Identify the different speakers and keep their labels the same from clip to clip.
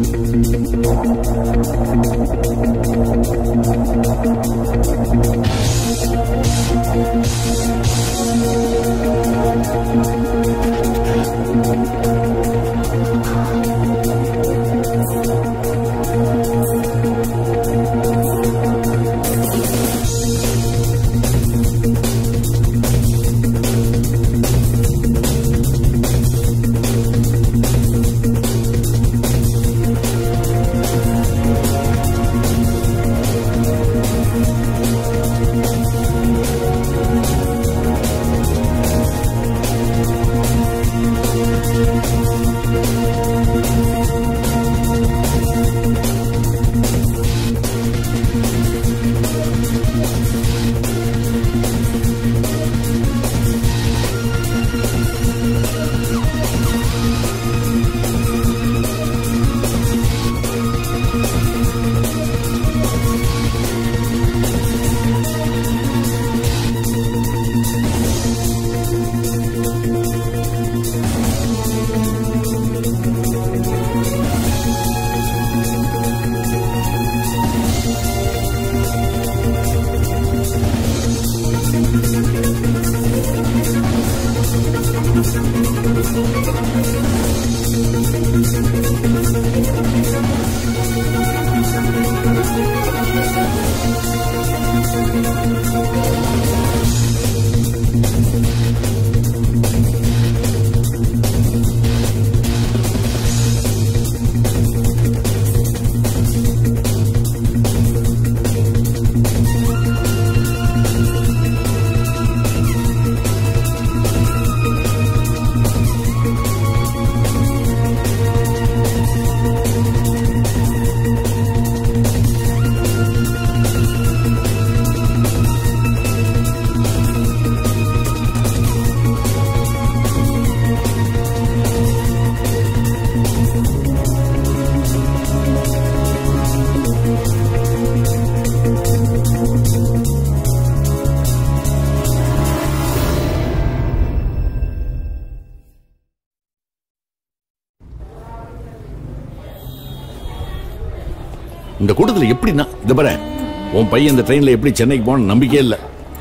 Speaker 1: இந்த கூட்டத்தில் எப்படின்னா இந்த பாரு உன் பையன் இந்த ட்ரெயின்ல எப்படி சென்னைக்கு போன நம்பிக்கையே இல்லை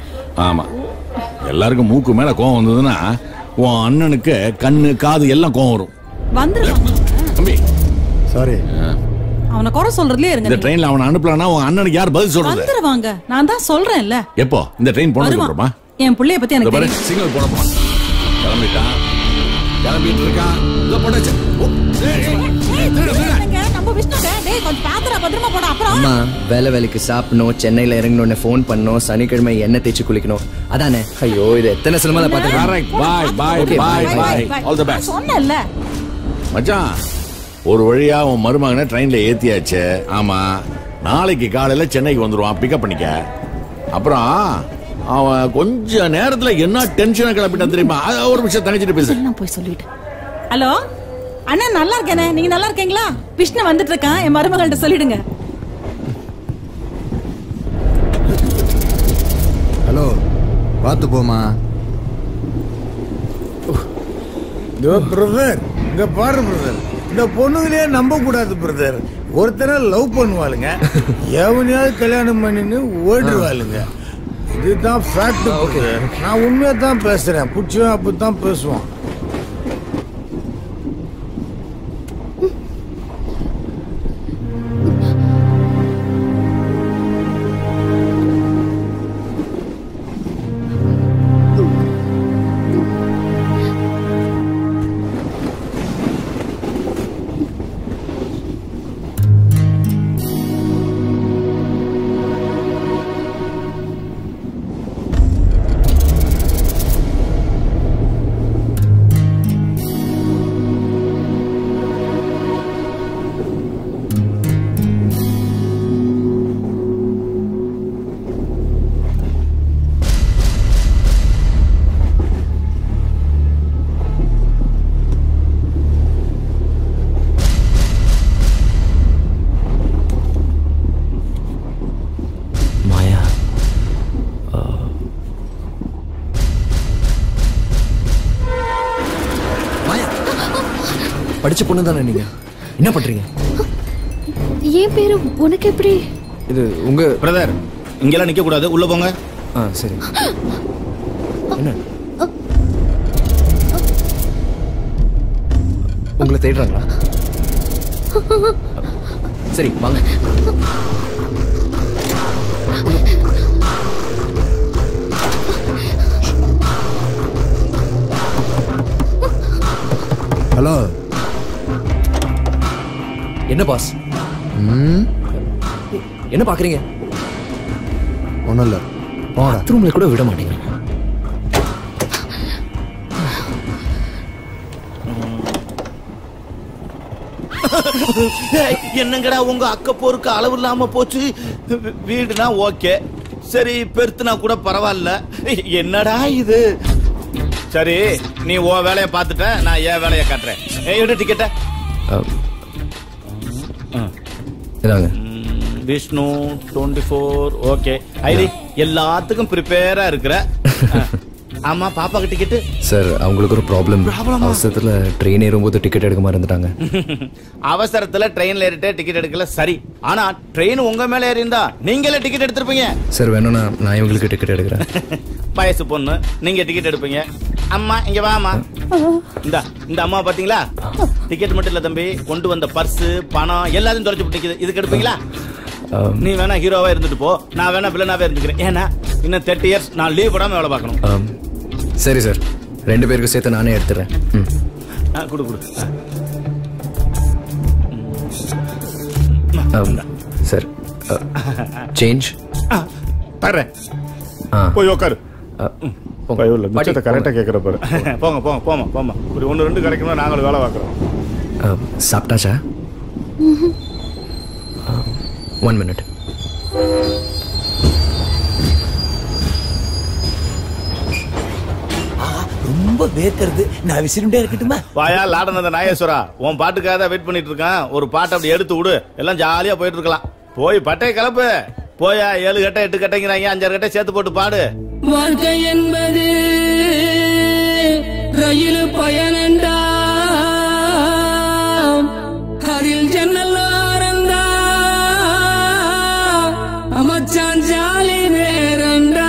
Speaker 1: ஆமா எல்லாருக்கும் மூக்கு மேல கோவம் வந்ததுன்னா உன் அண்ணனுக்கு கண்ணு காது எல்லாம் கோவம் வரும்
Speaker 2: வந்துருவாங்க
Speaker 1: தம்பி
Speaker 3: சாரி
Speaker 2: அவனை குறை சொல்றதுலயே இருங்க
Speaker 1: இந்த
Speaker 2: நீங்க.
Speaker 1: ட்ரெயின்ல அவனை அனுப்பலன்னா உன் அண்ணனுக்கு யார் பதில் சொல்றது
Speaker 2: வந்துருவாங்க நான் தான் சொல்றேன்ல
Speaker 1: எப்போ இந்த ட்ரெயின் போனதுக்கு
Speaker 2: வருவான்
Speaker 1: அப்புறமா
Speaker 2: என் புள்ளைய பத்தி
Speaker 1: இந்த
Speaker 2: எனக்கு
Speaker 1: பாரு
Speaker 2: தெரியும்
Speaker 1: சிக்னல் போட போறான் கிளம்பிட்டான் கிளம்பிட்டு இருக்கான் இதோ போட்டாச்சு ஓ, ஏய், ஏய், ஏய், திருடு, திருடு.
Speaker 2: என்னங்க, நம்ம விஷ்ணுங்க டேய் கொஞ்சம் பாத்துறா பத்திரமா போட அப்புறம்
Speaker 4: அம்மா வேலை வேலைக்கு சாப்பிடணும் சென்னையில இறங்கணும்னு ஃபோன் பண்ணணும் சனிக்கிழமை எண்ணெய் தேய்ச்சி குளிக்கணும் அதானே ஐயோ இது எத்தனை சினிமால பார்த்துருக்கேன்
Speaker 1: Correct. Bye, bye,
Speaker 4: Okay,
Speaker 1: bye,
Speaker 4: bye,
Speaker 1: bye.
Speaker 2: bye.
Speaker 1: All the best.
Speaker 2: சொன்னேன்ல
Speaker 1: மச்சான் ஒரு வழியா உன் மருமகனை ட்ரெயின்ல ஏத்தியாச்சு ஆமா நாளைக்கு காலையில சென்னைக்கு வந்துருவான் பிக்கப் பண்ணிக்க அப்புறம் அவன் கொஞ்ச நேரத்துல என்ன டென்ஷனா கிளப்பிட்டான் தெரியுமா அது ஒரு விஷயம் தங்கச்சிட்டு பேசு
Speaker 2: நான் போய் சொல்லிட்டு ஹலோ அண்ணா நல்லா இருக்கேனே நீங்க நல்லா இருக்கீங்களா விஷ்ணு வந்துட்டு இருக்கான் என் மருமகள்கிட்ட சொல்லிடுங்க
Speaker 3: ஹலோ பார்த்து போமா
Speaker 5: இதோ பிரதர் இங்க பாரு பிரதர் இந்த பொண்ணுங்களே நம்ப கூடாது பிரதர் ஒருத்தர லவ் பண்ணுவாளுங்க எவனையாவது கல்யாணம் பண்ணின்னு ஓடிடுவாளுங்க இதுதான் ஃபேக்ட் பிரதர் நான் உண்மையா தான் பேசுறேன் பிடிச்சவன் அப்படித்தான் பேசுவான்
Speaker 4: மாயா மாயா படிச்ச பொண்ணு தானே நீங்க என்ன பண்றீங்க
Speaker 6: என் பேரு உனக்கு எப்படி
Speaker 4: இது உங்க
Speaker 7: பிரதர் இங்கெல்லாம் நிக்க கூடாது உள்ள போங்க
Speaker 4: ஆ சரி என்ன உங்களை தேடுறாங்களா சரி வாங்க
Speaker 3: ஹலோ
Speaker 4: என்ன பாஸ்
Speaker 3: ம்
Speaker 4: என்ன பாக்குறீங்க
Speaker 3: ஒன்றும் இல்லை போடா
Speaker 4: பாத்ரூம்ல கூட விட மாட்டீங்க
Speaker 7: என்னங்கடா உங்க அக்க போருக்கு அளவு இல்லாம போச்சு வீ- வீடுனா ஓகே சரி பெருத்துனா கூட பரவாயில்ல என்னடா இது சரி நீ ஓ வேலையை பார்த்துட்ட நான் என் வேலையை காட்டுறேன் ஏய், எடு டிக்கெட்ட
Speaker 4: இதாங்க
Speaker 7: Vishnu twenty four okay ID எல்லாத்துக்கும் ப்ரிப்பேரா இருக்கிற ஆமா பாப்பாக்கு டிக்கெட்டு
Speaker 4: சார் அவங்களுக்கு ஒரு ப்ராப்ளம் அவசரத்துல ட்ரெயின் ஏறும்போது டிக்கெட் எடுக்க மறந்துட்டாங்க
Speaker 7: அவசரத்துல ட்ரெயின்ல ஏறிட்டு டிக்கெட் எடுக்கல சரி ஆனா ட்ரெயின் உங்க மேல ஏறிந்தா நீங்களே டிக்கெட் எடுத்திருப்பீங்க
Speaker 4: சார் வேணும்னா நான் இவங்களுக்கு டிக்கெட் எடுக்கிறேன்
Speaker 7: வயசு பொண்ணு நீங்க டிக்கெட் எடுப்பீங்க அம்மா இங்க வாமா இந்த இந்த அம்மா பாத்தீங்களா டிக்கெட் மட்டும் இல்ல தம்பி கொண்டு வந்த பர்ஸ் பணம் எல்லாத்தையும் தொலைச்சு விட்டு இதுக்கு எடுப்பீங்களா
Speaker 4: ஆம்,
Speaker 7: நீ வேணா ஹீரோவா இருந்துட்டு போ நான் வேணா வில்லனாவே இருந்துக்கிறேன் ஏன்னா இன்னும் தேர்ட்டி இயர்ஸ் நான் லீவ் போடாம வேலை பார்க்கணும்
Speaker 4: ஆம். சரி சார் ரெண்டு பேருக்கு சேர்த்து நானே எடுத்துறேன் ம்
Speaker 7: ஆ, குடு குடு
Speaker 4: ஆம், சார் சேஞ்ச்
Speaker 7: ஆ, தர்றேன்
Speaker 4: ஆ
Speaker 7: போய் உட்காரு
Speaker 4: ஆ, போங்க.
Speaker 8: பயவில்லை
Speaker 4: பாட்டி,
Speaker 8: மிச்சத்தை கரெக்டாக கேட்குற பாரு
Speaker 7: போங்க போங்க போமா போமா
Speaker 8: ஒரு ஒன்று ரெண்டு கிடைக்கணும் நாங்களும் வேலை பார்க்குறோம்
Speaker 4: ஆ, சாப்பிட்டாச்சா ஒன் மினிட்
Speaker 9: ரொம்ப வேர்க்கிறது நான் விசிறிண்டே இருக்கட்டுமா
Speaker 7: வாயா லாடனந்த நாகேஸ்வரா உன் பாட்டுக்காக தான் வெயிட் பண்ணிட்டு இருக்கான் ஒரு பாட்டை அப்படி எடுத்து விடு எல்லாம் ஜாலியா போயிட்டு இருக்கலாம் போய் பட்டைய கலப்பு போயா ஏழு கட்டை எட்டு கட்டைங்கிறாங்க அஞ்சாறு கட்டை சேர்த்து போட்டு பாடு
Speaker 10: வாழ்க்கை என்பது ரயில் பயனண்டா அதில் ஜன்னல் ஆரந்தா அமைச்சான் ஜாலி நேரண்டா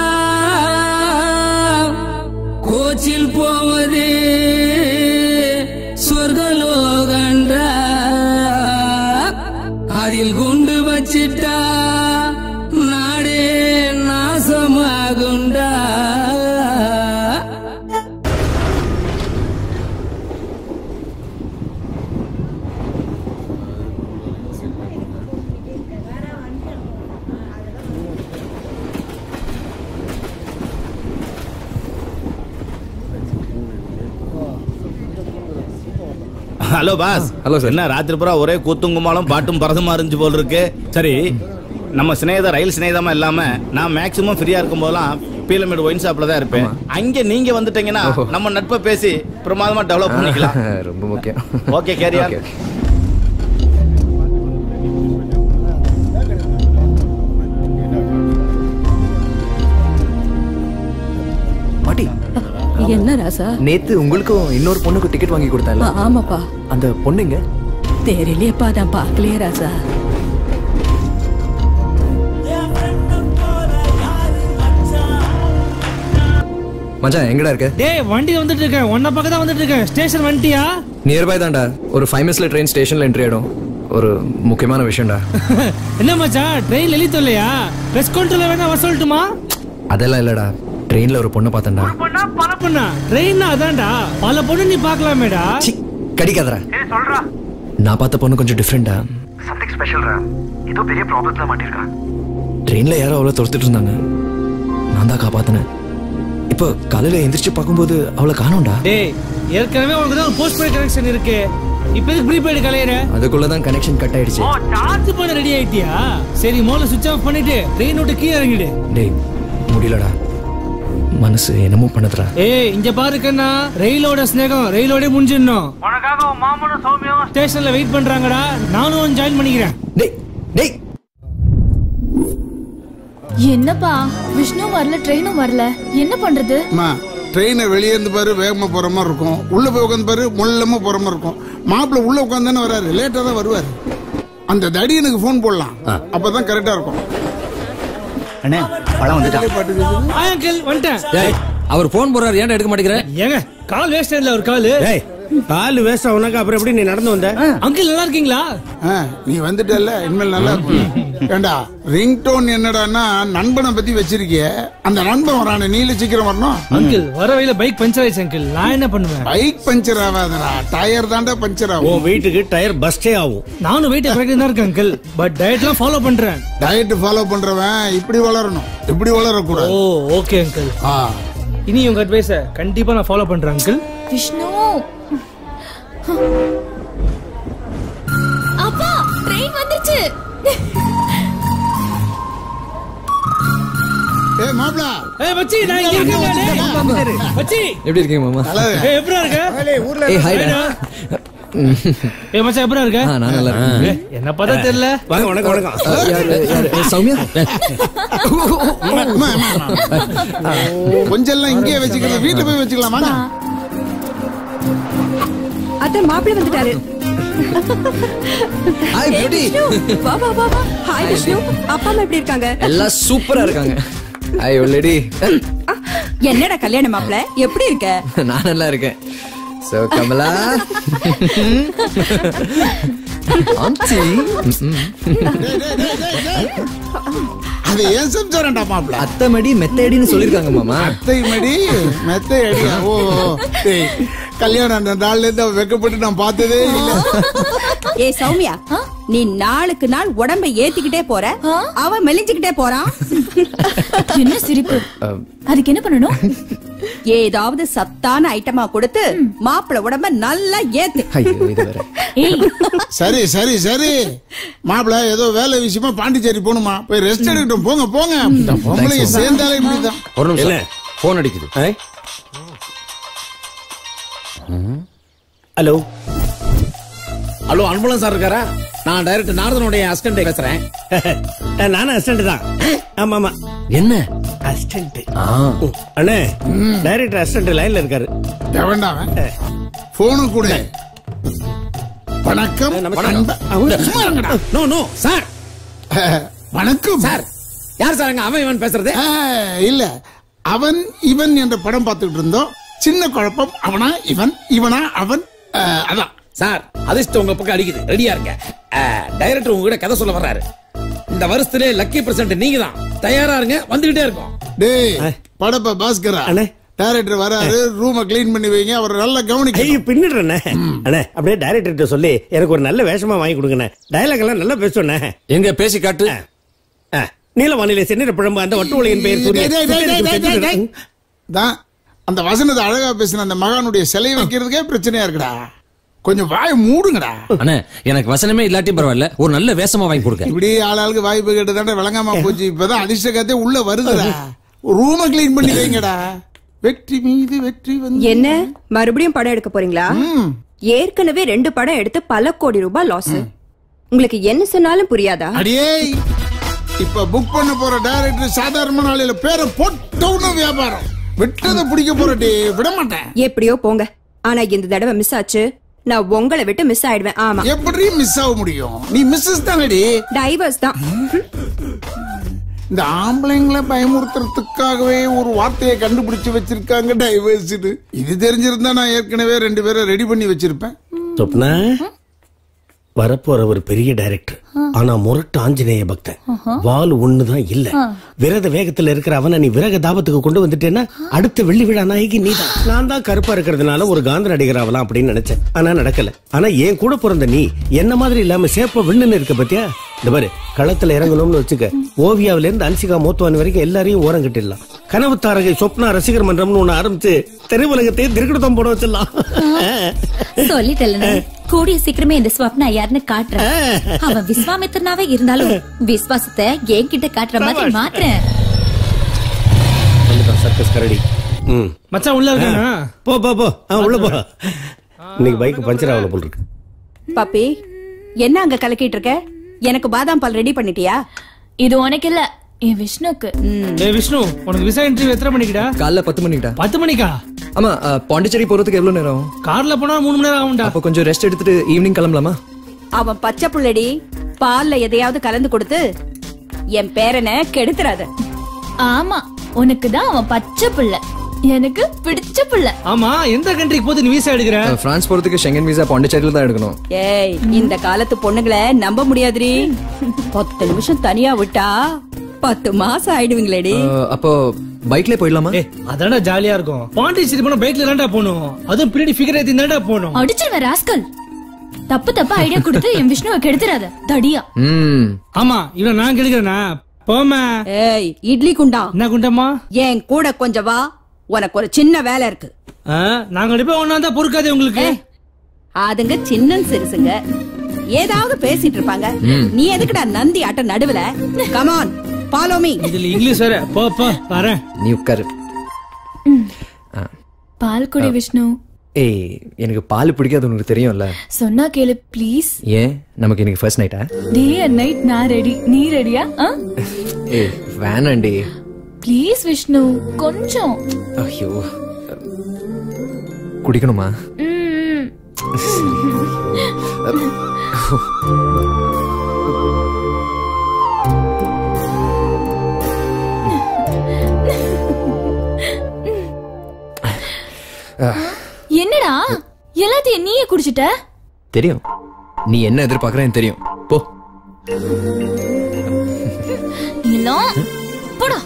Speaker 10: கோச்சில் போவது சொர்க்கலோகண்டா அதில் குண்டு வச்சிட்டா நாடே நாசமாகுண்டா
Speaker 7: ஹலோ பாஸ்
Speaker 4: Hello, sir.
Speaker 7: என்ன ராத்திரி பூரா ஒரே கூத்தும் கும்மாளம் பாட்டும் பரதமா இருந்துச்சு போல் இருக்கு சரி நம்ம சிநேகிதா ரயில் சிநேகிதமா இல்லாம நான் மேக்சிமம் ஃப்ரீயா இருக்கும் போதெல்லாம் பீலமேடு ஒயின் ஷாப்ல தான் இருப்பேன் அங்க நீங்க வந்துட்டீங்கன்னா
Speaker 4: ஓஹோ.
Speaker 7: நம்ம நட்பை பேசி பிரமாதமா டெவலப் பண்ணிக்கலாம்
Speaker 4: ரொம்ப முக்கியம்
Speaker 7: ஓகே கேரியா
Speaker 4: Okay. பாட்டி
Speaker 2: என்ன ராசா
Speaker 4: நேத்து உங்களுக்கும் இன்னொரு பொண்ணுக்கு டிக்கெட் வாங்கி கொடுத்தேன்ல
Speaker 2: ஆமாப்பா
Speaker 4: அந்த பொண்ணுங்க
Speaker 2: தெரியலையேப்பா நான் பார்க்கலையே ராசா
Speaker 4: மச்சான் எங்கடா இருக்க
Speaker 10: டேய் வண்டி வந்துட்டு இருக்கேன் உன்ன பக்கம் தான் வந்துட்டு இருக்கேன் ஸ்டேஷன் வந்துட்டியா
Speaker 4: நியர்பை தான்டா ஒரு ஃபைவ் மினிட்ஸ்ல ட்ரெயின் ஸ்டேஷன்ல என்ட்ரி ஆயிடும் ஒரு முக்கியமான விஷயம்டா
Speaker 10: என்ன மச்சான் ட்ரெயின் எழுதி இல்லையா ப்ரெஸ் கவுண்டர்ல வேணா வர சொல்லட்டுமா
Speaker 4: அதெல்லாம் இல்லடா ட்ரெயின்ல ஒரு பொண்ணை பார்த்தேன்டா
Speaker 10: பொண்ணா பல பொண்ணா ட்ரெயின்னா அதான்டா பல பொண்ணு நீ பார்க்கலாமேடா
Speaker 4: சி கடிக்காதடா நான் பார்த்த பொண்ணு கொஞ்சம் டிஃப்ரெண்டா
Speaker 11: சம்திங் ஸ்பெஷல்ரா ஏதோ பெரிய ப்ராப்ளத்துல மாட்டிருக்கா
Speaker 4: ட்ரெயின்ல யாரோ அவளை துரத்துட்டு இருந்தாங்க நான் தான் காப்பாத்தினேன் இப்போ காலையில எந்திரிச்சு பார்க்கும்போது அவளை காணோம்டா
Speaker 10: டேய் ஏற்கனவே உனக்கு தான் ஒரு போஸ்ட் பெய்ட் கனெக்ஷன் இருக்கு இப்போ எதுக்கு ப்ரீபெய்டு கலையற
Speaker 4: அதுக்குள்ள தான் கனெக்ஷன் கட் ஆயிடுச்சு
Speaker 10: சார்ஜ் பண்ண ரெடி ஆயிட்டியா சரி மோல சுவிட்ச் ஆஃப் பண்ணிட்டு ட்ரெயின் விட்டு கீழே இறங்கிடு
Speaker 4: டேய் முடியலடா மனசு என்னமோ பண்ணுதுடா
Speaker 10: ஏய் இங்க பாரு கண்ணா ரயிலோட ஸ்நேகம் ரயிலோட முடிஞ்சிடணும் உனக்காக உன் மாமனும் சௌமியம் ஸ்டேஷன்ல வெயிட் பண்றாங்கடா நானும் ஜாயின் பண்ணிக்கிறேன்
Speaker 4: டேய் டேய்
Speaker 6: என்னப்பா விஷ்ணு வரல ட்ரெயினும் வரல என்ன பண்றது
Speaker 5: அம்மா
Speaker 12: ட்ரெயினை வெளியே இருந்து பாரு வேகமா போற மாதிரி இருக்கும் உள்ள போய் உட்காந்து பாரு முள்ளமா போற மாதிரி இருக்கும் மாப்பிள்ள உள்ள உட்காந்து வராரு லேட்டா தான் வருவாரு அந்த தடி எனக்கு ஃபோன் போடலாம் அப்பதான் கரெக்டா இருக்கும்
Speaker 9: அண்ணே பழம் வந்துட்டா
Speaker 10: ஹாய் அங்கிள் வந்துட்டேன்
Speaker 13: அவர் போன் போறாரு ஏன்டா எடுக்க மாட்டேங்கிற
Speaker 10: ஏங்க கால் வேஸ்ட் ஆயிடல ஒரு கால்
Speaker 14: கால் வேஸ்ட் ஆகுனாக்கா அப்புறம் எப்படி நீ நடந்து வந்த
Speaker 10: அங்கிள் நல்லா இருக்கீங்களா
Speaker 12: ஆ, நீ வந்துட்டல்ல இனிமேல் நல்லா இருக்கும் ஏண்டா ரிங் டோன் என்னடான்னா நண்பனை பத்தி வச்சிருக்கிய அந்த நண்பன் வரானே நீல சீக்கிரம் வரணும்
Speaker 10: அங்கிள் வர வழியில பைக் பஞ்சர் ஆயிடுச்சு அங்கிள் நான் என்ன பண்ணுவேன்
Speaker 12: பைக் பஞ்சர் ஆகாதடா டயர் தாண்டா பஞ்சர் ஆகும்
Speaker 14: உன் வெயிட்டுக்கு டயர் பஸ்டே ஆகும்
Speaker 10: நானும் வெயிட் கரெக்டா தான் இருக்கேன் அங்கிள் பட் டயட்லாம் ஃபாலோ பண்றேன்
Speaker 12: டயட் ஃபாலோ பண்றவன் இப்படி வளரணும் இப்படி வளரக்கூடாது
Speaker 10: ஓ ஓகே அங்கிள்
Speaker 12: ஆ
Speaker 10: இனி உங்க அட்வைஸ கண்டிப்பா நான் ஃபாலோ பண்றேன் அங்கிள்
Speaker 6: விஷ்ணு அப்பா ட்ரெயின் வந்துருச்சு
Speaker 12: ஏ மாப்ள
Speaker 10: ஏய் மச்சி நான் இங்க இருக்கேன் டேய். மச்சி
Speaker 13: எப்படி இருக்கீங்க மாமா
Speaker 10: ஏய் எப்படிடா இருக்க
Speaker 13: ஏய் ஹாய்
Speaker 10: ஏய்டா. ஏய் மச்சான் எப்படிடா இருக்க
Speaker 13: ஆ, நான் நல்லா இருக்கேன்.
Speaker 10: ஏய், என்ன பார்த்தா தெரியல
Speaker 14: வாங்க வணக்கம் வணக்கம்
Speaker 13: அஹ், யாரு யாரு ஏய், சௌமியா
Speaker 12: கொஞ்சம் எல்லாம் இங்கேயே வச்சுக்கிறது வீட்டுல போய் வச்சுக்கலாம் வாங்க
Speaker 15: அத்தை மாப்பிள்ளை வந்துட்டாரு
Speaker 13: ஹாய்
Speaker 15: ஏய்,
Speaker 13: பியூட்டி
Speaker 15: விஷ்ணு, வா வா வா வா ஹாய் விஷ்ணு அப்பா அம்மா எப்படி இருக்காங்க
Speaker 4: எல்லாம் சூப்பரா இருக்காங்க ஹாய் லேடி
Speaker 15: என்னடா கல்யாண மாப்பிள்ளை எப்படி இருக்க
Speaker 4: நான் நல்லா இருக்கேன் சோ கமலா ஆண்டி
Speaker 12: அது ஏன் சம்சாரம்டா மாப்ள
Speaker 4: அத்தை மடி மெத்தடின்னு சொல்லிருக்காங்க மாமா
Speaker 12: அத்தை மடி மெத்தை அடியா ஓ ஓ. டேய், கல்யாணம் அந்த நாள்ல இருந்து அவ வெக்கப்பட்டு நான் பார்த்ததே இல்ல
Speaker 15: ஏய் சௌமியா நீ நாளுக்கு நாள் உடம்ப ஏத்திக்கிட்டே போற அவ மெலிஞ்சுக்கிட்டே போறான்
Speaker 6: என்ன சிரிப்பு அதுக்கு என்ன பண்ணணும்
Speaker 15: ஏதாவது சத்தான ஐட்டமா கொடுத்து மாப்பிள்ளை உடம்ப நல்லா ஏத்து
Speaker 4: ஐயோ இது வேற
Speaker 6: ஏய்
Speaker 12: சரி சரி சரி மாப்பிள ஏதோ வேலை விஷயமா பாண்டிச்சேரி போகணுமா போய் ரெஸ்ட் எடுக்கட்டும் போங்க போங்க இந்த பொம்பளைங்க சேர்ந்தாலே இப்படிதான்
Speaker 13: ஒரு நிமிஷம்
Speaker 14: என்ன?
Speaker 13: போன் அடிக்குது
Speaker 14: ஹலோ ஹலோ அன்புலம் சார் இருக்காரா நான் டைரக்டர் நாரதனுடைய அசிஸ்டன்ட் பேசுறேன் நானும் அசிஸ்டன்ட் தான் ஆமா ஆமா
Speaker 13: என்ன
Speaker 14: அசிஸ்டன்ட் அண்ணே டைரக்டர் அசிஸ்டன்ட் லைன்ல இருக்காரு
Speaker 12: வேண்டாம் போனு கூட வணக்கம் அன்ப- சும்மா இருங்கடா.
Speaker 14: நோ நோ சார்
Speaker 12: வணக்கம்
Speaker 14: சார் யார் சார் அங்க அவன் இவன் பேசுறது
Speaker 12: ஆ, இல்ல அவன் இவன் என்ற படம் பார்த்துட்டு இருந்தோம் சின்ன குழப்பம் அவனா இவன் இவனா அவன் ஆ, அதான்
Speaker 14: சார் அதிர்ஷ்டம் உங்க பக்கம் அடிக்குது ரெடியா இருங்க டைரக்டர் உங்ககிட்ட கதை சொல்ல வர்றாரு இந்த வருஷத்திலே லக்கி பிரசன்ட் நீங்க தான் தயாரா இருங்க வந்துகிட்டே இருக்கோம்
Speaker 12: டேய் படப்ப பாஸ்கரா
Speaker 14: அண்ணே.
Speaker 12: டைரக்டர் வராரு ரூம க்ளீன் பண்ணி வைங்க அவர் நல்லா
Speaker 14: ஐயோ
Speaker 12: கவனிக்க
Speaker 14: பின்னிடுறேண்ணே அண்ணே அப்படியே டைரக்டர்கிட்ட சொல்லி எனக்கு ஒரு நல்ல வேஷமா வாங்கி கொடுங்கண்ணே டயலாக் எல்லாம் நல்லா பேசுவேண்ணே
Speaker 13: எங்க பேசி காட்டு
Speaker 14: ஆ, நீலவானிலை சென்னிட பிழம்பு அந்த வட்டுவலையின் பெயர்
Speaker 12: டேய், டேய், டேய், டேய், டேய், டேய், டேய்.
Speaker 14: சூரியன்
Speaker 12: தான் அந்த வசனத்தை அழகா பேசின அந்த மகானுடைய சிலை வைக்கிறதுக்கே பிரச்சனையா இருக்குடா கொஞ்சம் வாய் மூடுங்கடா
Speaker 13: அண்ணே எனக்கு வசனமே இல்லாட்டியும் பரவாயில்ல ஒரு நல்ல வேஷமா வாங்கி கொடுங்க
Speaker 12: இப்படி ஆளாளுக்கு வாய்ப்பு கேட்டு தானே விளங்காம போச்சு இப்பதான் அதிர்ஷ்ட காத்தே உள்ள வருதுடா ரூம க்ளீன் பண்ணி வைங்கடா வெற்றி மீது வெற்றி வந்து
Speaker 15: என்ன மறுபடியும் படம் எடுக்க போறீங்களா ஏற்கனவே ரெண்டு படம் எடுத்து பல கோடி ரூபாய் லாஸ் உங்களுக்கு என்ன சொன்னாலும் புரியாதா
Speaker 12: அடியே இப்ப புக் பண்ண போற டைரக்டர் சாதாரண நாளையில பேரை போட்டோன்னு வியாபாரம் விட்டதை பிடிக்க போறடி விட மாட்டேன்
Speaker 15: எப்படியோ போங்க ஆனா இந்த தடவை மிஸ் ஆச்சு நான் உங்களை விட்டு மிஸ் ஆயிடுவேன் ஆமா
Speaker 12: எப்படி மிஸ் ஆக முடியும் நீ மிஸ்ஸஸ் தானடி
Speaker 15: டைவர்ஸ் தான்
Speaker 12: இந்த ஆம்பளைங்களை பயமுறுத்துறதுக்காகவே ஒரு வார்த்தையை கண்டுபிடிச்சு வச்சிருக்காங்க டைவர்ஸ்னு இது தெரிஞ்சிருந்தா நான் ஏற்கனவே ரெண்டு பேரை ரெடி பண்ணி வச்சிருப்பேன்
Speaker 14: சொப்னா வரப்போற ஒரு பெரிய டைரக்டர் ஆனா முரட்டு ஆஞ்சநேய பக்தன் வால் ஒண்ணுதான் இல்ல விரத வேகத்துல இருக்கிற அவனை நீ விரக தாபத்துக்கு கொண்டு வந்துட்டேன்னா அடுத்த வெள்ளி விழா நாயகி நீதான் நான் தான் கருப்பா இருக்கிறதுனால ஒரு காந்த நடிகர் ஆகலாம் அப்படின்னு நினைச்சேன் ஆனா நடக்கல ஆனா என் கூட பிறந்த நீ என்ன மாதிரி இல்லாம சேப்ப விண்ணுன்னு இருக்க பத்தியா இந்த பாரு களத்துல இறங்கணும்னு வச்சுக்க ஓவியாவில இருந்து அன்சிகா மோத்துவான் வரைக்கும் எல்லாரையும் ஓரம் கட்டிடலாம் கனவு தாரகை சொப்னா ரசிகர் மன்றம்னு ஒண்ணு ஆரம்பிச்சு தெருவுலகத்தையே திருக்கடத்தம் போட வச்சிடலாம்
Speaker 6: சொல்லிட்டல கூடிய சீக்கிரமே இந்த ஸ்வப்னா யாருன்னு காட்டுறேன் அவன் விஸ்வாமித்திரனாவே இருந்தாலும் விஸ்வாசத்தை என்கிட்ட காட்டுற மாதிரி மாத்துறேன்
Speaker 14: வந்துட்டான் சர்க்கஸ் கரடி ம்
Speaker 10: மச்சான் உள்ள இருக்கானா
Speaker 14: போ போ போ ஆ உள்ள போ இன்னைக்கு பைக் பஞ்சர் ஆகல போல் இருக்கு
Speaker 15: பாப்பி என்ன அங்க கலக்கிட்டு இருக்க எனக்கு பாதாம் பால் ரெடி பண்ணிட்டியா
Speaker 6: இது உனக்கு இல்ல
Speaker 16: என் விஷ்ணுக்கு
Speaker 10: ஏ விஷ்ணு உனக்கு விசா இன்டர்வியூ எத்தனை மணிக்குடா
Speaker 4: காலைல பத்து மணிக்கிட்டா
Speaker 10: பத்து மணிக்கா
Speaker 4: ஆமா அஹ், பாண்டிச்சேரி போறதுக்கு எவ்வளவு நேரம் ஆகும்?
Speaker 10: கார்ல போனா மூணு மணி நேரம் ஆகும்டா
Speaker 4: அப்ப கொஞ்சம் ரெஸ்ட் எடுத்துட்டு ஈவினிங் கிளம்பலாமா
Speaker 15: அவன் பச்சை புள்ளடி பால்ல எதையாவது கலந்து கொடுத்து என் பேரனை கெடுத்துறாத
Speaker 16: ஆமா உனக்கு தான் அவன் பச்சை புள்ள எனக்கு பிடிச்ச புள்ள
Speaker 10: ஆமா எந்த கண்ட்ரிக்கு போது நீ விசா எடுக்கிற
Speaker 4: அஹ், பிரான்ஸ் போறதுக்கு ஷெங்கன் விசா பாண்டிச்சேரியில தான் எடுக்கணும்
Speaker 15: ஏய் இந்த காலத்து பொண்ணுங்களை நம்ப முடியாதுடி பத்து நிமிஷம் தனியா விட்டா பத்து மாசம் ஆயிடுவீங்களேடி
Speaker 4: அஹ், அப்போ பைக்ல போயிடலாமா
Speaker 10: அதான்டா ஜாலியா இருக்கும் பாண்டிச்சேரி போனா பைக்ல தான்டா போகணும் அதுவும் பின்னாடி ஃபிகர் ஏத்தி தான்டா போகணும்
Speaker 16: அடிச்சிருவேன் ராஸ்கல் தப்பு தப்பு ஐடியா கொடுத்து என் விஷ்ணுவை கெடுத்துறாத தடியா
Speaker 4: ம்
Speaker 10: ஆமா இவன் நான் கெடுக்கிறேனா போமா
Speaker 15: ஏய் இட்லி குண்டா
Speaker 10: என்ன குண்டம்மா
Speaker 15: என் கூட கொஞ்சம் வா உனக்கு ஒரு சின்ன வேலை இருக்கு
Speaker 10: ஆ, நாங்க ரெண்டு பேரும் ஒன்னா தான் பொறுக்காதே உங்களுக்கு
Speaker 15: அதுங்க சின்ன சிறுசுங்க ஏதாவது பேசிட்டு இருப்பாங்க
Speaker 10: ம்.
Speaker 15: நீ எதுக்குடா நந்தி ஆட்ட நடுவுல கமான் ஃபாலோ மீ
Speaker 10: இதுல இங்கிலீஷ் வேற போ போ வரேன்
Speaker 4: நீ உட்காரு
Speaker 16: பால் குடி விஷ்ணு
Speaker 4: ஏய் எனக்கு பால் பிடிக்காது உனக்கு தெரியும்ல
Speaker 16: சொன்னா கேளு ப்ளீஸ்
Speaker 4: ஏன் நமக்கு இன்னைக்கு ஃபர்ஸ்ட் நைட்டா
Speaker 16: டே அண்ட் நைட் நான் ரெடி நீ ரெடியா
Speaker 4: ஏய் வேணாண்டி
Speaker 16: ப்ளீஸ் விஷ்ணு கொஞ்சம்
Speaker 4: ஐயோ குடிக்கணுமா
Speaker 16: ம். என்னடா எல்லாத்தையும் நீயே குடிச்சிட்ட
Speaker 4: தெரியும் நீ என்ன எதிர்பார்க்கற எனக்கு தெரியும் போ
Speaker 16: நீலாம் போடா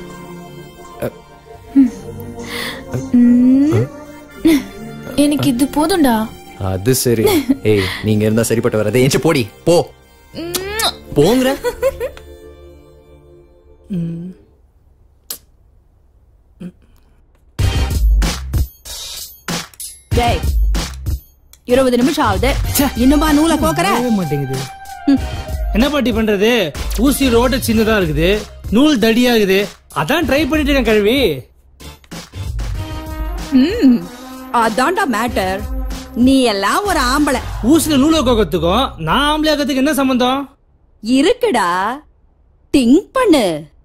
Speaker 16: ம். எனக்கு இது போதும்டா
Speaker 4: அது சரி ஏய் நீங்க இருந்தா சரிப்பட்டு வராது ஏஞ்சி போடி போ போங்கற
Speaker 15: டேய் இருபது நிமிஷம் ஆகுது இன்னுமா நூலை கோக்கற
Speaker 10: போக மாட்டேங்குது என்ன பாட்டி பண்றது ஊசி ரோட்ட சின்னதா இருக்குது நூல் தடியா இருக்குது அதான் ட்ரை பண்ணிட்டு இருக்கேன் கழுவி
Speaker 15: ம் அதான்டா மேட்டர் நீ எல்லாம் ஒரு ஆம்பளை
Speaker 10: ஊசில நூலை கோக்கத்துக்கும் நான் ஆம்பளையாக்கிறதுக்கு என்ன சம்பந்தம்
Speaker 15: இருக்குடா திங்க் பண்ணு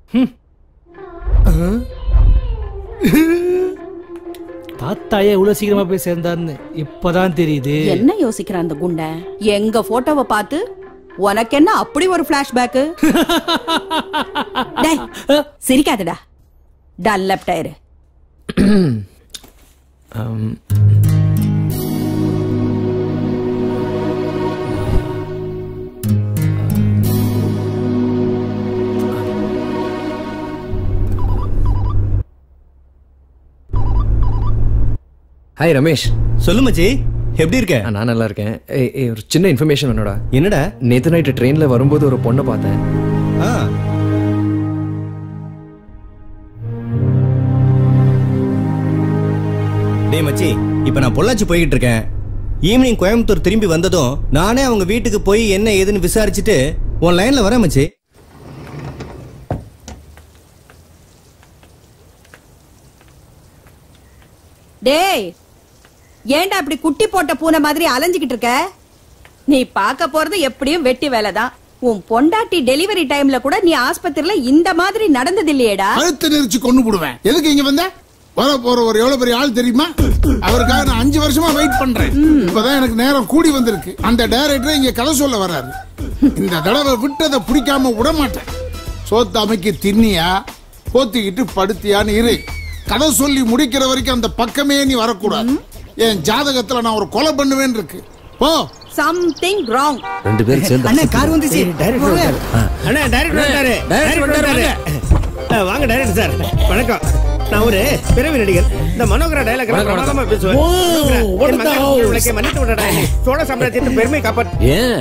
Speaker 10: தாத்தாயே இவ்வளவு சீக்கிரமா போய் சேர்ந்தாருன்னு இப்பதான் தெரியுது
Speaker 15: என்ன யோசிக்கிறான் அந்த குண்ட எங்க போட்டோவை பார்த்து உனக்கு என்ன அப்படி ஒரு பிளாஷ்பேக் டேய் சிரிக்காதடா டல் லெப்ட் ஆயிரு
Speaker 4: Um, ஹாய் ரமேஷ்
Speaker 17: சொல்லு மச்சி எப்படி இருக்க
Speaker 4: நான் நல்லா இருக்கேன் ஏய் ஏய், ஒரு சின்ன இன்ஃபர்மேஷன் வேணும்டா
Speaker 17: என்னடா
Speaker 4: நேத்து நைட்டு ட்ரெயின்ல வரும்போது ஒரு பொண்ணை பார்த்தேன்
Speaker 17: ஆ டேய் மச்சி இப்போ நான் பொள்ளாச்சி போய்கிட்டு இருக்கேன் ஈவினிங் கோயம்புத்தூர் திரும்பி வந்ததும் நானே அவங்க வீட்டுக்கு போய் என்ன ஏதுன்னு விசாரிச்சுட்டு உன் லைன்ல வரேன் மச்சி
Speaker 15: டேய் ஏன்டா இப்படி குட்டி போட்ட பூனை மாதிரி அலைஞ்சுகிட்டு இருக்க நீ பார்க்க போறது எப்படியும் வெட்டி வேலைதான் உன் பொண்டாட்டி டெலிவரி டைம்ல கூட நீ ஆஸ்பத்திரியில இந்த மாதிரி நடந்தது இல்லையேடா
Speaker 12: அழுத்த நெரிச்சு கொண்டு போடுவேன் எதுக்கு இங்க வந்த வர போற ஒரு எவ்வளவு பெரிய ஆள் தெரியுமா அவருக்காக நான் அஞ்சு வருஷமா வெயிட் பண்றேன் இப்பதான் எனக்கு நேரம் கூடி வந்திருக்கு அந்த டைரக்டர் இங்க கதை சொல்ல வராரு இந்த தடவை விட்டதை பிடிக்காம விட மாட்டேன் சோத்து அமைக்க தின்னியா போத்திக்கிட்டு படுத்தியான்னு இரு கதை சொல்லி முடிக்கிற வரைக்கும் அந்த பக்கமே நீ வரக்கூடாது என் ஜாதகத்துல நான் ஒரு கொலை பண்ணுவேன் இருக்கு போ
Speaker 15: சம்திங் ராங்
Speaker 13: ரெண்டு பேரும் சேர்ந்து
Speaker 17: அண்ணா கார் வந்துச்சு
Speaker 8: அண்ணா டைரக்டர் வந்துட்டாரு டைரக்டர் வந்துட்டாரு ஆ, வாங்க டைரக்டர் சார் வணக்கம் நான் ஒரு பிறவி நடிகர் இந்த மனோகர டைலாக்
Speaker 13: வணக்கம், வணக்கம்.
Speaker 8: பிரமாதமா பேசுவேன்
Speaker 13: ஓ,
Speaker 8: மனோகரா,
Speaker 13: what
Speaker 8: என்
Speaker 13: the
Speaker 8: மகன்
Speaker 13: house?
Speaker 8: உங்களுக்கு மன்னித்து விடடா சோழ சாம்ராஜ்யத்தின் பெருமை காப்பாற்று
Speaker 13: ஏன்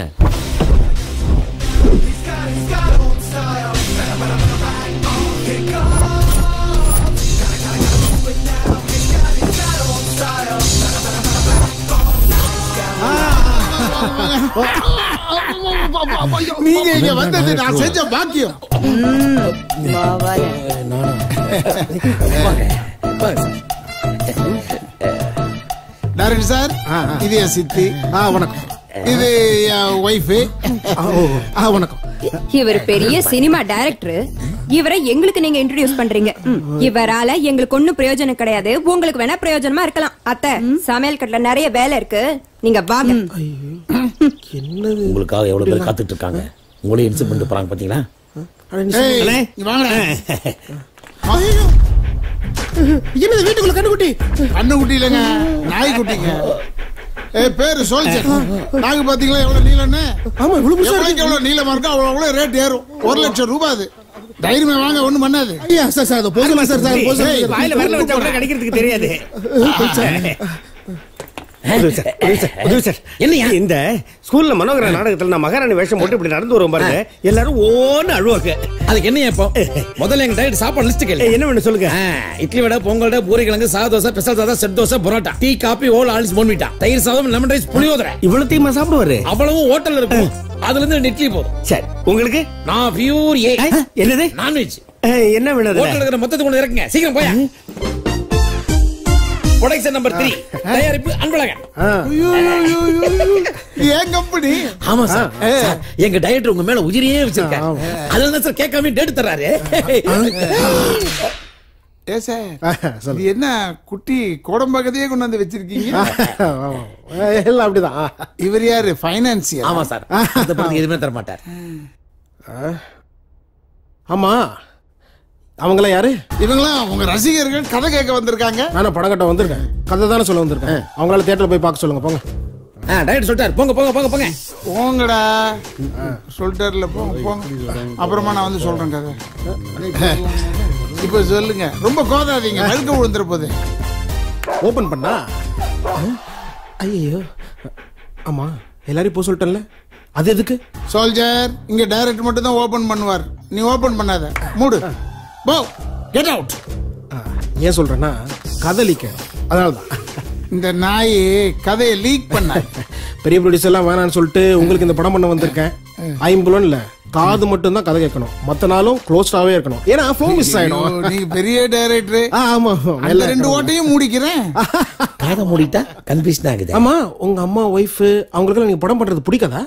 Speaker 12: நீங்க இங்க வந்தது நான் செஞ்ச பாக்கியம் டைரக்டர் சார் இது என் சித்தி ஆ வணக்கம் இது என் ஒய்ஃபு ஆ வணக்கம்
Speaker 15: இவர் பெரிய சினிமா டைரக்டர்
Speaker 18: இவரை எங்களுக்கு நீங்க இன்ட்ரோடியூஸ் பண்றீங்க ம். இவரால எங்களுக்கு ஒண்ணும் பிரயோஜனம் கிடையாது உங்களுக்கு வேணா பிரயோஜனமா இருக்கலாம் அத்தை சமையல் கட்டுல நிறைய வேலை இருக்கு நீங்க வாங்க
Speaker 19: உங்களுக்காக எவ்வளவு பேர் காத்துட்டு இருக்காங்க உங்களையும் இன்சல்ட் பண்ணிட்டு போறாங்க பாத்தீங்களா
Speaker 12: ஏய், இங்க வாங்கடா. ஐயோ. என்னது வீட்டுக்குள்ள கண்ணுக்குட்டி கண்ணுக்குட்டி இல்லைங்க நாய்க்குட்டிங்க ஏ பேரு சோல்ஜர் நாங்க பாத்தீங்களா எவ்வளவு நீளம்னு
Speaker 14: ஆமா இவ்வளவு புதுசா
Speaker 12: எவ்வளவுக்கு எவ்வளவு நீளமா இருக்கோ அவ்வளவு அவ்வளவு ரேட் ஏறும் ஒரு லட்சம் ரூபாய் அது தைரியமா வாங்க ஒண்ணும் பண்ணாது
Speaker 14: ஐயா சார் சார் அது போதுமா சார் சார் போதும்
Speaker 12: ஏய்,
Speaker 8: வாயில விரல வச்சா கூட கிடைக்கிறதுக்கு தெரியாது என்னையா இந்த ஸ்கூல்ல மனோகர நாடகத்துல நான் மகாராணி வேஷம் போட்டு இப்படி நடந்து வருவோம் பாருங்க எல்லாரும் ஓன்னு அழுவாங்க
Speaker 13: அதுக்கு என்ன இப்போ முதல்ல எங்க டயட் சாப்பாடு லிஸ்ட் கேளு
Speaker 8: என்ன வேணும் சொல்லுங்க
Speaker 13: இட்லி வடை பொங்கல் வடை பூரி கிழங்கு சாத தோசை பெசல் சாதம் set dosa parotta tea coffee ஓல் ஆல்ஸ் போன்விட்டா தயிர் சாதம் லெமன் ரைஸ் புளியோதரை
Speaker 8: இவ்வளவு தீமா சாப்பிடுவாரு
Speaker 13: அவ்வளவும் ஹோட்டல்ல இருக்கும் அதுல இருந்து ரெண்டு இட்லி போதும்
Speaker 8: சரி உங்களுக்கு
Speaker 13: நான் பியூர் ஏ
Speaker 8: என்னது
Speaker 13: நான்வெஜ்
Speaker 8: என்ன வேணும் அதுல?
Speaker 13: ஹோட்டல்ல இருக்கிற மொத்தத்துக்கு கொண்டு இறக்குங்க சீக்கிரம் போயா ப்ரொடக்ஷன் நம்பர் த்ரீ தயாரிப்பு அன்பழகன்
Speaker 12: ஏன் கம்பெனி
Speaker 13: ஆமா சார் சார், எங்க டைரக்டர் உங்க மேல உயிரியே வச்சிருக்காரு அதுல தான் சார் கேட்காம டேட் தர்றாரு
Speaker 12: ஏ சார் இது என்ன குட்டி கோடம்பாக்கத்தையே கொண்டு வந்து வச்சிருக்கீங்க
Speaker 14: எல்லாம் அப்படிதான்
Speaker 12: இவர் யாரு பைனான்சியர்
Speaker 13: ஆமா சார் அந்த படத்துக்கு எதுவுமே தர மாட்டார்
Speaker 14: ஆமா அவங்களாம் யாரு
Speaker 12: இவங்களாம் உங்க ரசிகர்கள் கதை கேட்க வந்திருக்காங்க
Speaker 14: நானும் படம் கட்ட வந்திருக்கேன் கதை தானே சொல்ல வந்திருக்கேன் அவங்களால தேட்டர்ல போய் பார்க்க சொல்லுங்க போங்க
Speaker 13: டைரக்டர் சொல்லிட்டாரு போங்க போங்க போங்க போங்க
Speaker 12: போங்கடா சொல்லிட்டார்ல போங்க போங்க அப்புறமா நான் வந்து சொல்றேன் கதை இப்ப சொல்லுங்க ரொம்ப கோதாதீங்க வழுக்க விழுந்துற போது
Speaker 14: ஓபன் பண்ணா ஐயோ ஆமா எல்லாரையும் போக சொல்லிட்டேன்ல அது எதுக்கு
Speaker 12: சோல்ஜர் இங்க டைரக்ட் மட்டும் தான் ஓபன் பண்ணுவார் நீ ஓபன் பண்ணாத மூடு போ கெட் அவுட்
Speaker 14: ஏன் சொல்றேன்னா கதை லீக்க அதனாலதான்
Speaker 12: இந்த நாய் கதையை லீக் பண்ண
Speaker 14: பெரிய ப்ரொடியூசர் எல்லாம் வேணாம்னு சொல்லிட்டு உங்களுக்கு இந்த படம் பண்ண வந்திருக்கேன் ஐம்புலன் இல்ல காது மட்டும் தான் கதை கேட்கணும் மத்த நாளும் க்ளோஸ்டாவே இருக்கணும் ஏன்னா ஃப்ளோ மிஸ் ஆயிடும்
Speaker 12: நீங்க பெரிய டைரக்டர்
Speaker 14: ஆமா
Speaker 12: அந்த ரெண்டு ஓட்டையும் மூடிக்கிறேன்
Speaker 19: காதை மூடிட்டா கன்ஃபியூஷன் ஆகுது
Speaker 14: ஆமா உங்க அம்மா ஒய்ஃப் அவங்களுக்கு நீங்க படம் பண்றது பிடிக்காதா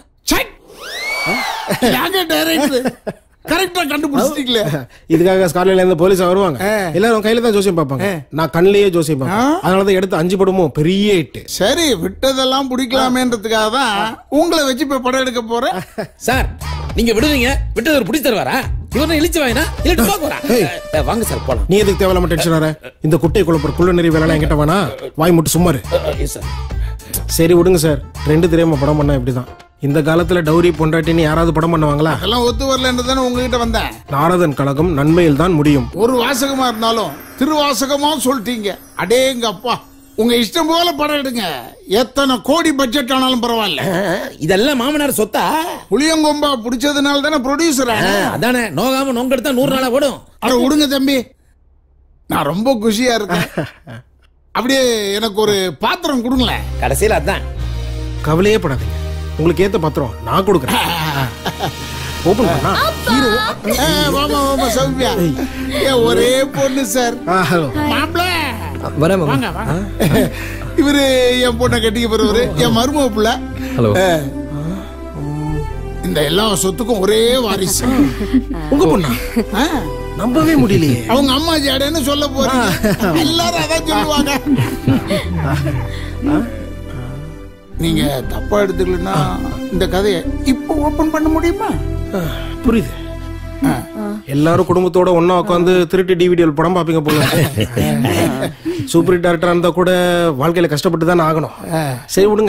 Speaker 12: யாங்க டைரக்டர் கரெக்டா கண்டுபிடிச்சிட்டீங்களே
Speaker 14: இதுக்காக ஸ்கார்ல இருந்து போலீஸ் வருவாங்க எல்லாரும் கையில தான் ஜோசியம் பார்ப்பாங்க நான் கண்ணிலேயே ஜோசியம் பார்ப்பேன் அதனாலதான் எடுத்து அஞ்சு படமும் பெரிய ஹிட்
Speaker 12: சரி விட்டதெல்லாம் பிடிக்கலாமேன்றதுக்காக தான் உங்களை வச்சு இப்ப படம் எடுக்க போறேன்
Speaker 13: சார் நீங்க விடுவீங்க விட்டது பிடிச்சு தருவாரா இவனை இழிச்சு வாங்கினா இல்லட்டு போக போறா வாங்க சார் போலாம்
Speaker 14: நீ எதுக்கு தேவையில்லாம டென்ஷன் ஆற இந்த குட்டை குழப்பற குள்ள நிறைய வேலை என்கிட்ட வேணா வாய் மட்டும் சும்மாரு
Speaker 13: சார்
Speaker 14: சரி விடுங்க சார் ரெண்டு தெரியாம படம் பண்ணா இப்படிதான் இந்த காலத்துல டௌரி பொண்டாட்டின்னு யாராவது படம் பண்ணுவாங்களா
Speaker 12: அதெல்லாம் ஒத்து வரலன்னு தானே உங்ககிட்ட வந்தேன்
Speaker 14: நாரதன் கழகம் நன்மையில் தான் முடியும்
Speaker 12: ஒரு வாசகமா இருந்தாலும் திருவாசகமா சொல்லிட்டீங்க அடேங்க அப்பா உங்க இஷ்டம் போல படம் எடுங்க எத்தனை கோடி பட்ஜெட் ஆனாலும் பரவாயில்ல
Speaker 13: இதெல்லாம் மாமனார் சொத்தா
Speaker 12: புளியங்கொம்பா பிடிச்சதுனால தானே ப்ரொடியூசர்
Speaker 13: அதானே நோகாம நோங்க எடுத்தா நூறு நாளா ஓடும்
Speaker 12: அட விடுங்க தம்பி நான் ரொம்ப குஷியா இருக்கேன் அப்படியே எனக்கு ஒரு பாத்திரம் கொடுங்களேன்
Speaker 13: கடைசியில அதான்
Speaker 14: கவலையே படாதீங்க உங்களுக்கு ஏத்த பத்திரம் நான் கொடுக்குறேன் ஓபன் பண்ணா ஹீரோ
Speaker 12: ஏ, வாமா வாமா சௌமியா ஏ ஒரே பொண்ணு சார் மாப்பிள
Speaker 4: வரேன் மாமா.
Speaker 12: வாங்க வாங்க இவரு என் பொண்ணை கட்டிக்க போறவரு என் மருமக புள்ள
Speaker 4: ஹலோ.
Speaker 12: ஏ, இந்த எல்லா சொத்துக்கும் ஒரே வாரிசு
Speaker 14: உங்க பொண்ணா நம்பவே முடியலையே
Speaker 12: அவங்க அம்மா ஜாடன்னு சொல்ல போறீங்க எல்லாரும் அதான் சொல்லுவாங்க நீங்க தப்பா எடுத்துக்கலன்னா இந்த கதையை இப்போ ஓபன் பண்ண முடியுமா
Speaker 14: புரியுது எல்லாரும் குடும்பத்தோட ஒண்ணா உட்காந்து திருட்டு டிவிடிஎல் படம் பாப்பீங்க போல சூப்பர் ஹிட் டேரக்டரா இருந்தா கூட வாழ்க்கையில கஷ்டப்பட்டு தானே ஆகணும் சரி விடுங்க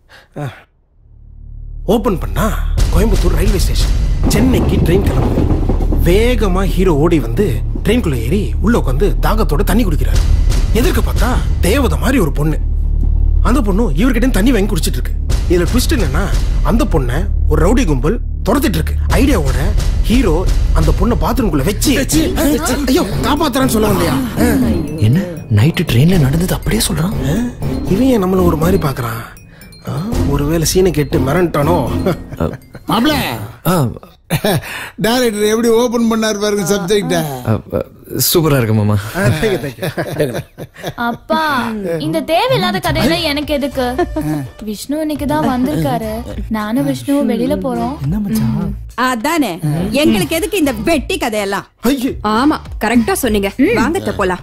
Speaker 14: ஓபன் பண்ணா கோயம்புத்தூர் ரயில்வே ஸ்டேஷன் சென்னைக்கு ட்ரெயின் கிளம்புது வேகமா ஹீரோ ஓடி வந்து ட்ரெயின்குள்ள ஏறி உள்ள உட்காந்து தாகத்தோட தண்ணி குடிக்கிறாரு எதிர்க்க பார்த்தா தேவதை மாதிரி ஒரு பொண்ணு அந்த பொண்ணு இவர்கிட்ட தண்ணி வாங்கி குடிச்சிட்டு இருக்கு இதுல ட்விஸ்ட் என்னன்னா அந்த பொண்ணை ஒரு ரவுடி கும்பல் துரத்திட்டு இருக்கு ஐடியாவோட ஹீரோ அந்த பொண்ணை பாத்ரூம்குள்ள வச்சு ஐயோ காப்பாத்துறான்னு சொல்ல வந்தியா
Speaker 4: என்ன நைட்டு ட்ரெயின்ல நடந்தது அப்படியே சொல்றான்
Speaker 14: இவன் ஏன் நம்மள ஒரு மாதிரி பாக்குறான் ஆ, ஒருவேளை சீனை கேட்டு மிரண்டானோ
Speaker 12: மாப்பிள டைரக்டர் எப்படி ஓபன் பண்ணாரு பாருங்க சப்ஜெக்ட
Speaker 4: சூப்பரா இருக்கு மாமா
Speaker 16: அப்பா இந்த தேவையில்லாத கதையில எனக்கு எதுக்கு விஷ்ணு இன்னைக்கு தான் வந்திருக்காரு நானும் விஷ்ணுவும் வெளியில போறோம்
Speaker 15: அதானே எங்களுக்கு எதுக்கு இந்த வெட்டி கதையெல்லாம்
Speaker 18: ஆமா கரெக்டா சொன்னீங்க வாங்க அத்தை, போலாம்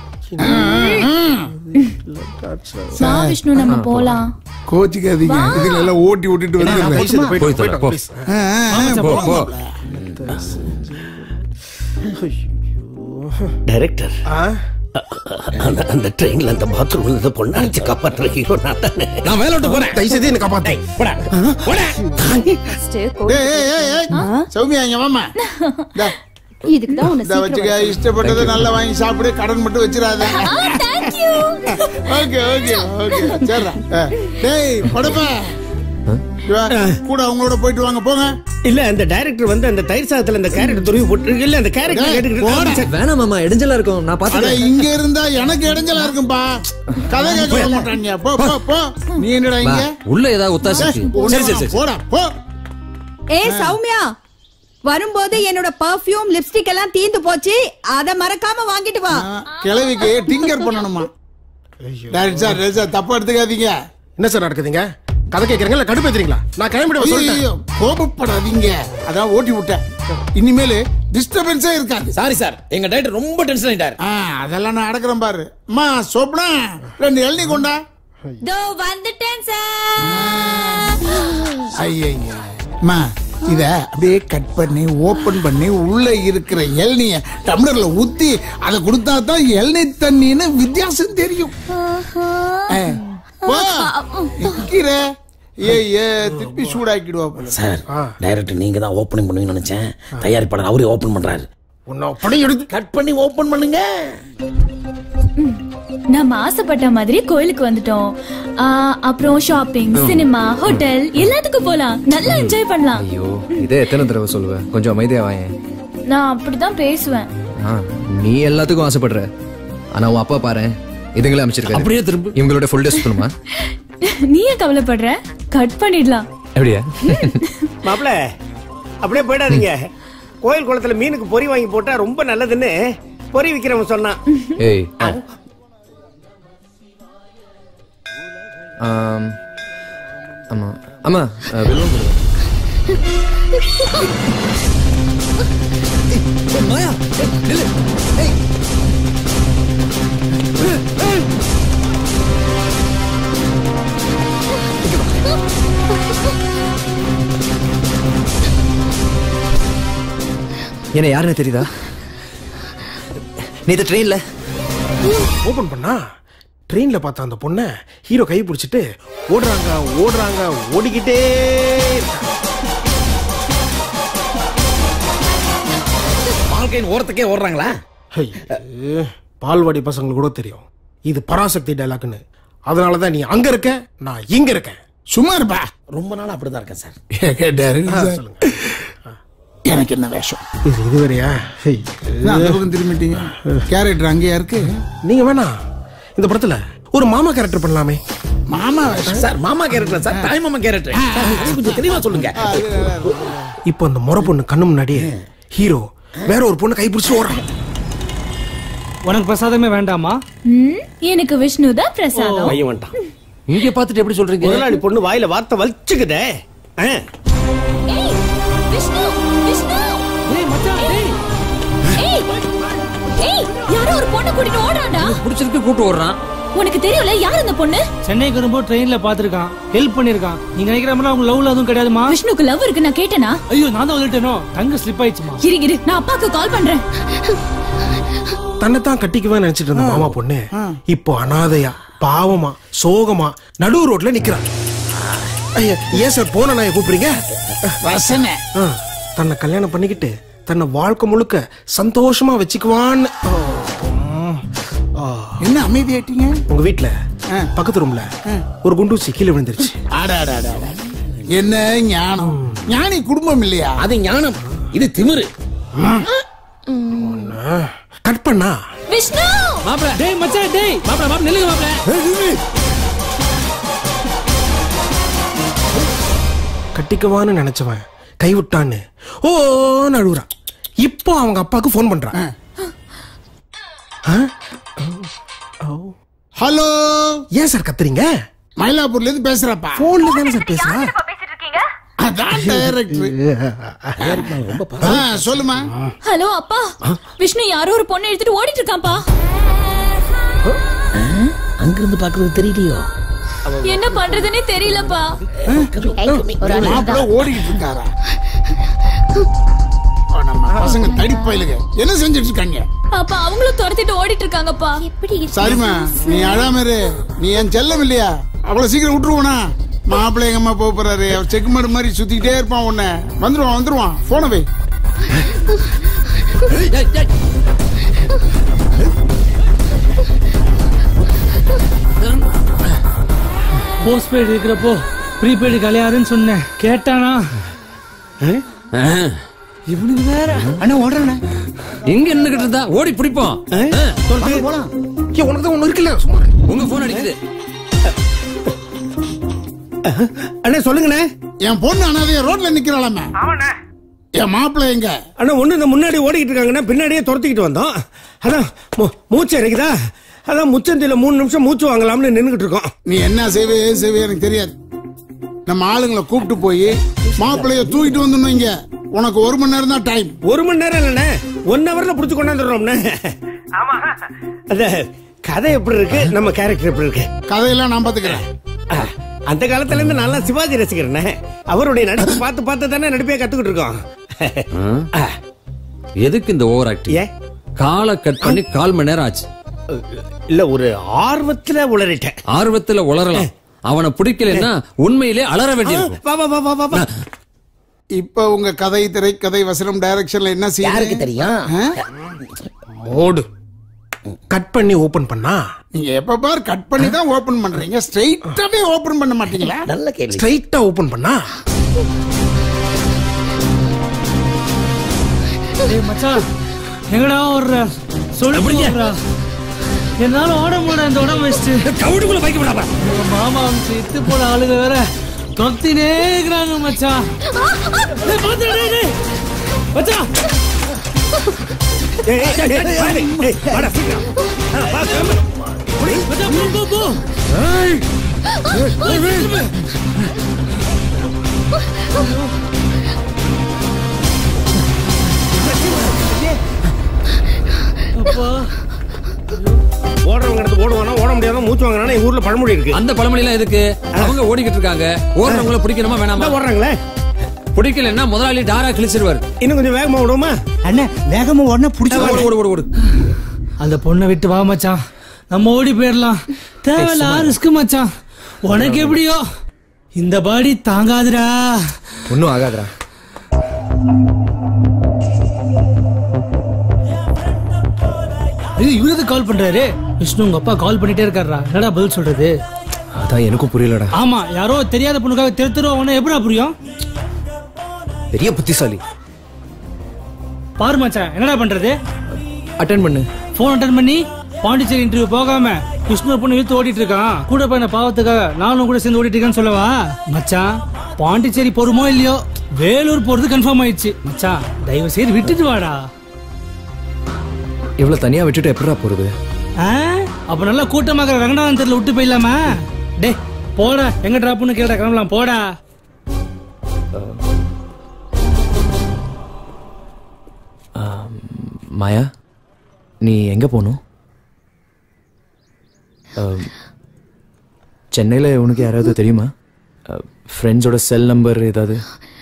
Speaker 16: வா விஷ்ணு நம்ம போலாம்
Speaker 12: கோச்சிக்காதீங்க இதுல எல்லாம் ஓட்டி ஓட்டிட்டு வந்து
Speaker 3: போய் தரேன், போ.
Speaker 12: போ
Speaker 3: போ.
Speaker 14: டைரக்டர் அந்த அந்த ட்ரெயின்ல அந்த பாத்ரூம்ல இந்த பொண்ணு அடிச்சு காப்பாற்றுற ஹீரோ நான் தானே
Speaker 13: நான் மேல விட்டு போறேன் தயவு செய்து என்ன காப்பாத்து போடா போடா
Speaker 12: ஏய், ஏய், ஏய், ஏய். சௌமியா இங்க வாமா
Speaker 6: இதுக்கு தான்
Speaker 12: இந்த வச்சுக்க இஷ்டப்பட்டதை நல்லா வாங்கி சாப்பிடு கடன் மட்டும் வச்சிடாத ஓகே ஓகே ஓகே சரிடா ஆ. டேய் படப்பா இவா, கூட அவங்களோட போயிட்டு வாங்க போங்க
Speaker 14: இல்ல அந்த டைரக்டர் வந்து அந்த தயிர் சாதத்துல அந்த கேரட் துருவி போட்டு இல்ல அந்த கேரட்
Speaker 12: டேய், போடா.
Speaker 4: வேணாம் மாமா இடைஞ்சலா இருக்கும் நான்
Speaker 12: அட,
Speaker 4: பாத்துக்கிறேன்
Speaker 12: இங்க இருந்தா எனக்கு இடைஞ்சலா இருக்கும்பா கதை கேட்க விட மாட்டாங்க போ போ போ நீ என்னடா இங்க
Speaker 4: உள்ள ஏதாவது ஒத்தாசை
Speaker 12: டேய்,
Speaker 4: இருக்கு.
Speaker 12: ஒண்ணு
Speaker 4: சரி, சரி,
Speaker 12: வேணாம்,
Speaker 4: சரி.
Speaker 12: போடா போ
Speaker 15: ஏ சௌமியா வரும்போது என்னோட பர்ஃபியூம் லிப்ஸ்டிக் எல்லாம் தீந்து போச்சு அத மறக்காம வாங்கிட்டு வா
Speaker 12: கிழவிக்கு டிங்கர் பண்ணணுமா டேரக்ட் சார் டேரக்ட் சார் தப்பா எடுத்துக்காதீங்க
Speaker 13: என்ன சார் நடக்குதுங்க கதை கேக்குறீங்க இல்ல கடுப்பேத்துறீங்களா நான் கிளம்பிட்டு
Speaker 12: ஐயோ,
Speaker 13: சொல்லிட்டேன்
Speaker 12: கோபப்படாதீங்க அதான் ஓட்டி விட்டேன் இனிமேல் டிஸ்டர்பன்ஸே இருக்காது
Speaker 13: சாரி சார் எங்க டைரக்டர் ரொம்ப டென்ஷன் ஆயிட்டாரு
Speaker 12: ஆ அதெல்லாம் நான் அடக்குறேன் பாரு அம்மா சொப்னா ரெண்டு இளநீ கொண்டா
Speaker 6: தோ வந்துட்டேன் சார்
Speaker 12: ஐயா அம்மா இத அப்படியே கட் பண்ணி ஓபன் பண்ணி உள்ள இருக்கிற இளநிய டம்ளர்ல ஊத்தி அதை கொடுத்தா தான் இளநீ தண்ணின்னு வித்தியாசம் தெரியும் ஆ, வா நிக்கிற ஏய் ஏ திருப்பி சூடாக்கிடுவா போல.
Speaker 19: சார் டைரக்டர் நீங்க தான் ஓப்பனிங் பண்ணுவீங்கன்னு நினைச்சேன் தயாரிப்பாளர் அவரே ஓபன் பண்றாரு
Speaker 13: உன்னை அப்படியே எடுத்து
Speaker 19: கட் பண்ணி ஓபன் பண்ணுங்க
Speaker 16: நம்ம ஆசைப்பட்ட மாதிரி கோயிலுக்கு வந்துட்டோம் ஆ, அப்புறம் ஷாப்பிங் சினிமா ஹோட்டல் எல்லாத்துக்கும் போலாம் நல்லா என்ஜாய் பண்ணலாம்
Speaker 4: ஐயோ இதே எத்தனை தடவை சொல்லுவேன் கொஞ்சம் அமைதியா வாயேன்
Speaker 16: நான் அப்படிதான் பேசுவேன்
Speaker 4: ஆ, நீ எல்லாத்துக்கும் ஆசைப்படுற ஆனா உன் அப்பா பாரு இதுங்களே அமைச்சிருக்காரு
Speaker 13: அப்படியே திரும்ப
Speaker 4: இவங்களோட ஃபுல் டே சுத்தணுமா
Speaker 16: நீ ஏன் கவலைப்படுற கட் பண்ணிடலாம்
Speaker 4: எப்படியா
Speaker 14: மாப்பிள அப்படியே போயிடாதீங்க கோயில் குளத்துல மீனுக்கு பொறி வாங்கி போட்டா ரொம்ப நல்லதுன்னு பொறி விக்கிறவன் சொன்னான்
Speaker 4: ஏய் ஆம், ஆமா ஆமா அஹ், வெல்லம் கொடுங்க. மாயா ஏய், நில்லு. ஏய். என்ன யாருன்னு தெரியுதா நீ இந்த ட்ரெயின்ல
Speaker 14: ஓபன் பண்ணா ட்ரெயின்ல பார்த்த அந்த பொண்ணை ஹீரோ கை பிடிச்சிட்டு ஓடுறாங்க ஓடுறாங்க ஓடிக்கிட்டே இருக்காங்க.
Speaker 13: வாழ்க்கையின் ஓரத்துக்கே ஓடுறாங்களா
Speaker 14: ஐயே, பால்வாடி பசங்களுக்கு கூட தெரியும் இது பராசக்தி டைலாக்னு அதனால தான் நீ அங்க இருக்க நான் இங்க இருக்கேன்
Speaker 12: சும்மா இருப்பா
Speaker 19: ரொம்ப நாள் அப்படிதான் இருக்கேன் சார்
Speaker 12: டைரக்ட்
Speaker 14: ஆ,
Speaker 12: சார்.
Speaker 14: சொல்லுங்க
Speaker 12: எனக்கு என்ன வேஷம்
Speaker 14: இது இது வேறையா
Speaker 12: என்ன அந்த பக்கம் திரும்பிட்டீங்க கேரக்டர் அங்கேயா இருக்கு
Speaker 14: நீங்க வேணா இந்த படத்துல ஒரு மாமா கேரக்டர் பண்ணலாமே
Speaker 12: மாமா வேஷம்
Speaker 13: சார் மாமா கேரக்டர் சார் தாய் மாமா கேரக்டர் கொஞ்சம் தெளிவா சொல்லுங்க
Speaker 14: இப்போ அந்த முறை பொண்ணு கண்ணு முன்னாடியே ஹீரோ வேற ஒரு பொண்ணு கை பிடிச்சி ஓடுறான்
Speaker 10: உனக்கு பிரசாதமே வேண்டாமா
Speaker 16: ம், எனக்கு விஷ்ணு தான் பிரசாதம்
Speaker 14: பையன் வந்துட்டான்
Speaker 4: இங்க பார்த்துட்டு எப்படி சொல்றீங்க
Speaker 14: முதலாளி பொண்ணு வாயில வார்த்தை வலிச்சுக்குதே ஆ.
Speaker 16: ஏய் விஷ்ணு விஷ்ணு
Speaker 10: ஏய் மச்சான் டேய்
Speaker 16: ஏய் ஏய் யாரோ ஒரு பொண்ணு கூட்டிட்டு ஓடுறான்டா
Speaker 4: பிடிச்சிருக்கு கூட்டு ஓடுறான்
Speaker 16: உனக்கு தெரியும்ல யார் அந்த பொண்ணு
Speaker 10: சென்னைக்கு வரும்போது ட்ரெயின்ல பாத்துருக்கான் ஹெல்ப் பண்ணிருக்கான் நீங்க நினைக்கிற மாதிரி அவங்க லவ்ல அதுவும் கிடையாதுமா
Speaker 16: விஷ்ணுக்கு லவ் இருக்கு நான் கேட்டேனா
Speaker 10: ஐயோ நான் தான் வந்துட்டேனோ தங்க ஸ்லிப் ஆயிடுச்சுமா
Speaker 16: இரு இரு நான் அப்பாக்கு கால் பண்றேன்
Speaker 14: தன்னைத்தான் கட்டிக்குவேன் நினைச்சிட்டு இருந்த மாமா பொண்ணு இப்போ அனாதையா பாவமா சோகமா நடு ரோட்ல நிக்கிறான் ஐயா ஏன் சார் போன நான் கூப்பிடுறீங்க
Speaker 12: ரசனை
Speaker 14: ஆ, தன்னை கல்யாணம் பண்ணிக்கிட்டு தன்னை வாழ்க்கை முழுக்க சந்தோஷமா வச்சுக்குவான்னு ஆ, ம், ஆ.
Speaker 12: என்ன அமைதியாயிட்டீங்க
Speaker 14: உங்க வீட்ல பக்கத்து ரூம்ல ஒரு குண்டூசி கீழே விழுந்துருச்சு
Speaker 12: ஆடா ஆடா, ஆடா, ஆடா. என்ன ஞானம் ஞானி குடும்பம் இல்லையா
Speaker 13: அது ஞானம் இது திமிரு
Speaker 14: கட் பண்ணா
Speaker 16: விஷ்ணு
Speaker 10: மாப்ள டேய் மச்சான் டேய்
Speaker 13: மாப்பிள மாப்பிள நில்லுங்க மாப்பிள
Speaker 14: கட்டிக்குவான்னு நினைச்சவன் கைவிட்டான்னு ஓ அழுகுறான் இப்போ அவங்க அப்பாவுக்கு ஃபோன் பண்றான் ஆ?
Speaker 12: ஹலோ
Speaker 14: ஏன் சார் கத்துறீங்க
Speaker 12: மயிலாப்பூர்ல இருந்து பேசுறப்பா
Speaker 14: போன்ல தானே சார் பேசுறா
Speaker 12: அதான் டைரக்டர் சொல்லுமா
Speaker 16: ஹலோ அப்பா விஷ்ணு யாரோ ஒரு பொண்ணை எடுத்துட்டு ஓடிட்டு இருக்கான்ப்பா
Speaker 19: அங்கிருந்து பாக்குறது தெரியலையோ
Speaker 16: என்ன பண்றதுன்னே தெரியலப்பா
Speaker 12: மாப்பிள்ள ஓடிக்கிட்டு இருக்காரா ஓ, நம்ம பசங்க தடிப்பயிலுங்க என்ன செஞ்சுட்டு இருக்காங்க
Speaker 16: அப்பா அவங்களும் துரத்திட்டு ஓடிட்டு இருக்காங்கப்பா எப்படி
Speaker 12: சரிம்மா நீ அழாம இரு நீ என் செல்லம் இல்லையா அவ்வளவு சீக்கிரம் விட்டுருவோனா மாப்பிள்ளை எங்க அம்மா போக போறாரு அவர் செக் மாடு மாதிரி சுத்திக்கிட்டே இருப்பான் உன்னை வந்துருவான் வந்துருவான் போன வை
Speaker 10: போஸ்ட் பெய்டு இருக்கிறப்போ ப்ரீபெய்டு கலையாதுன்னு சொன்னேன் கேட்டானா
Speaker 20: இவனுக்கு வேற அண்ணா ஓடுறண்ணா எங்க நின்னுகிட்டு இருந்தா ஓடி பிடிப்போம்
Speaker 12: போலாம்
Speaker 14: உனக்கு தான் ஒண்ணு இருக்குல்ல
Speaker 20: உங்க போன் அடிக்குது
Speaker 14: அண்ணே சொல்லுங்கண்ணே
Speaker 12: என் பொண்ணு அனாதைய ரோட்ல நிக்கிறாளாமே என் மாப்பிள்ளை எங்க
Speaker 14: அண்ணா ஒண்ணு இந்த முன்னாடி ஓடிக்கிட்டு இருக்காங்கண்ணா பின்னாடியே துரத்திக்கிட்டு வந்தோம் அதான் மூ- மூச்சு இறக்குதா அதான் முச்சந்தில மூணு நிமிஷம் மூச்சு வாங்கலாம்னு நின்னுகிட்டு இருக்கோம்
Speaker 12: நீ என்ன செய்வே ஏது செய்வே எனக்கு தெரியாது நம்ம ஆளுங்களை கூப்பிட்டு போய் மாப்பிள்ளைய தூக்கிட்டு வந்துடணும் இங்க உனக்கு ஒரு மணி நேரம் தான் டைம்
Speaker 14: ஒரு மணி நேரம் இல்லண்ணே ஒன் ஹவர்ல புடிச்சு கொண்டாந்துடுறோம்ண்ணே அந்த கதை எப்படி இருக்கு நம்ம கேரக்டர் எப்படி இருக்கு
Speaker 12: கதையெல்லாம் நான் பாத்துக்கிறேன்
Speaker 14: அந்த காலத்துல இருந்து நல்லா சிவாஜி ரசிக்கிறேனே அவருடைய நடிப்பு பார்த்து பார்த்து தானே நடிப்பே கத்துக்கிட்டு இருக்கோம்
Speaker 20: ஆ? எதுக்கு இந்த ஓவர் ஆக்டிங் காலை கட் பண்ணி கால் மணி நேரம் ஆச்சு
Speaker 14: இல்ல ஒரு ஆர்வத்துல உளறிட்டேன்
Speaker 20: ஆர்வத்துல உளரலாம் அவனை பிடிக்கலன்னா உண்மையிலே அலற வேண்டியிருக்கும்
Speaker 14: வா வா வா வா வா வா
Speaker 12: இப்ப உங்க கதை திரை கதை வசனம் டைரக்ஷன்ல என்ன செய்ய
Speaker 19: யாருக்கு தெரியும்
Speaker 14: ஓடு கட் பண்ணி ஓபன் பண்ணா
Speaker 12: நீங்க எப்ப பார் கட் பண்ணி தான் ஓபன் பண்றீங்க ஸ்ட்ரைட்டாவே ஓபன் பண்ண மாட்டீங்களா
Speaker 19: நல்ல கேள்வி
Speaker 14: ஸ்ட்ரைட்டா ஓபன் பண்ணா
Speaker 10: டேய் மச்சான் எங்கடா ஓடுற சொல்லு போடுறா என்னால ஓட முடியல இந்த உடம்பு வச்சுட்டு
Speaker 14: கவுடுக்குள்ள வைக்க விடாம
Speaker 10: உங்க மாமா செத்து போன ஆளுங்க வேற தொத்தினே இருக்கிறாங்க மச்சான் டேய், பாத்துடா, டேய், டேய். மச்சான்
Speaker 14: ஏய், ஏய், ஏய், ஏய், ஏய், ஏய், வாடா, சீக்கிரம். ஆ, வா, கிளம்பு.
Speaker 10: மச்சான் போ போ போ
Speaker 14: ஏய், ஏய், ஏய், ஏய்.
Speaker 10: அப்பா
Speaker 14: ஓடுறவங்க இடத்து ஓடுவானா ஓட முடியாத மூச்சு வாங்கினா எங்க ஊர்ல பழமொழி இருக்கு
Speaker 20: அந்த பழமொழி எல்லாம் எதுக்கு அவங்க ஓடிக்கிட்டு இருக்காங்க ஓடுறவங்கள பிடிக்கணுமா வேணாமா
Speaker 14: அதான் ஓடுறாங்களே
Speaker 20: பிடிக்கலன்னா முதலாளி டாரா கிழிச்சிருவாரு
Speaker 14: இன்னும் கொஞ்சம் வேகமா விடுவோமா
Speaker 9: அண்ணா வேகமா உடனே புடிச்சு
Speaker 20: ஓடு ஓடு ஓடு ஓடு
Speaker 10: அந்த பொண்ணை விட்டு வா மச்சான் நம்ம ஓடி போயிடலாம் தேவையில்ல ரிஸ்க் மச்சான் உனக்கு எப்படியோ இந்த பாடி தாங்காதுடா
Speaker 4: ஒன்றும் ஆகாதுடா
Speaker 10: ஐயோ இவருக்கு கால் பண்றாரு விஷ்ணு உங்க அப்பா கால் பண்ணிட்டே இருக்காருடா என்னடா பதில் சொல்றது
Speaker 4: அதான் எனக்கும் புரியலடா
Speaker 10: ஆமா யாரோ தெரியாத பொண்ணுக்காக தெரு தெருவா உடனே எப்படா புரியும்
Speaker 4: பெரிய புத்திசாலி
Speaker 10: பாரு மச்சான் என்னடா பண்றது
Speaker 4: அட்டன் பண்ணு
Speaker 10: போன் அட்டன் பண்ணி பாண்டிச்சேரி இன்டர்வியூ போகாம விஷ்ணு பொண்ணு இழுத்து ஓடிட்டு இருக்கான் கூட போய் பாவத்துக்காக நானும் கூட சேர்ந்து ஓடிட்டு இருக்கேன்னு சொல்லவா மச்சான் பாண்டிச்சேரி போறோமோ இல்லையோ வேலூர் போறது கன்ஃபார்ம் ஆயிடுச்சு மச்சான் தயவு செய்து விட்டுட்டு வாடா
Speaker 4: இவ்வளவு தனியா விட்டுட்டு எப்படிடா போறது
Speaker 10: ஆ? அப்ப நல்லா கூட்டமாக்குற ரங்கநாதன் தெருல விட்டு போயிடலாமா டே போடா எங்க டிராப்னு கேட்டா கிளம்பலாம் போடா
Speaker 4: மாயா நீ எங்க போகணும் அஹ், சென்னையில உனக்கு யாராவது தெரியுமா ஃப்ரெண்ட்ஸோட செல் நம்பர் ஏதாவது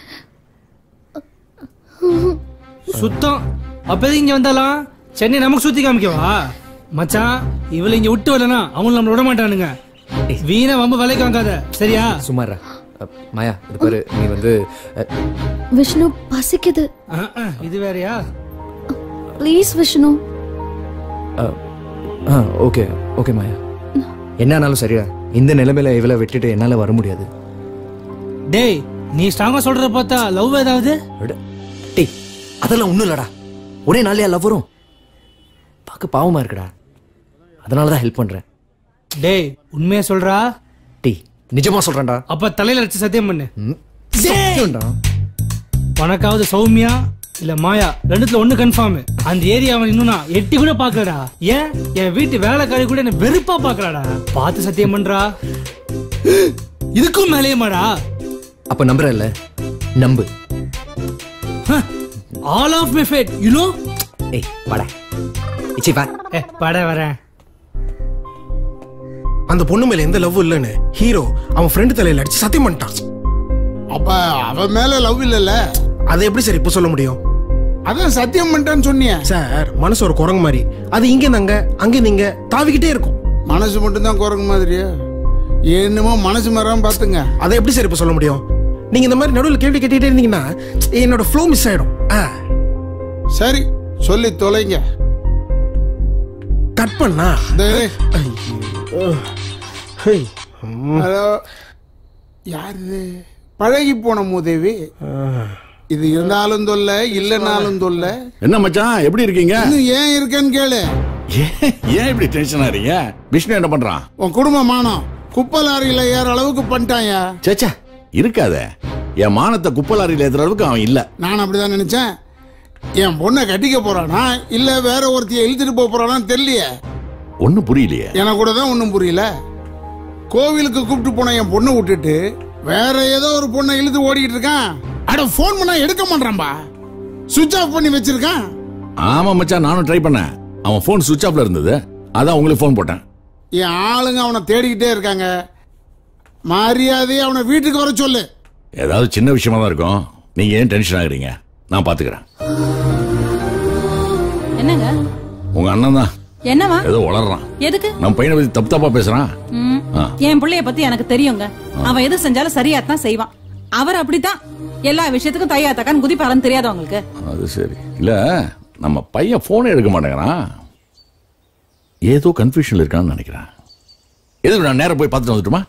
Speaker 10: சுத்தம் அப்ப இங்க வந்தாலாம் சென்னை நமக்கு சுத்தி காமிக்கவா மச்சான் இவளை இங்க விட்டு வரலனா அவங்க நம்மள விட மாட்டானுங்க வீணா வம்பு விலைக்கு வாங்காத சரியா
Speaker 4: சுமாரா அஹ், மாயா இது பாரு நீ வந்து அஹ்,
Speaker 21: விஷ்ணு பசிக்குது
Speaker 10: அஹ், அஹ், இது வேறயா
Speaker 21: ப்ளீஸ் விஷ்ணு
Speaker 4: அஹ், ஆ ஓகே ஓகே மாயா என்ன ஆனாலும் சரியா இந்த நிலைமையில இவளை விட்டுட்டு என்னால வர முடியாது
Speaker 10: டேய் நீ ஸ்ட்ராங்கா சொல்றத பார்த்தா லவ் ஏதாவது
Speaker 4: டேய் அதெல்லாம் ஒண்ணும் இல்லடா ஒரே நாளையா லவ் வரும் பார்க்க பாவமா இருக்குடா அதனால தான் ஹெல்ப் பண்றேன்
Speaker 10: டேய் உண்மையா சொல்றா
Speaker 4: டேய் நிஜமா சொல்றேன்டா
Speaker 10: அப்ப தலையில வச்சு சத்தியம் பண்ணு
Speaker 4: சத்தியம்டா.
Speaker 10: உனக்காவது சௌமியா இல்ல மாயா ரெண்டுத்துல ஒண்ணு கன்ஃபார்ம் அந்த ஏரியாவை இன்னும் நான் எட்டி கூட பாக்கலடா ஏன் என் வீட்டு வேலைக்காரி கூட என்ன வெறுப்பா பாக்கலாடா பார்த்து சத்தியம் பண்றா இதுக்கும் மேலேயுமாடா
Speaker 4: அப்ப நம்புற இல்ல நம்பு
Speaker 10: all of my fate you know
Speaker 4: ஏய் வாடா இச்சி வா
Speaker 10: ஏ பட வரேன்
Speaker 1: அந்த பொண்ணு மேல எந்த லவ் இல்லைன்னு ஹீரோ அவன் ஃப்ரெண்டு தலையில அடிச்சு சத்தியம் பண்ணிட்டான்
Speaker 12: அப்ப அவன் மேல லவ் இல்லல்ல
Speaker 1: அதை எப்படி சார் இப்ப சொல்ல முடியும்
Speaker 12: அதான் சத்தியம் பண்ணிட்டான்னு சொன்னிய
Speaker 1: சார் மனசு ஒரு குரங்கு மாதிரி அது இங்க இருந்தாங்க அங்க நீங்க தாவிக்கிட்டே இருக்கும்
Speaker 12: மனசு மட்டும்தான் குரங்கு மாதிரியா என்னமோ மனசு மரம் பாத்துங்க
Speaker 1: அதை எப்படி சார் இப்ப சொல்ல முடியும் நீங்க இந்த மாதிரி நடுவில் கேள்வி கேட்டுட்டே இருந்தீங்கன்னா என்னோட ஃப்ளோ மிஸ் ஆயிடும் ஆ.
Speaker 12: சரி சொல்லி தொலைங்க
Speaker 1: கட் பண்ணா
Speaker 12: ஹலோ யாரு பழகி போன மூதேவி இது இருந்தாலும் தொல்ல இல்லைனாலும் தொல்ல
Speaker 22: என்ன மச்சான் எப்படி இருக்கீங்க
Speaker 12: இன்னும் ஏன் இருக்கேன்னு கேளு
Speaker 22: ஏன் இப்படி டென்ஷன் ஆறீங்க விஷ்ணு என்ன பண்றான்
Speaker 12: உன் குடும்ப மானம் குப்பை லாரியில ஏற அளவுக்கு பண்ணிட்டாயா
Speaker 22: சேச்சா இருக்காத என் மானத்தை குப்பை லாரியில் ஏத்துற அளவுக்கு அவன் இல்ல
Speaker 12: நான் அப்படிதான் நினைச்சேன் என் பொண்ணை கட்டிக்க போறானா இல்ல வேற ஒருத்திய இழுத்துட்டு போக போறானான்னு தெரியலையே
Speaker 22: ஒண்ணும் புரியலையே
Speaker 12: எனக்கு கூட தான் ஒன்றும் புரியல கோவிலுக்கு கூப்பிட்டு போன என் பொண்ணை விட்டுட்டு வேற ஏதோ ஒரு பொண்ணை இழுத்து ஓடிக்கிட்டு இருக்கான் அட ஃபோன் பண்ணா எடுக்க மாட்டான்பா சுவிட்ச் ஆஃப் பண்ணி வச்சிருக்கான்
Speaker 22: ஆமா மச்சான் நானும் ட்ரை பண்ணேன் அவன் ஃபோன் சுவிட்ச் ஆஃப்ல இருந்தது அதான் உங்களுக்கு ஃபோன் போட்டேன்
Speaker 12: என் ஆளுங்க அவனை தேடிக்கிட்டே இருக்காங்க மரியாதையை அவனை வீட்டுக்கு வர சொல்லு
Speaker 22: ஏதாவது சின்ன விஷயமா தான் இருக்கும் நீங்க ஏன் டென்ஷன் ஆகுறீங்க நான் பாத்துக்கிறேன்
Speaker 2: என்னங்க
Speaker 22: உங்க அண்ணன் தான்
Speaker 2: என்னவா
Speaker 22: ஏதோ வளர்றான்
Speaker 2: எதுக்கு
Speaker 22: நம்ம பையனை பத்தி தப்பு தப்பா பேசுறான்
Speaker 2: ம்,
Speaker 22: ஆ.
Speaker 2: என் பிள்ளைய பத்தி எனக்கு தெரியுங்க அவன் எது செஞ்சாலும் சரியா தான் செய்வான் அவர் அப்படித்தான் எல்லா விஷயத்துக்கும் தையா தக்கான்னு குதிப்பாருன்னு தெரியாத உங்களுக்கு
Speaker 22: அது சரி இல்ல நம்ம பையன் போனே எடுக்க மாட்டேங்கிறான் ஏதோ கன்ஃபியூஷன்ல இருக்கான்னு நினைக்கிறேன் எதுக்கு நான் நேரா போய் பார்த்துட்டு வந்துட்டுமா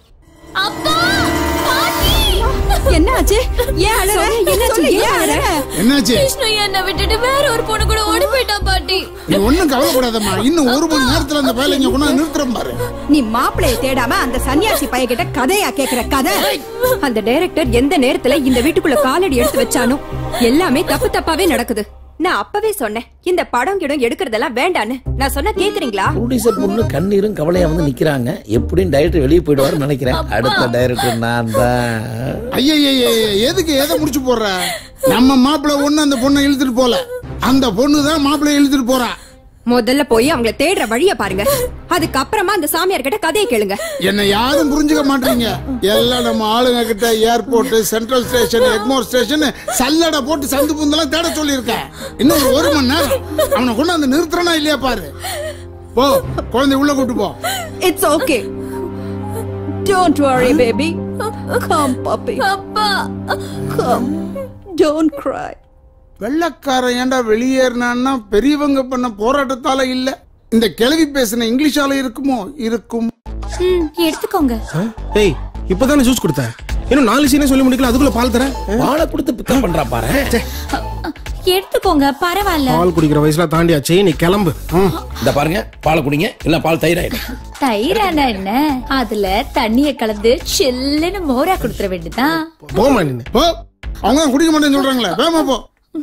Speaker 15: என்ன ஆச்சு ஏன் அழற என்னாச்சு ஏன் அழற
Speaker 12: என்னாச்சு
Speaker 16: விஷ்ணு என்னை விட்டுட்டு வேற ஒரு பொண்ணு கூட ஓடி போயிட்டான் பாட்டி
Speaker 12: நீ ஒண்ணும் கவலைப்படாதம்மா இன்னும் ஒரு மணி நேரத்துல அந்த வேலை இங்க கொண்டு நிறுத்துறேன் பாரு
Speaker 15: நீ மாப்பிளைய தேடாம அந்த சன்னியாசி பையகிட்ட கதையா கேக்குற கதை
Speaker 18: அந்த டைரக்டர் எந்த நேரத்துல இந்த வீட்டுக்குள்ள காலடி எடுத்து வச்சானோ எல்லாமே தப்பு தப்பாவே நடக்குது நான் அப்பவே சொன்னேன் இந்த படம் கிடம் எடுக்கிறதெல்லாம் வேண்டான்னு நான் சொன்ன கேக்குறீங்களா
Speaker 19: ப்ரொடியூசர் பொண்ணு கண்ணீரும் கவலையா வந்து நிக்கிறாங்க எப்படியும் டைரக்டர் வெளியே போயிடுவாருன்னு நினைக்கிறேன் அடுத்த டைரக்டர் நான் தான்
Speaker 12: ஐயய்ய எதுக்கு எதை முடிச்சு போடுற நம்ம மாப்பிள்ளை ஒண்ணு அந்த பொண்ணை இழுத்துட்டு போல அந்த பொண்ணு தான் மாப்பிள்ளை இழுத்துட்டு போறா
Speaker 18: முதல்ல போய் அவங்கள தேடுற வழிய பாருங்க அதுக்கப்புறமா அந்த சாமியார் கிட்ட கதையை கேளுங்க
Speaker 12: என்ன யாரும் புரிஞ்சுக்க மாட்டீங்க எல்லாம் நம்ம ஆளுங்க கிட்ட airport central station Egmore station சல்லடை போட்டு சந்து புந்தெல்லாம் தேட சொல்லியிருக்கேன் இன்னும் ஒரு ஒரு மணி நேரம் அவனை கொண்டு வந்து நிறுத்துறனா இல்லையா பாரு போ குழந்தை உள்ள கூட்டு போ
Speaker 15: it's okay don't worry baby come puppy
Speaker 16: அப்பா
Speaker 15: கம் டோன்ட் cry
Speaker 12: வெள்ளக்காரன் ஏன்டா வெளியேறினான்னா பெரியவங்க பண்ண போராட்டத்தால இல்ல இந்த கிழவி பேசின இங்கிலீஷால இருக்குமோ இருக்கும்
Speaker 16: ம், எடுத்துக்கோங்க
Speaker 1: ஏய் இப்பதானே ஜூஸ் கொடுத்தேன் இன்னும் நாலு சீனே சொல்லி முடிக்கல அதுக்குள்ள பால் தரேன்
Speaker 19: பாலை கொடுத்து பிக்கப் பண்றா பாரு
Speaker 16: எடுத்துக்கோங்க பரவாயில்ல
Speaker 1: பால் குடிக்கிற வயசுல தாண்டியாச்சு நீ கிளம்பு
Speaker 19: இந்த பாருங்க பாலை குடிங்க இல்ல பால் தயிராயிடும்
Speaker 16: தயிரானா என்ன அதுல தண்ணிய கலந்து சில்லுன்னு மோரா கொடுத்துற வேண்டியதான்
Speaker 12: போமா நின்னு போ அவங்க தான் குடிக்க மாட்டேன்னு சொல்றாங்களே வேமா போ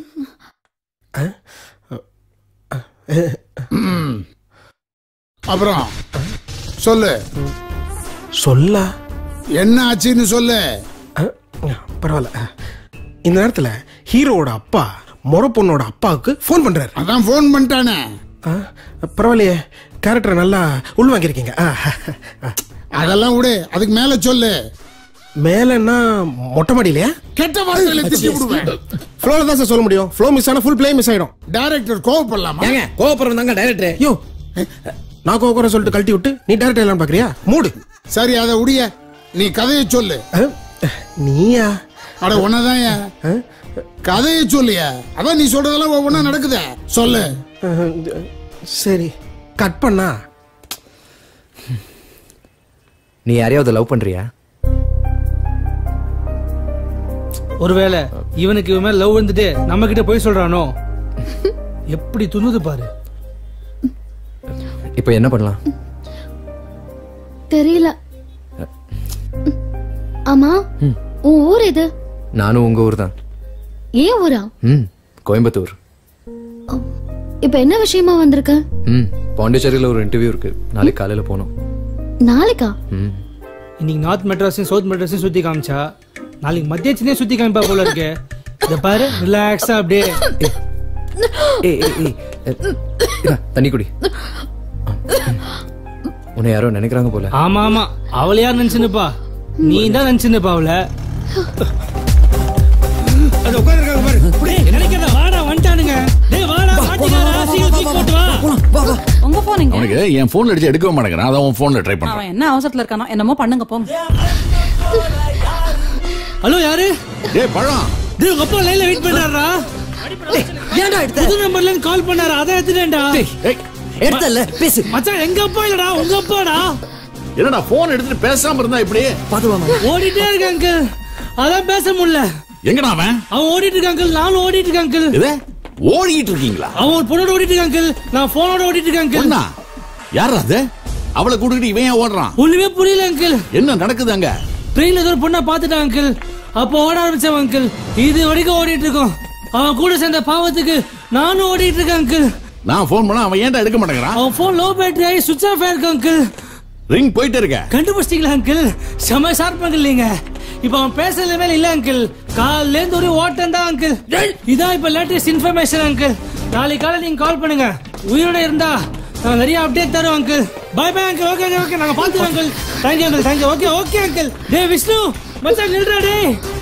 Speaker 12: ம். அப்புறம் சொல்லு
Speaker 1: சொல்ல
Speaker 12: என்ன ஆச்சுன்னு சொல்லு
Speaker 1: பரவாயில்ல இந்த நேரத்துல ஹீரோவோட அப்பா முறை பொண்ணோட அப்பாவுக்கு ஃபோன் பண்றாரு
Speaker 12: அதான் ஃபோன் பண்ணிட்டானே
Speaker 1: பரவாயில்லையே கேரக்டர் நல்லா உள்வாங்கியிருக்கீங்க ஆ, ஆ.
Speaker 12: அதெல்லாம் விடு அதுக்கு மேல சொல்லு
Speaker 1: மேலன்னா மொட்டை மாடியிலையா
Speaker 12: கெட்ட வார்த்தையில திட்டி விடுவேன்
Speaker 1: ஃப்ளோல தான் சார் சொல்ல முடியும் ஃப்ளோ மிஸ் ஆனா ஃபுல் ப்ளே மிஸ் ஆயிடும்
Speaker 12: டைரக்டர் கோவப்படலாமா
Speaker 19: ஏங்க கோபுரம் தாங்க டைரக்டர்
Speaker 1: யோ நான் கோக்குறேன் சொல்லிட்டு கழட்டி விட்டு நீ டேரக்டர் எல்லாம் பாக்குறியா மூடு
Speaker 12: சரி அதை உடைய நீ கதையை சொல்லு
Speaker 1: நீயா
Speaker 12: அட உன்னதான் கதையை சொல்லியா அதான் நீ சொல்றதெல்லாம் ஒவ்வொன்றா நடக்குதே சொல்லு
Speaker 1: சரி கட் பண்ணா
Speaker 4: நீ யாரையாவது லவ் பண்றியா
Speaker 10: ஒருவேளை இவனுக்கு இவன் மேல லவ் வந்துட்டு நம்ம கிட்ட போய் சொல்றானோ எப்படி துணுது பாரு
Speaker 4: இப்போ என்ன பண்ணலாம்
Speaker 21: தெரியல ஆமா
Speaker 4: ம்.
Speaker 21: உன் ஊர் இது
Speaker 4: நானும் உங்க ஊர் தான்
Speaker 21: ஏன் ஊரா
Speaker 4: ம் கோயம்புத்தூர்
Speaker 21: இப்ப என்ன விஷயமா வந்திருக்க
Speaker 4: ம் பாண்டிச்சேரியில் ஒரு இன்டர்வியூ இருக்கு நாளைக்கு காலையில் போகணும்
Speaker 21: நாளைக்கா
Speaker 4: ம்
Speaker 10: இன்னைக்கு நார்த் மெட்ராஸையும் சவுத் மெட்ராஸையும் சுத்தி காமிச்சா நாளைக்கு மத்தியாச்சுனே சுத்தி காமிப்பா போல இருக்கு இத பாரு ரிலாக்ஸா அப்படியே
Speaker 4: ஏய் ஏய் ஏய் இந்தா, தண்ணி குடி உன்னை யாரோ நினைக்கிறாங்க போல
Speaker 10: ஆமா ஆமா அவள யார் நினைச்சுன்னுப்பா நீ தான் நினைச்சுன்னுப்பா அவள அது உட்கார்ந்திருக்காங்க பாரு டேய் நினைக்கிறத வாடா வந்துட்டானுங்க டேய் வாடா மாட்டிக்காரா சீக்கிரம் தூக்கி போட்டு வா
Speaker 2: உங்க போனீங்க
Speaker 22: அவனுக்கு என் போன்ல அடிச்சு எடுக்கவே மாட்டேங்கிறான் அதான் உன் போன்ல ட்ரை பண்றான்
Speaker 2: அவன் என்ன அவசரத்துல இருக்கானோ என்னமோ பண்ணுங்க போங்க
Speaker 10: ஹலோ யாரு
Speaker 22: டேய் பழம்
Speaker 10: டேய் உங்க அப்பா லைன்ல வெயிட் பண்றாரா
Speaker 4: ஏன்டா எடுத்த
Speaker 10: புது நம்பர்ல இருந்து கால் பண்ணாரு அத எடுத்துட்டேன்டா
Speaker 4: எடுத்தல்ல பேசு
Speaker 10: மச்சான் எங்க அப்பா இல்லடா உங்க அப்பாடா
Speaker 22: என்னடா போன் எடுத்துட்டு பேசாம இருந்தா இப்படி
Speaker 4: பாத்துவாமா
Speaker 10: ஓடிட்டே இருக்க அங்கிள் அதான் பேச முடியல
Speaker 22: எங்கடா அவன்
Speaker 10: அவன் ஓடிட்டு இருக்க அங்கிள் நானும் ஓடிட்டு இருக்கேன் அங்கிள்
Speaker 22: இது ஓடிட்டு இருக்கீங்களா
Speaker 10: அவன் ஒரு பொண்ணோட ஓடிட்டு இருக்க அங்கிள் நான் போனோட ஓடிட்டு இருக்கேன் அங்கிள்
Speaker 22: பொண்ணா யாரா அது அவளை கூட்டிட்டு இவன் ஏன் ஓடுறான்
Speaker 10: ஒண்ணுமே புரியல அங்கிள்
Speaker 22: என்ன நடக்குது அங்க
Speaker 10: ட்ரெயின்ல ஏதோ ஒரு பொண்ணை பார்த்துட்டான் அங்கிள் அப்போ ஓட ஆரம்பிச்சவன் அங்கிள் இது வரைக்கும் ஓடிட்டு இருக்கோம் அவன் கூட சேர்ந்த பாவத்துக்கு நானும் ஓடிட்டு இருக்கேன் அங்கிள்
Speaker 22: நான் போன் பண்ணா அவன் ஏன்டா எடுக்க மாட்டேங்கிறான்
Speaker 10: அவன் போன் லோ பேட்டரி ஆகி சுவிட்ச் ஆஃப் ஆயிருக்கு அங்கிள்
Speaker 22: ரிங் போயிட்டே இருக்க
Speaker 10: கண்டுபிடிச்சிட்டீங்களா அங்கிள் செம ஷார்ப்பாங்க இல்லைங்க இப்ப அவன் பேசுறது மேல இல்ல அங்கிள் காலைல இருந்து ஒரு ஓட்டம் தான் அங்கிள் இதான் இப்ப லேட்டஸ்ட் இன்ஃபர்மேஷன் அங்கிள் நாளைக்கு காலை நீங்க கால் பண்ணுங்க உயிரோட இருந்தா நான் நிறைய அப்டேட் தரோம் uncle bye bye uncle okay okay நாங்க பாத்துறோம் uncle thank you uncle thank you okay okay uncle டே விஷ்ணு மச்சான் நில்றா டே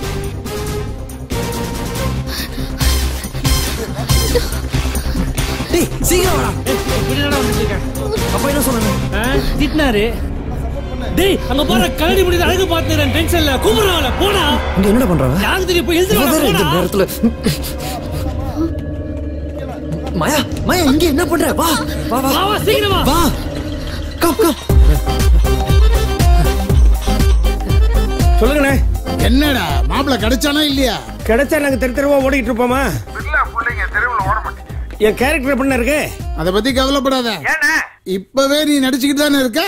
Speaker 4: டேய் சீக்கிரம் வாடா
Speaker 10: இப்படிடா வந்துட்டு இருக்கேன்
Speaker 4: அப்பா என்ன சொன்னாங்க
Speaker 10: திட்டினாரு டேய் அங்க போற கலடி முடிது அழகு பாத்துறேன் டென்ஷன்ல கூப்பிடுறாங்க போடா
Speaker 4: இங்க என்னடா பண்றாங்க
Speaker 10: யாருக்கு தெரியும் போய் எழுந்து
Speaker 4: இவன் வேற இந்த
Speaker 10: போடா
Speaker 4: நேரத்துல மாயா மாயா இங்க என்ன பண்ற வா வா வா
Speaker 10: வா, வா, சீக்கிரம் வா.
Speaker 4: வா கம் கம்
Speaker 8: சொல்லுங்கண்ணே
Speaker 12: என்னடா மாப்பிள்ள கிடைச்சானா இல்லையா
Speaker 8: கிடைச்சா நாங்க தெரு தெருவா ஓடிக்கிட்டு இருப்போமா என் கேரக்டர் எப்படி இருக்கு
Speaker 12: அத பத்தி கவலைப்படாத இப்பவே நீ நடிச்சுக்கிட்டு தானே இருக்க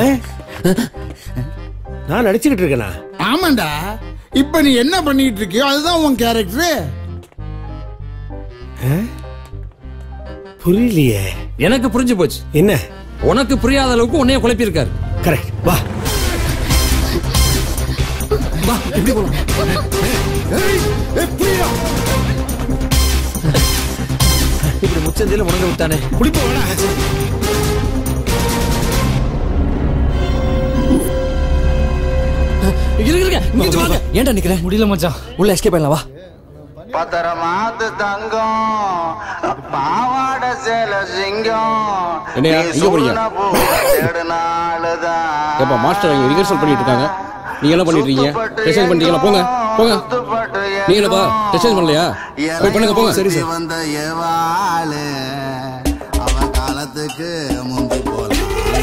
Speaker 8: நான் நடிச்சுக்கிட்டு இருக்கேனா
Speaker 12: ஆமாண்டா இப்ப நீ என்ன பண்ணிட்டு இருக்கியோ அதுதான் உன் கேரக்டர்
Speaker 8: புரியலையே
Speaker 20: எனக்கு புரிஞ்சு போச்சு
Speaker 8: என்ன
Speaker 20: உனக்கு புரியாத அளவுக்கு உன்னைய குழப்பி இருக்காரு
Speaker 8: கரெக்ட் வா
Speaker 4: வா இப்படி போலாம் இப்படி முச்சந்தில முடங்க விட்டானே இருங்க இருங்க இங்க வாங்க ஏன்டா நிக்கிற
Speaker 10: முடியல மச்சான்
Speaker 4: உள்ள எஸ்கேப் பண்ணலாம் வா
Speaker 7: பத்திரமாத்து தங்கம் பாவாட சேல சிங்கம்
Speaker 20: என்னையா,
Speaker 7: நீ
Speaker 20: எங்க போறீங்க?
Speaker 7: சொன்ன பூ தேடுனாலுதான்
Speaker 20: ஏப்பா மாஸ்டர் இங்க ரிஹர்சல் பண்ணிட்டு இருக்காங்க நீங்க என்ன பண்ணிட்டு இருக்கீங்க டெஸ்ட் பண்ணிட்டீங்களா போங்க போங்க நீங்க என்னப்பா டெஸ்ட் பண்ணலையா போய் பண்ணுங்க போங்க சரி சார்
Speaker 7: வந்த எவாளு அவன் காலத்துக்கு முந்தி போலாம்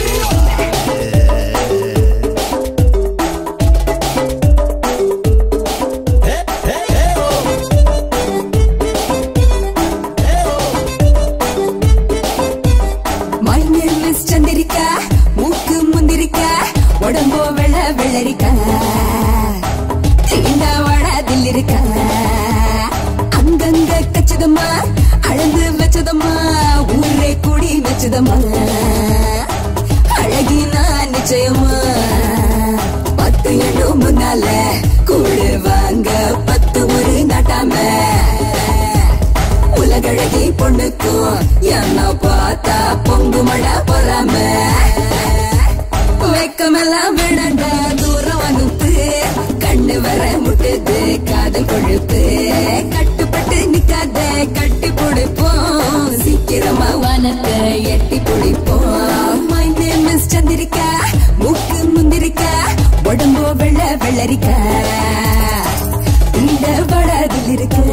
Speaker 11: My name is சந்திரிக்கா மூக்கு முந்திரிக்கா உடம்போ வெள்ள வெள்ளரிக்கா தீண்டா வாடாதில் இருக்கா அங்கங்க கச்சதம்மா அளந்து வச்சதம்மா ஊரே கூடி வச்சதம்மா அழகி நான் நிச்சயமா பத்து எண்ணும் முன்னால கூடு வாங்க பத்து முறை நாட்டாம உலகழகி பொண்ணுக்கும் என்ன பார்த்தா பொங்கு மழை பொறாம வெக்கமெல்லாம் விடண்ட தூரம் அனுப்பு கண்ணு வர முட்டுது காதல் கொழுப்பு கட்டுப்பட்டு நிக்காத கட்டி பிடிப்போம் சீக்கிரமா வானத்தை எட்டி பிடிப்போம் My name is சந்திரிக்கா மூக்கு முந்திரிக்கா உடம்போ வெள்ள வெள்ளரிக்கா இந்த வடாதில் இருக்கா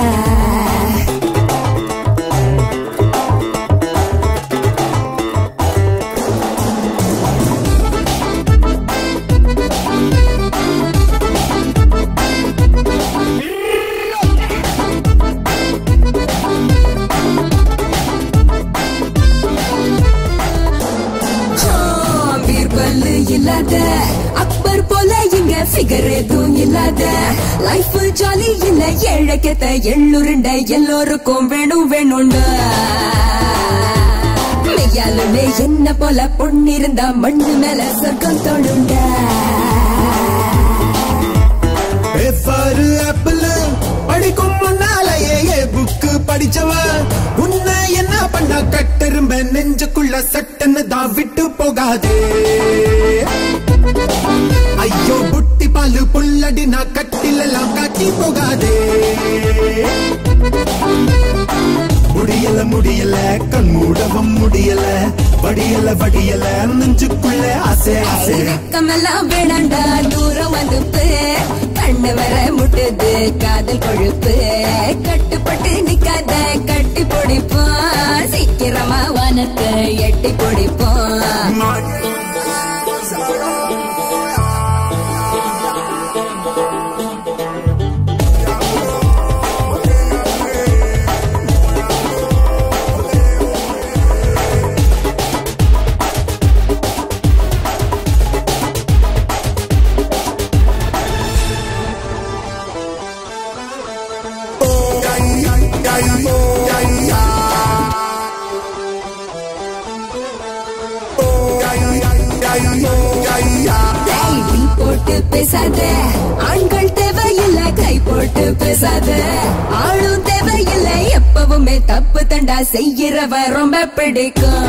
Speaker 11: பீர்பல் இல்லாத அக்பர் போல இங்க ஃபிகர் எதுவும் இல்லாத லைஃப் ஜாலி இல்ல ஏழக்கத்த எள்ளுருண்ட எல்லோருக்கும் வேணும் வேணும்டா மெய்யாலுமே என்ன போல பொண்ணிருந்தா மண்ணு மேல சொர்க்கம் தொடுண்டா
Speaker 5: If
Speaker 3: பிடிச்சவ உன்னை என்ன பண்ண கட்டெரும்ப நெஞ்சுக்குள்ள சட்டன்னு தான் விட்டு போகாதே ஐயோ புட்டி பாலு புல்லடி நான் கட்டில எல்லாம் காட்டி போகாதே முடியல முடியல கண் மூடவும் முடியல வடியல வடியல நெஞ்சுக்குள்ள ஆசை ஆசை
Speaker 11: வெக்கமெல்லாம் வேணாண்டா தூரம் வந்துப்பு கண்ணு வர முட்டுது காதல் கொழுப்பு கட்டுப்பட்டு நிக்காத கட்டி பிடிப்போம் சீக்கிரமா வனத்தை எட்டி பிடிப்போம் கை போட்டு பேசாத ஆண்கள் தேவையில்ல கை போட்டு பேசாத ஆளும் தேவையில்ல எப்பவுமே தப்பு தண்டா செய்யறவ ரொம்ப பிடிக்கும்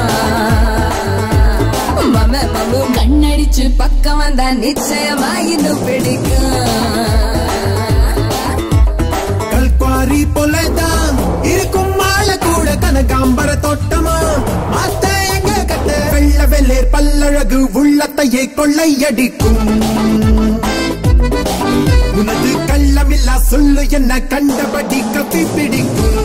Speaker 11: மம மமு கண்ணடிச்சு பக்கம் வந்தா நிச்சயமா இன்னும் பிடிக்கும்
Speaker 3: கல்குவாரி போலதான் இருக்கும் மாலை கூட கனகாம்பர தோட்டமா மாத்த எங்க கட்ட வெள்ள வெள்ளேர் பல்லழகு உள்ளத்தையே கொள்ளையடிக்கும் உனது கள்ளமில்லா சொல்லு என்ன கண்டபடி கப்பி பிடிக்கும்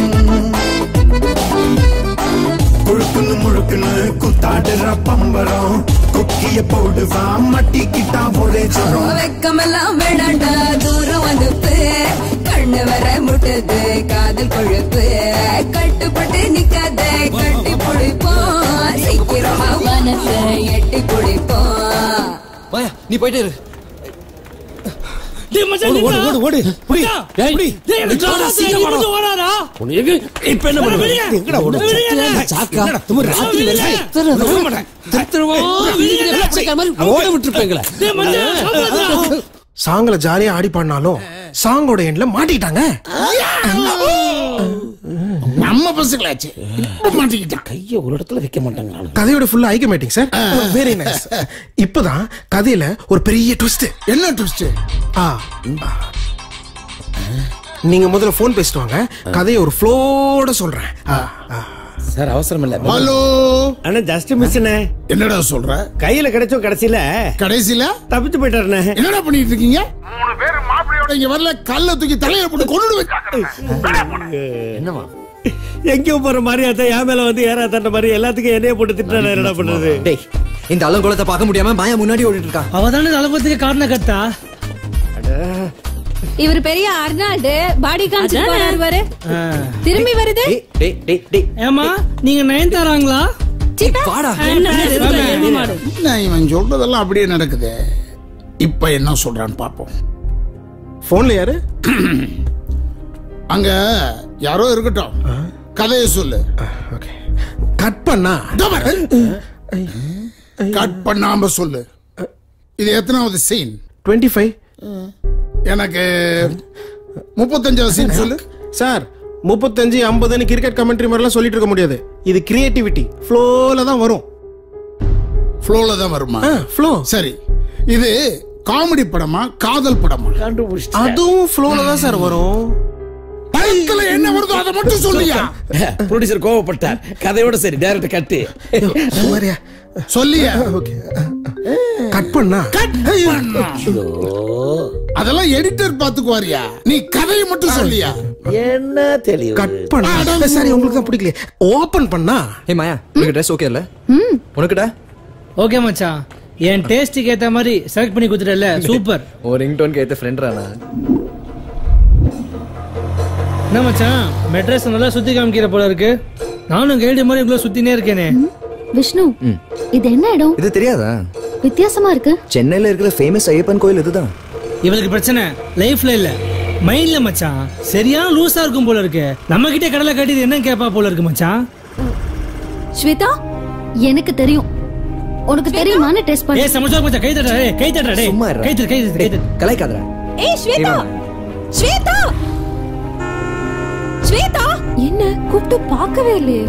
Speaker 3: குழுக்குன்னு முழுக்குன்னு குத்தாடுற பம்பரம் கொக்கிய போடுவா மட்டிக்கிட்டா ஒரே ஜரம்
Speaker 11: வெக்கமெல்லாம் வேணாண்டா தூரம் வந்துப்பு கண்ணு வர முட்டுது காதல் கொழுப்பு கட்டுப்பட்டு நிக்காத கட்டி பிடிப்போம் சீக்கிரமா வனத்தை எட்டி பிடிப்போம்
Speaker 4: வாயா நீ போயிட்டே இரு
Speaker 10: டேய் மச்சான்
Speaker 14: ஓடு, ஓடு, ஓடு, ஓடு. புடி,
Speaker 10: டேய்,
Speaker 14: புடி.
Speaker 10: டேய், எனக்கு
Speaker 14: நிக்காத,
Speaker 10: ஜோரா
Speaker 14: சீக்கிரம்
Speaker 10: தெரியாது,
Speaker 14: வாடா.
Speaker 10: ஓடாதா?
Speaker 14: உன்னை எங்க- இப்ப என்ன பண்ணுவ?
Speaker 10: வெளியே.
Speaker 14: எங்கடா ஓடு?
Speaker 10: வெளியே.
Speaker 14: சாக்கா? தும்மு, ராத்திரி வேலை.
Speaker 10: வெளியே.
Speaker 14: திரு, விட மாட்டேன். திரு, திருவா.
Speaker 10: வெளியே.
Speaker 14: வெளியே பிடிக்காத மாதிரி ஓட விட்டுருப்பேங்களே.
Speaker 10: டேய் மச்சான், காப்பாத்துடா.
Speaker 1: சாங்ல ஜாலியா ஆடி பாடினாலும் சாங்கோட எண்ட்ல மாட்டிக்கிட்டாங்க
Speaker 12: நம்ம பசங்களாச்சு இப்ப மாட்டிக்கிட்டான்
Speaker 14: கைய ஒரு இடத்துல வைக்க மாட்டாங்க
Speaker 1: கதையோட ஃபுல்லா ஐக்க மேட்டிங் சார் வெரி நைஸ் இப்பதான் கதையில ஒரு பெரிய ட்விஸ்ட்
Speaker 12: என்ன ட்விஸ்ட்
Speaker 1: ஆ நீங்க முதல்ல ஃபோன் பேசிட்டு வாங்க கதையை ஒரு ஃப்ளோட சொல்றேன் ஆ, ஆ.
Speaker 13: சார் அவசரம் இல்ல
Speaker 12: ஹலோ
Speaker 8: அண்ணா ஜஸ்ட் மிஸ்ண்ணே
Speaker 12: என்னடா சொல்ற
Speaker 8: கையில கிடைச்சோம் கடைசியில
Speaker 12: கடைசியில
Speaker 8: தப்பிச்சு போயிட்டாருண்ணே
Speaker 12: என்னடா பண்ணிட்டு இருக்கீங்க மூணு பேர் மாப்பிளையோட இங்க வரல கல்ல தூக்கி தலையில போட்டு கொண்டு
Speaker 4: என்னவா
Speaker 8: எங்கேயோ போற மாதிரி அத்தை என் மேல வந்து ஏறா தண்ட மாதிரி எல்லாத்துக்கும் என்னைய போட்டு திட்டுறாரு என்னடா பண்றது
Speaker 4: டேய் இந்த அலங்கோலத்தை பார்க்க முடியாம மாயா முன்னாடி ஓடிட்டு இருக்கா
Speaker 10: அவ தானே அலங்கத்துக்கு காரணம் கத்தா
Speaker 18: இவர் பெரிய அர்னால்டு பாடி காமிச்சிட்டு போறாரு பாரு திரும்பி வருது
Speaker 4: டேய் டேய் டேய்
Speaker 10: ஏமா நீங்க நயன் தராங்களா
Speaker 4: வாடா
Speaker 12: என்ன இவன் சொல்றதெல்லாம் அப்படியே நடக்குது இப்ப என்ன சொல்றான்னு பாப்போம்
Speaker 1: போன்ல யாரு
Speaker 12: அங்க யாரோ இருக்கட்டும் கதையை சொல்லு
Speaker 1: கட் பண்ணா
Speaker 12: கட் பண்ணாம சொல்லு இது எத்தனாவது சீன்
Speaker 1: டுவெண்ட்டி ஃபைவ்
Speaker 12: எனக்கு முப்பத்தஞ்சாவது சீன் சொல்லு
Speaker 1: சார் முப்பத்தஞ்சு ஐம்பதுன்னு கிரிக்கெட் கமெண்ட்ரி மாதிரிலாம் சொல்லிட்டு இருக்க முடியாது இது கிரியேட்டிவிட்டி ஃப்ளோல தான் வரும்
Speaker 12: ஃப்ளோல தான் வருமா
Speaker 1: ஃப்ளோ
Speaker 12: சரி இது காமெடி படமா காதல் படமா
Speaker 1: அதுவும் ஃப்ளோல தான் சார் வரும்
Speaker 12: படத்துல என்ன வருதோ அதை மட்டும் சொல்லியா
Speaker 13: ப்ரொடியூசர் கோவப்பட்டார் கதையோட சரி டைரக்ட் கட்டு
Speaker 1: சுமாரியா
Speaker 12: சொல்லியா
Speaker 1: ஓகே கட் பண்ணா
Speaker 12: அதெல்லாம் எடிட்டர் பாத்துக்குவாரியா நீ கதையை மட்டும் சொல்லியா
Speaker 13: என்ன தெளிவு
Speaker 1: கட் பண்ணா சரி உங்களுக்கு தான் பிடிக்கல ஓபன் பண்ணா
Speaker 4: ஏய் மாயா உனக்கு ட்ரெஸ் ஓகே இல்ல உனக்குடா
Speaker 10: ஓகே மச்சான் என் டேஸ்டுக்கு ஏத்த மாதிரி செலக்ட் பண்ணி கொடுத்துட்டல சூப்பர்
Speaker 4: ஒரு ரிங்டோனுக்கு ஏத்த ஃப்ரெண்ட் ரானா
Speaker 10: என்ன மச்சான் மெட்ரஸ் நல்லா சுத்தி காமிக்கிற போல இருக்கு நானும் கைடு மாதிரி இவ்வளவு சுத்தினே இருக்கேனே
Speaker 21: விஷ்ணு இது என்ன இடம்
Speaker 4: இது தெரியாதா
Speaker 21: வித்தியாசமா இருக்கு
Speaker 4: சென்னையில இருக்கிற ஃபேமஸ் ஐயப்பன் கோயில் இதுதான்
Speaker 10: இவளுக்கு பிரச்சனை லைஃப்ல இல்ல மைண்ட்ல மச்சான் சரியான லூசா இருக்கும் போல இருக்கு நம்ம கிட்ட கடலை கட்டிது என்ன கேப்பா போல இருக்கு மச்சான்
Speaker 21: ஸ்வேதா எனக்கு தெரியும் உனக்கு தெரியுமான்னு டெஸ்ட் பண்ணி
Speaker 10: ஏய் சமச்சா மச்சான் கை தட்டா டேய் கை தட்டா டேய்
Speaker 4: சும்மா இருடா.
Speaker 10: கை தட்டு கை தட்டு கை தட்டு
Speaker 4: கலாய்க்காதடா
Speaker 18: ஏய் ஸ்வேதா ஸ்வேதா ஸ்வேதா என்ன கூப்பிட்டு பார்க்கவே இல்லையே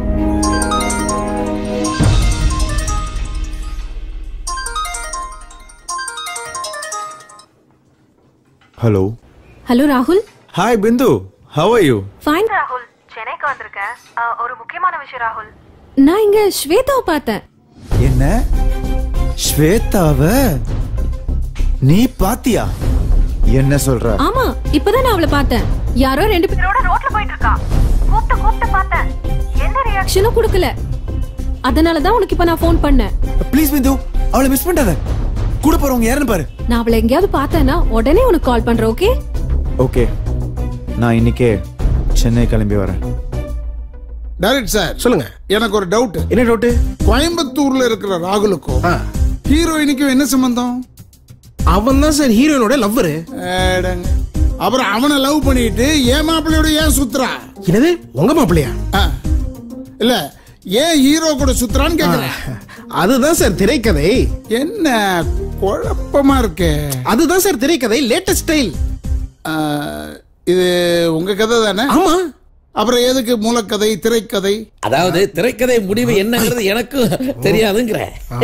Speaker 6: ஹலோ
Speaker 18: ஹலோ ராகுல்
Speaker 6: hi Bindu how are you
Speaker 18: fine
Speaker 17: ராகுல் சென்னைக்கு வந்திருக்கேன் அஹ், ஒரு முக்கியமான விஷயம் ராகுல்
Speaker 18: நான் இங்க ஸ்வேதாவை பார்த்தேன்
Speaker 6: என்ன ஸ்வேதாவ நீ பாத்தியா என்ன சொல்ற
Speaker 18: ஆமா இப்பதான் நான் அவளை பார்த்தேன் யாரோ ரெண்டு பேரோட
Speaker 17: ரோட்ல போயிட்டு இருக்கா கூப்பிட்டு கூப்பிட்டு பார்த்தேன் என்ன
Speaker 18: ரியாக்ஷனும் கொடுக்கல அதனால தான் உனக்கு இப்ப நான் ஃபோன் பண்ணேன்
Speaker 6: ப்ளீஸ் பிந்து அவளை மிஸ் பண்ணாத கூட போறவங்க யாருன்னு பாரு
Speaker 18: நான் அவளை எங்கேயாவது பார்த்தேன்னா உடனே உனக்கு கால் பண்றேன் ஓகே
Speaker 6: ஓகே நான் இன்னைக்கே சென்னை கிளம்பி வரேன்
Speaker 12: டைரக்ட் சார்
Speaker 1: சொல்லுங்க
Speaker 12: எனக்கு ஒரு டவுட்
Speaker 1: என்ன டவுட்
Speaker 12: கோயம்புத்தூர்ல இருக்கிற ராகுலுக்கும் ஹீரோயினுக்கும் என்ன சம்பந்தம்
Speaker 1: அவன் தான் சார் ஹீரோயினோட லவ்வரு
Speaker 12: அப்புறம் அவனை லவ் பண்ணிட்டு ஏன் மாப்பிள்ளையோட ஏன் சுத்துறா
Speaker 1: என்னது உங்க மாப்பிள்ளையா
Speaker 12: இல்ல ஏன் ஹீரோ கூட சுத்துறான்னு கேக்குறேன்
Speaker 1: அதுதான் சார் திரைக்கதை
Speaker 12: என்ன குழப்பமா இருக்கு
Speaker 1: அதுதான் சார் திரைக்கதை லேட்டஸ்ட் ஸ்டைல்
Speaker 12: இது உங்க கதை தானே
Speaker 1: ஆமா
Speaker 12: அப்புறம் எதுக்கு மூலக்கதை திரைக்கதை
Speaker 13: அதாவது திரைக்கதை முடிவு என்னங்கிறது எனக்கும் தெரியாதுங்கிற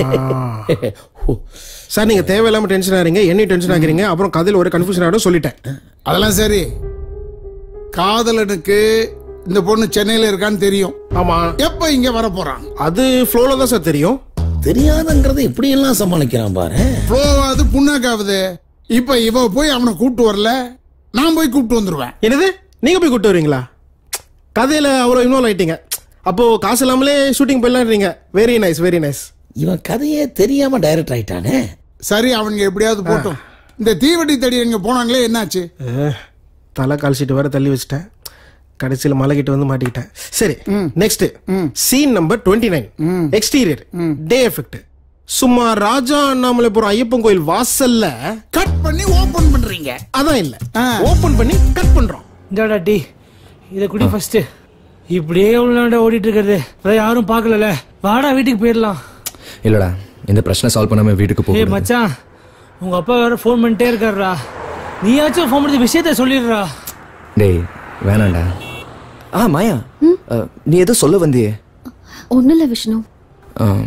Speaker 1: சார் நீங்க தேவையில்லாம டென்ஷன் ஆறீங்க என்ன டென்ஷன் ஆகிறீங்க அப்புறம் கதையில ஒரு கன்ஃபியூஷன் ஆகிடும் சொல்லிட்டேன்
Speaker 12: அதெல்லாம் சரி காதலனுக்கு இந்த பொண்ணு சென்னையில இருக்கான்னு தெரியும்
Speaker 1: ஆமா
Speaker 12: எப்ப இங்க வர போறான்
Speaker 1: அது ஃப்ளோல தான் சார் தெரியும்
Speaker 13: தெரியாதுங்கிறத இப்படி எல்லாம் சமாளிக்கிறான் பாரு
Speaker 12: ஃப்ளோவாது புண்ணாக்காவது இப்ப இவ போய் அவனை கூப்பிட்டு வரல நான் போய் கூப்பிட்டு வந்துருவேன்
Speaker 1: என்னது நீங்க போய் கூட்டு வருவீங்களா கதையில அவ்வளோ இன்வால்வ் ஆயிட்டீங்க அப்போ காசு இல்லாமலே ஷூட்டிங் போயிடலான்றீங்க வெரி நைஸ் வெரி நைஸ்
Speaker 13: இவன் கதையே தெரியாம டைரக்ட் ஆயிட்டானே
Speaker 12: சரி அவனுங்க எப்படியாவது போட்டும் இந்த தீவெட்டி தடி எங்க போனாங்களே என்னாச்சு
Speaker 1: தலை கால் சீட்டு வேற தள்ளி வச்சிட்டேன் கடைசியில் மலைகிட்ட வந்து மாட்டிக்கிட்டேன் சரி next scene number twenty nine exterior day effect சும்மா ராஜா அண்ணாமலைபுரம் ஐயப்பன் கோயில் வாசல்ல
Speaker 12: கட் பண்ணி ஓபன் பண்றீங்க
Speaker 1: அதான் இல்ல ஓபன் பண்ணி கட் பண்றோம்
Speaker 10: இந்தாடா டி இதை குடி ஃபர்ஸ்ட் இப்படியே எவ்வளோ நேரம் ஓடிட்டு இருக்கிறது அதான் யாரும் பார்க்கலல வாடா வீட்டுக்கு போயிடலாம்
Speaker 4: இல்லடா இந்த பிரச்சனை சால்வ் பண்ணாம வீட்டுக்கு
Speaker 10: ஏய்
Speaker 4: போக
Speaker 10: மச்சான் உங்க அப்பா வேற ஃபோன் பண்ணிட்டே இருக்காருடா நீயாச்சும் ஃபோன் பண்ணி விஷயத்த சொல்லிடுறா
Speaker 4: டேய் வேணாம்டா ஆ மாயா அ, நீ ஏதோ சொல்ல வந்தியே
Speaker 21: ஒண்ணும் இல்ல விஷ்ணு
Speaker 4: ஆம்.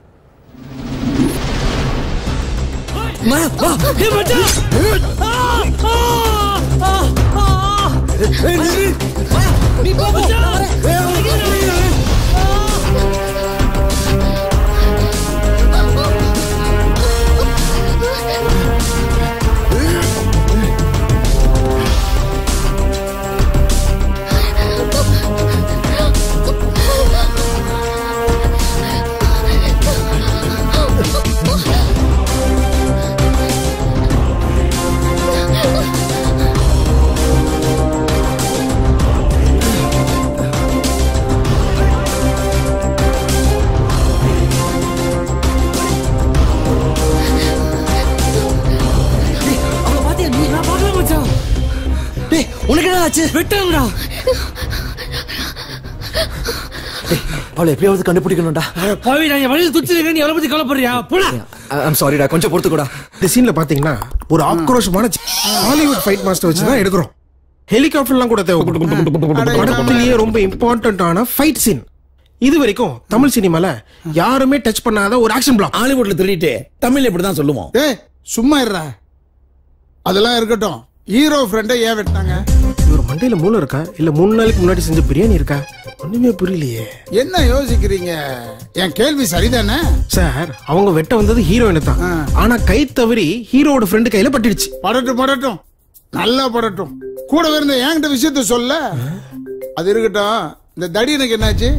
Speaker 4: மாயா வா
Speaker 10: ஏய் மச்சான் ஆ! ஆ! ஆ! ஆ!
Speaker 4: நீ போ போ
Speaker 10: அவளை பாத்தியா நீ நான் பார்க்கல மச்சான்
Speaker 4: டேய் உனக்கு என்ன ஆச்சு
Speaker 10: விட்டாங்கடா
Speaker 4: அவளை எப்படியாவது கண்டுபிடிக்கணும்டா
Speaker 10: பாவி நான் என் வழியில் துச்சு நீ அவளை பத்தி கவலைப்படுறியா போடா
Speaker 4: ஐம் சாரிடா கொஞ்சம் பொறுத்துக்கூடா
Speaker 1: இந்த சீன்ல பாத்தீங்கன்னா ஒரு ஆக்ரோஷமான ஹாலிவுட் ஃபைட் மாஸ்டர் வச்சு தான் எடுக்கிறோம் ஹெலிகாப்டர்லாம் கூட தேவைப்படும் படத்திலேயே ரொம்ப இம்பார்ட்டன்டான ஃபைட் சீன் இது வரைக்கும் தமிழ் சினிமால யாருமே டச் பண்ணாத ஒரு ஆக்ஷன் பிளாக்
Speaker 13: ஹாலிவுட்ல திருடிட்டு தமிழ் இப்படிதான் சொல்லுவோம்
Speaker 12: ஏய் சும்மா இருடா அதெல்லாம் இருக்கட்டும் ஹீரோ ஃப்ரெண்டை ஏன் வெட்டினாங்க
Speaker 1: இவர் மண்டையில மூளை இருக்கா இல்ல மூணு நாளைக்கு முன்னாடி செஞ்ச பிரியாணி இருக்கா ஒண்ணுமே புரியலையே
Speaker 12: என்ன யோசிக்கிறீங்க என் கேள்வி சரிதானே
Speaker 1: சார் அவங்க வெட்ட வந்தது ஹீரோயினை தான் ஆனா கை தவறி ஹீரோவோட ஃப்ரெண்டு கையில பட்டுடுச்சு
Speaker 12: படட்டும் படட்டும் நல்லா படட்டும் கூட இருந்த என்கிட்ட விஷயத்த சொல்ல அது இருக்கட்டும் இந்த தடி எனக்கு என்னாச்சு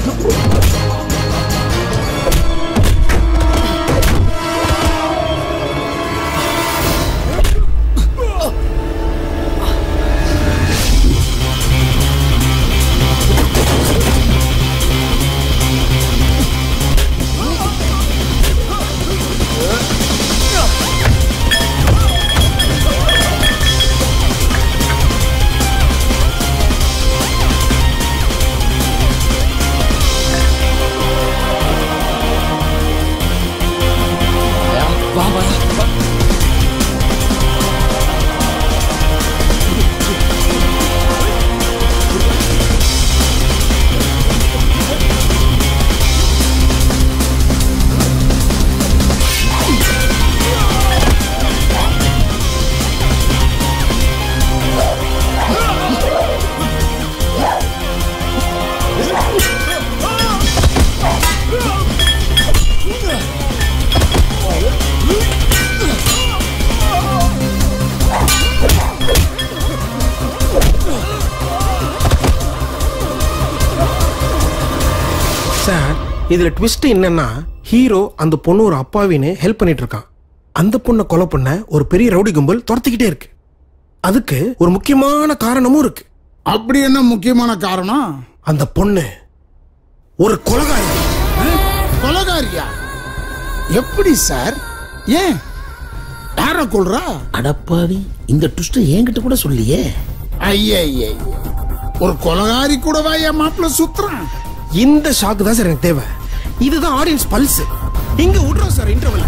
Speaker 4: வா வா வா.
Speaker 1: சார் இதுல ட்விஸ்ட் என்னன்னா ஹீரோ அந்த பொண்ணு ஒரு அப்பாவின்னு ஹெல்ப் பண்ணிட்டு இருக்கான் அந்த பொண்ணை கொலை பண்ண ஒரு பெரிய ரவுடி கும்பல் துரத்திக்கிட்டே இருக்கு அதுக்கு ஒரு முக்கியமான காரணமும் இருக்கு
Speaker 12: அப்படி என்ன முக்கியமான காரணம்
Speaker 1: அந்த பொண்ணு ஒரு கொலகாரி
Speaker 12: கொலகாரியா எப்படி சார் ஏன் யார கொள்றா
Speaker 19: அடப்பாவி இந்த ட்விஸ்ட் என்கிட்ட கூட சொல்லியே
Speaker 12: ஐய ஒரு கொலகாரி கூடவா என் மாப்பிள்ள சுத்துறான்
Speaker 1: இந்த ஷாக்கு தான் சார் எனக்கு தேவை இதுதான் ஆடியன்ஸ் பல்ஸ் இங்க விடுறோம் சார் இன்டர்வல்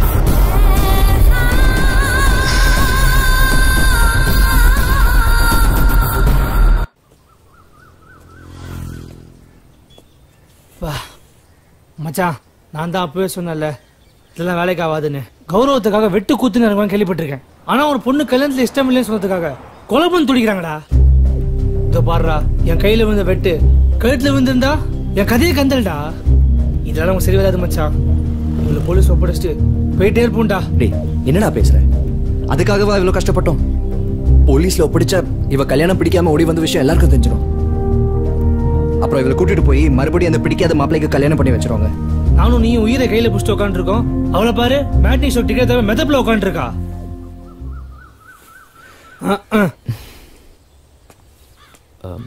Speaker 10: வா மச்சான் நான் தான் அப்பவே சொன்னேன்ல இதெல்லாம் வேலைக்கு ஆகாதுன்னு கௌரவத்துக்காக வெட்டு கூத்துன்னு இறங்குவான்னு கேள்விப்பட்டிருக்கேன் ஆனா ஒரு பொண்ணு கல்யாணத்துல இஷ்டம் இல்லைன்னு சொன்னதுக்காக கொலை பண்ணி துடிக்கிறாங்கடா இதோ பாருடா என் கையில விழுந்த வெட்டு கழுத்துல விழுந்திருந்தா என் கதையை கந்தல்டா இதெல்லாம் உங்க சரி வராது மச்சான் உங்களை போலீஸ் ஒப்படைச்சிட்டு போயிட்டே இருப்போம்டா
Speaker 4: டேய் என்னடா பேசுற அதுக்காகவா இவ்வளவு கஷ்டப்பட்டோம் போலீஸ்ல ஒப்படைச்சா இவ கல்யாணம் பிடிக்காம ஓடி வந்த விஷயம் எல்லாருக்கும் தெரிஞ்சிடும் அப்புறம் இவளை கூட்டிட்டு போய் மறுபடியும் அந்த பிடிக்காத மாப்பிள்ளைக்கு கல்யாணம் பண்ணி வச்சிருவாங்க
Speaker 10: நானும் நீயும் உயிரை கையில புடிச்சிட்டு உட்காந்துருக்கோம் அவளை பாரு மேட்னி ஷோ டிக்கெட் தவிர மெதப்பில் உட்காந்துருக்கா
Speaker 4: ஆம்.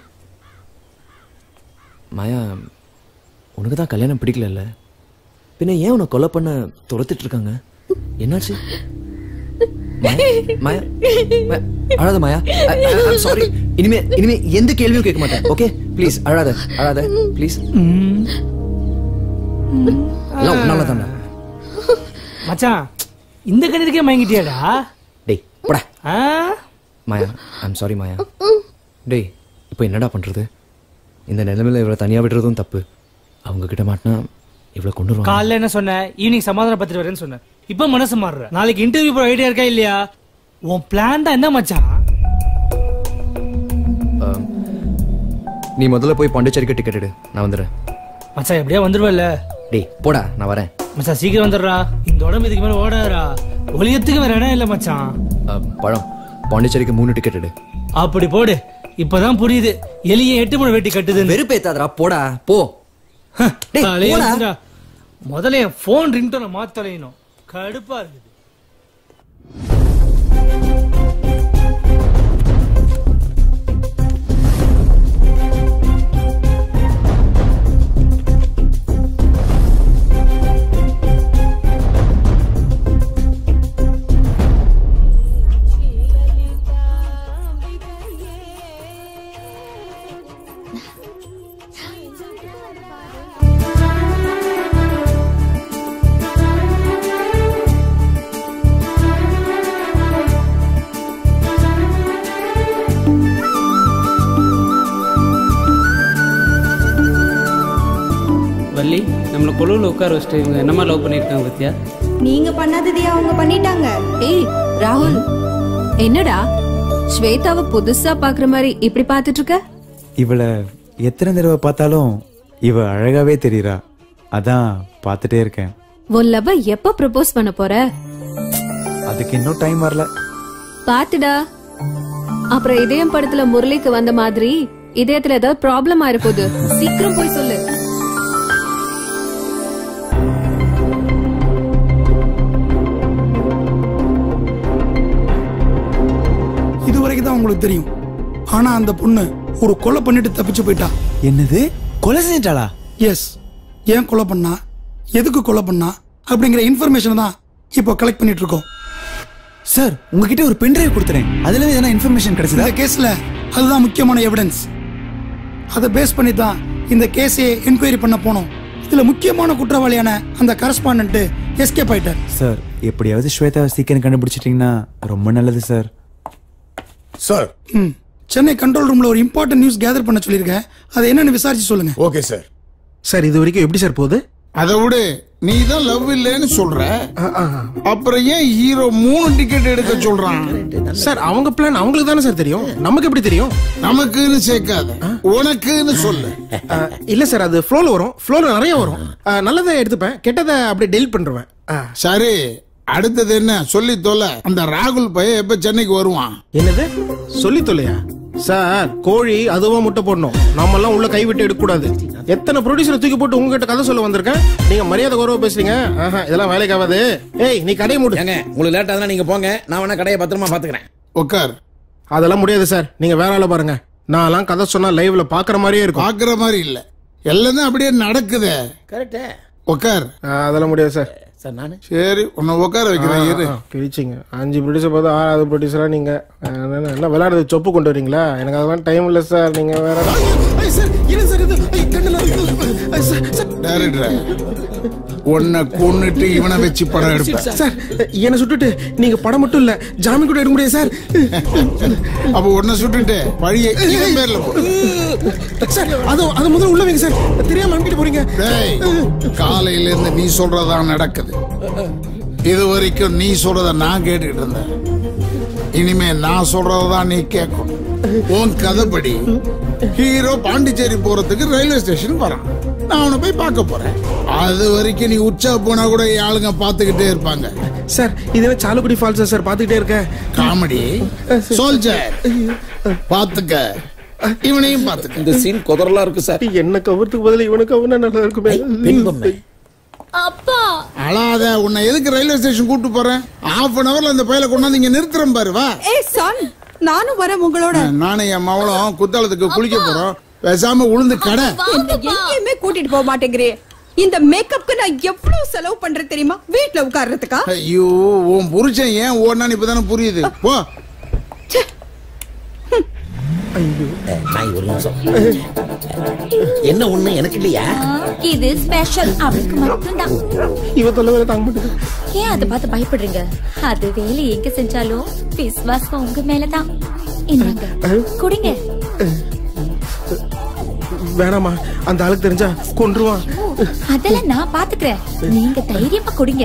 Speaker 4: மாயா உனக்கு தான் கல்யாணம் பிடிக்கலல்ல பின்ன ஏன் உன்னை கொலை பண்ண துரத்திட்டு இருக்காங்க என்னாச்சு மாயா மாயா மாயா, அழாத மாயா சாரி இனிமே இனிமே எந்த கேள்வியும் கேட்க மாட்டேன் ஓகே ப்ளீஸ் அழாத அழாத ப்ளீஸ் எல்லாம் உன்னால தானே
Speaker 10: மச்சான் இந்த கணிதக்கே மயங்கிட்டியாடா
Speaker 4: டேய் போடா
Speaker 10: ஆ?
Speaker 4: மாயா ஐம் சாரி மாயா டேய் இப்போ என்னடா பண்றது இந்த நிலைமையில இவ்வளோ தனியா விடுறதும் தப்பு அவங்க கிட்ட மாட்டினா இவ்வளோ கொண்டு வருவாங்க
Speaker 10: காலைல என்ன சொன்ன ஈவினிங் சமாதான பத்திரி வரேன்னு சொன்னேன் இப்ப மனசு மாறுற நாளைக்கு இன்டர்வியூ போற ஐடியா இருக்கா இல்லையா உன் பிளான் தான் என்ன மச்சான்
Speaker 4: ஆம். நீ முதல்ல போய் பாண்டிச்சேரிக்கு டிக்கெட் எடு நான் வந்துடுறேன்
Speaker 10: மச்சான் எப்படியா வந்துருவல்ல
Speaker 4: டேய் போடா நான் வரேன்
Speaker 10: மச்சான் சீக்கிரம் வந்துடுறா இந்த உடம்பு இதுக்கு மேல ஓடாதா ஒளியத்துக்கு வேற இடம் இல்ல மச்சான்
Speaker 4: ஆ, பழம் பாண்டிச்சேரிக்கு மூணு டிக்கெட் எடு
Speaker 10: அப்படி போடு இப்பதான் புரியுது எலிய எட்டு மணி வெட்டி கட்டுது
Speaker 4: வெறுப்பேத்தாதடா போடா போ டேய், போடா.
Speaker 10: முதல்ல என் போன் ரிங்டோனை மாத்தலையணும் கடுப்பா இருக்குது
Speaker 9: வள்ளி நம்மளை கொழுவில் உட்கார வச்சுட்டு இவங்க என்னமா லவ் பண்ணியிருக்காங்க பத்தியா
Speaker 18: நீங்க பண்ணாததையா அவங்க பண்ணிட்டாங்க ஏய் ராகுல் என்னடா ஸ்வேதாவை புதுசா பாக்குற மாதிரி இப்படி பாத்துட்டு இருக்க
Speaker 6: இவளை எத்தனை தடவை பார்த்தாலும் இவ அழகாவே தெரியறா அதான் பார்த்துட்டே இருக்கேன்
Speaker 18: உன் லவ் எப்ப ப்ரப்போஸ் பண்ண போற
Speaker 6: அதுக்கு இன்னும் டைம் வரல
Speaker 18: பாத்துடா அப்புறம் இதயம் படத்துல முரளிக்கு வந்த மாதிரி இதயத்துல ஏதாவது ப்ராப்ளம் ஆயிருப்போகுது சீக்கிரம் போய் சொல்லு
Speaker 15: உங்களுக்கு தெரியும் ஆனா அந்த பொண்ணு ஒரு கொலை பண்ணிட்டு தப்பிச்சு போயிட்டா
Speaker 6: என்னது கொலை செஞ்சிட்டாளா
Speaker 15: எஸ் ஏன் கொலை பண்ணா எதுக்கு கொலை பண்ணா அப்படிங்கிற இன்ஃபர்மேஷன் தான் இப்போ கலெக்ட் பண்ணிட்டு இருக்கோம்
Speaker 6: சார் உங்ககிட்ட ஒரு பென்ட்ரைவ் கொடுத்துறேன் அதுல இருந்து எதனா இன்ஃபர்மேஷன் கிடைச்சதா
Speaker 15: இந்த கேஸ்ல அதுதான் முக்கியமான எவிடன்ஸ் அதை பேஸ் பண்ணி தான் இந்த கேஸையே என்கொயரி பண்ண போனோம் இதுல முக்கியமான குற்றவாளியான அந்த கரஸ்பாண்டன்ட் எஸ்கேப் ஆயிட்டார்
Speaker 6: சார் எப்படியாவது ஸ்வேதாவை சீக்கிரம் கண்டுபிடிச்சிட்டீங்கன்னா ரொம்ப நல்லது சார்
Speaker 12: சார்
Speaker 15: ம் சென்னை கண்ட்ரோல் ரூம்ல ஒரு இம்பார்ட்டன்ட் நியூஸ் கேதர் பண்ண சொல்லியிருக்கேன் அதை என்னன்னு விசாரிச்சு சொல்லுங்க
Speaker 12: ஓகே சார்
Speaker 1: சார் இது வரைக்கும் எப்படி சார் போகுது
Speaker 12: அதை விடு நீ தான் லவ் இல்லைன்னு சொல்ற அப்புறம் ஏன் ஹீரோ மூணு டிக்கெட் எடுக்க சொல்றான்
Speaker 1: சார் அவங்க பிளான் அவங்களுக்கு தானே சார் தெரியும் நமக்கு எப்படி தெரியும்
Speaker 12: நமக்குன்னு சேர்க்காத உனக்குன்னு சொல்லு
Speaker 1: அஹ், இல்ல சார் அது ஃப்ளோல வரும் ஃப்ளோல நிறைய வரும் அஹ், நல்லதை எடுத்துப்பேன் கெட்டதை அப்படியே டெலிட் பண்ணிருவேன் அஹ்,
Speaker 12: சரி அடுத்தது என்ன சொல்லி தொலை அந்த ராகுல் பையன் எப்ப சென்னைக்கு வருவான்
Speaker 1: என்னது சொல்லி தொலையா சார் கோழி அதுவா முட்டை போடணும் நாம எல்லாம் உள்ள கைவிட்டு எடுக்க கூடாது எத்தனை ப்ரொடியூசரை தூக்கி போட்டு உங்ககிட்ட கதை சொல்ல வந்திருக்கேன் நீங்க மரியாதை குறைவா பேசுறீங்க ஆஹா, இதெல்லாம் வேலைக்கு ஆகாது ஏய் நீ கடையை மூடு
Speaker 13: ஏங்க உங்களுக்கு லேட் ஆகுதுன்னா நீங்க போங்க நான் வேணா கடையை பத்திரமா பாத்துக்கிறேன்
Speaker 12: உட்கார்
Speaker 1: அதெல்லாம் முடியாது சார் நீங்க வேற ஆளை பாருங்க நான்லாம் கதை சொன்னா லைவ்ல பாக்குற மாதிரியே இருக்கும்
Speaker 12: பாக்குற மாதிரி இல்ல எல்லாம் தான் அப்படியே நடக்குது
Speaker 13: கரெக்டா
Speaker 12: உட்கார்
Speaker 1: அதெல்லாம் முடியாது சார்
Speaker 13: சார் நானு
Speaker 12: சரி உன்னை உட்கார வைக்கிறேன் இரு
Speaker 1: கிழிச்சிங்க அஞ்சு ப்ரொடியூசர் பார்த்தா ஆறாவது ப்ரொடியூசரா நீங்க அஹ், என்ன என்ன விளையாடுறது சொப்பு கொண்டு வரீங்களா எனக்கு அதெல்லாம் டைம் இல்ல சார் நீங்க வேற
Speaker 12: சார் என்ன சார் இது டைரக்டர் உன்னை கொன்னுட்டு இவனை வச்சு படம் எடுப்பேன்
Speaker 1: சார் என்னை சுட்டுட்டு நீங்க படம் மட்டும் இல்ல ஜாமீன் கூட எடுக்க முடியாது சார்
Speaker 12: அப்ப உன்னை சுட்டுட்டு பழிய இவன் பேர்ல போடு
Speaker 1: சார் அது அது முதல்ல உள்ள வைங்க சார் தெரியாம அனுப்பிட்டு போறீங்க
Speaker 12: டேய், காலையில இருந்து நீ சொல்றதான் நடக்குது இது வரைக்கும் நீ சொல்றத நான் கேட்டுக்கிட்டு இருந்தேன் இனிமே நான் சொல்றதான் நீ கேட்கணும் உன் கதைப்படி ஹீரோ பாண்டிச்சேரி போறதுக்கு ரயில்வே ஸ்டேஷன் வரான் நான் அவனை போய் பார்க்க போறேன் அது வரைக்கும் நீ உச்சா போனா கூட என் ஆளுங்க பாத்துக்கிட்டே இருப்பாங்க
Speaker 1: சார் இதுவே சாலுக்குடி ஃபால்ஸ் சார் பாத்துக்கிட்டே இருக்கேன்
Speaker 12: காமெடி சோல்ஜர் பாத்துக்க இவனையும் பாத்துக்க
Speaker 13: இந்த சீன் குதறலா இருக்கு சார்
Speaker 1: என்ன கவர்த்துக்கு பதில் இவனுக்கு கவர்னா நல்லா இருக்குமே
Speaker 13: பின்பம்மே
Speaker 17: அப்பா
Speaker 12: அழாத உன்னை எதுக்கு ரயில்வே ஸ்டேஷன் கூட்டு போறேன் ஹாஃப் அன் அவர்ல அந்த பையல கொண்டாந்து இங்க நிறுத்துறேன் பாரு வா
Speaker 16: ஏய் சன் நானும் வரேன் உங்களோட
Speaker 12: நானும் என் மவளும் குத்தாலத்துக்கு குளிக்க போறோம் பேசாம உளுந்து கடை
Speaker 16: என்ன எங்கேயுமே கூட்டிட்டு போக மாட்டேங்கிறே இந்த மேக்கப்க்கு நான் எவ்வளவு செலவு பண்றேன் தெரியுமா வீட்ல உட்கார்றதுக்கா
Speaker 12: ஐயோ உன் புருஷன் ஏன் ஓடனான்னு இப்பதானே புரியுது போ
Speaker 13: நாய் ஒரு நிமிஷம் என்ன ஒண்ணு எனக்கு இல்லையா
Speaker 17: இது ஸ்பெஷல் அவளுக்கு மட்டும்தான்
Speaker 1: இவ தொல்லை வேலை தாங்க மாட்டேங்குது
Speaker 17: ஏன் அதை பார்த்து பயப்படுறீங்க அது வேலை எங்க செஞ்சாலும் விசுவாசம் உங்க மேலதான் என்னங்க குடிங்க
Speaker 1: வேணாமா அந்த ஆளுக்கு தெரிஞ்சா கொன்றுவான்
Speaker 17: அதெல்லாம் நான் பாத்துக்கிறேன் நீங்க தைரியமா குடிங்க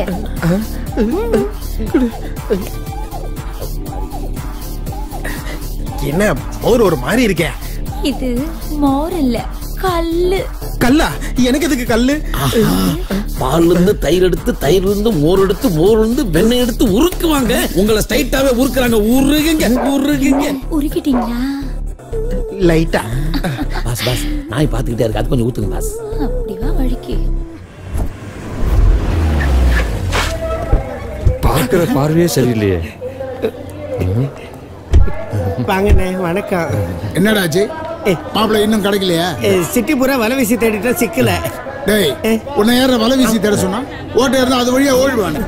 Speaker 1: என்ன ஒரு ஒரு மாதிரி இருக்கே
Speaker 17: இது மோர் இல்ல கல்லு
Speaker 1: கல்லா எனக்கு எதுக்கு கல்லு
Speaker 13: பால்ல இருந்து தயிர் எடுத்து தயிர்ல இருந்து மோர் எடுத்து மோர் இருந்து வெண்ணெய் எடுத்து உருக்குவாங்க உங்களை ஸ்ட்ரைட்டாவே உருக்குறாங்க உருகுங்க உருகுங்க
Speaker 17: உருக்கிட்டீங்களா
Speaker 1: லைட்டா
Speaker 13: பாஸ் பாஸ் நாய் பாத்துக்கிட்டே இருக்கு அது கொஞ்சம் ஊத்துங்க பாஸ்
Speaker 17: அப்படிவா வழிக்கு
Speaker 4: பார்க்கிற பார்வையே சரியில்லையே
Speaker 8: வாங்கண்ணே வணக்கம்
Speaker 12: என்னடாச்சு மாப்பிள்ள இன்னும் கிடைக்கலையா
Speaker 8: சிட்டி பூரா வலை வீசி தேடிட்டா சிக்கல
Speaker 12: டேய் உன்னை யார வலை வீசி தேட சொன்னா ஓட்ட இருந்தா அது வழியா ஓடிடுவானு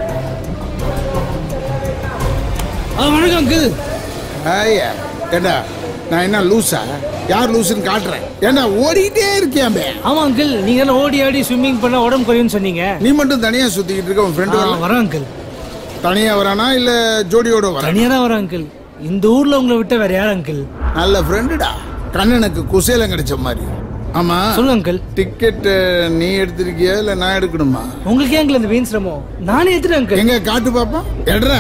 Speaker 10: வணக்கம் அங்கிள்
Speaker 12: ஐயா ஏண்டா நான் என்ன லூசா யார் லூசுன்னு காட்டுறேன் ஏண்டா ஓடிக்கிட்டே இருக்கியாமே
Speaker 10: ஆமா அங்கிள் நீங்க எல்லாம் ஓடி ஆடி ஸ்விம்மிங் பண்ணா உடம்பு குறையும்னு சொன்னீங்க
Speaker 12: நீ மட்டும் தனியா சுத்திக்கிட்டு இருக்க உன் ஃப்ரெண்டு
Speaker 10: ஆ, வரேன் அங்கிள்
Speaker 12: தனியா வரானா இல்ல ஜோடியோட வரானா
Speaker 10: தனியா தான் வரேன் அங்கிள் இந்த ஊர்ல உங்களை விட்ட வேற யார் அங்கிள்
Speaker 12: நல்ல ஃப்ரெண்டுடா கண்ணனுக்கு குசேலம் கிடைச்ச மாதிரி ஆமா
Speaker 10: சொல்லுங்க அங்கிள்
Speaker 12: டிக்கெட் நீ எடுத்திருக்கியா இல்ல நான் எடுக்கணுமா
Speaker 10: உங்களுக்கு ஏன் அங்கிள் இந்த வீண் சிரமம் நானே எடுத்துட்டேன் அங்கிள்
Speaker 12: எங்க காட்டு பாப்பா எட்ரா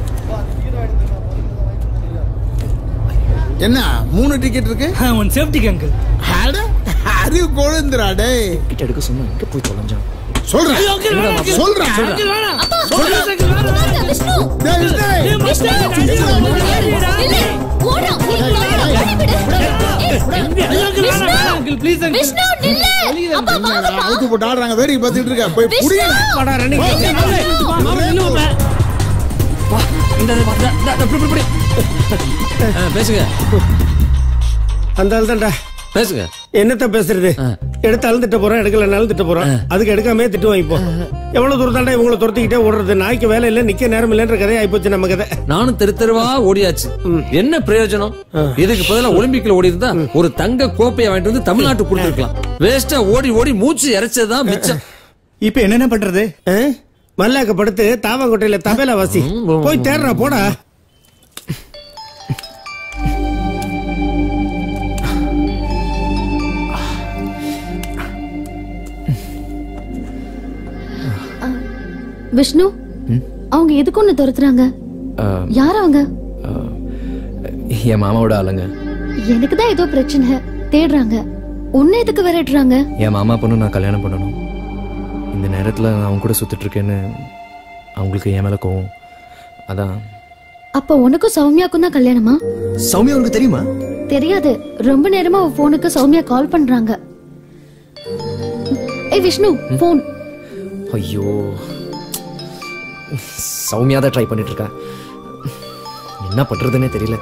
Speaker 12: என்ன மூணு டிக்கெட் இருக்கு
Speaker 10: ஒன் சேஃப்டிக்கு அங்கிள்
Speaker 12: அட அறிவு கொழுந்துடா டேய்
Speaker 4: கிட்ட எடுக்க சொன்னா எங்க போய் தொலைஞ்சான்
Speaker 12: சொல்றேன்
Speaker 10: ஐயோ, uncle, வேணாம், uncle.
Speaker 12: சொல்றேன்
Speaker 10: Uncle, வேணாம்.
Speaker 17: அப்பா,
Speaker 12: சொல்றேன்.
Speaker 17: uncle, வேணாம். விஷ்ணு
Speaker 12: டேய், விஷ்ணு.
Speaker 10: ஏய்,
Speaker 17: விஷ்ணு இல்ல, ஓடுறான். ஏய், ஓடுறான். விடு. ஏய்,
Speaker 10: uncle, வேணாம், வேணாம், uncle, please, uncle.
Speaker 17: விஷ்ணு நில்லு அப்பா வாங்கப்பா
Speaker 12: அவுத்து போட்டு ஆடுறாங்க வேடிக்கை பார்த்துட்டு இருக்க போய்
Speaker 17: விஷ்ணு
Speaker 12: புடிங்க
Speaker 10: வாடா, ரன்னிங். வா, வா, வா, இன்னும் வா. வா.
Speaker 4: இந்த இந்த, இந்த, இந்த, இப்படி, இப்படி, இப்படி. ஆ, பேசுங்க
Speaker 14: அந்த ஆள் தான்டா
Speaker 4: பேசுங்க
Speaker 14: என்னத்த பேசுறது எடுத்தாலும் திட்ட போறோம் எடுக்கலனாலும் திட்ட போறோம் அதுக்கு எடுக்காமே திட்டு வாங்கிப்போம் எவ்வளவு தூரம் தாண்டா இவங்களை துரத்திக்கிட்டே ஓடுறது நாய்க்கு வேலை இல்ல நிக்க நேரம் இல்லைன்ற கதை ஆயிப்போச்சு நம்ம கதை
Speaker 4: நானும் தெரு தெருவா ஓடியாச்சு என்ன பிரயோஜனம் இதுக்கு பதிலா ஒலிம்பிக்ல ஓடி இருந்தா ஒரு தங்க கோப்பையை வாங்கிட்டு வந்து தமிழ்நாட்டுக்கு கொடுத்துருக்கலாம் வேஸ்டா ஓடி ஓடி மூச்சு இறைச்சதுதான் மிச்சம்
Speaker 6: இப்ப என்னென்ன பண்றது
Speaker 14: மல்லாக்க படுத்து தாவாங்கோட்டையில தபேலா வாசி போய் தேடுறா போடா
Speaker 21: விஷ்ணு அவங்க எதுக்கு ஒண்ணு துரத்துறாங்க யார் அவங்க
Speaker 4: என் மாமாவோட ஆளுங்க
Speaker 21: எனக்கு தான் ஏதோ பிரச்சனை தேடுறாங்க உன்னை எதுக்கு விரட்டுறாங்க
Speaker 4: என் மாமா பொண்ணு நான் கல்யாணம் பண்ணணும் இந்த நேரத்துல நான் அவங்க கூட சுத்திட்டு இருக்கேன்னு அவங்களுக்கு என் மேல கோவம் அதான்
Speaker 21: அப்ப உனக்கும் சௌமியாக்கும் தான் கல்யாணமா
Speaker 4: சௌமியா உனக்கு தெரியுமா
Speaker 21: தெரியாது ரொம்ப நேரமா அவ போனுக்கு சௌமியா கால் பண்றாங்க ஏய் விஷ்ணு போன்
Speaker 4: ஐயோ சௌமியா தான் ட்ரை பண்ணிட்டு இருக்கா என்ன பண்றதுன்னே தெரியல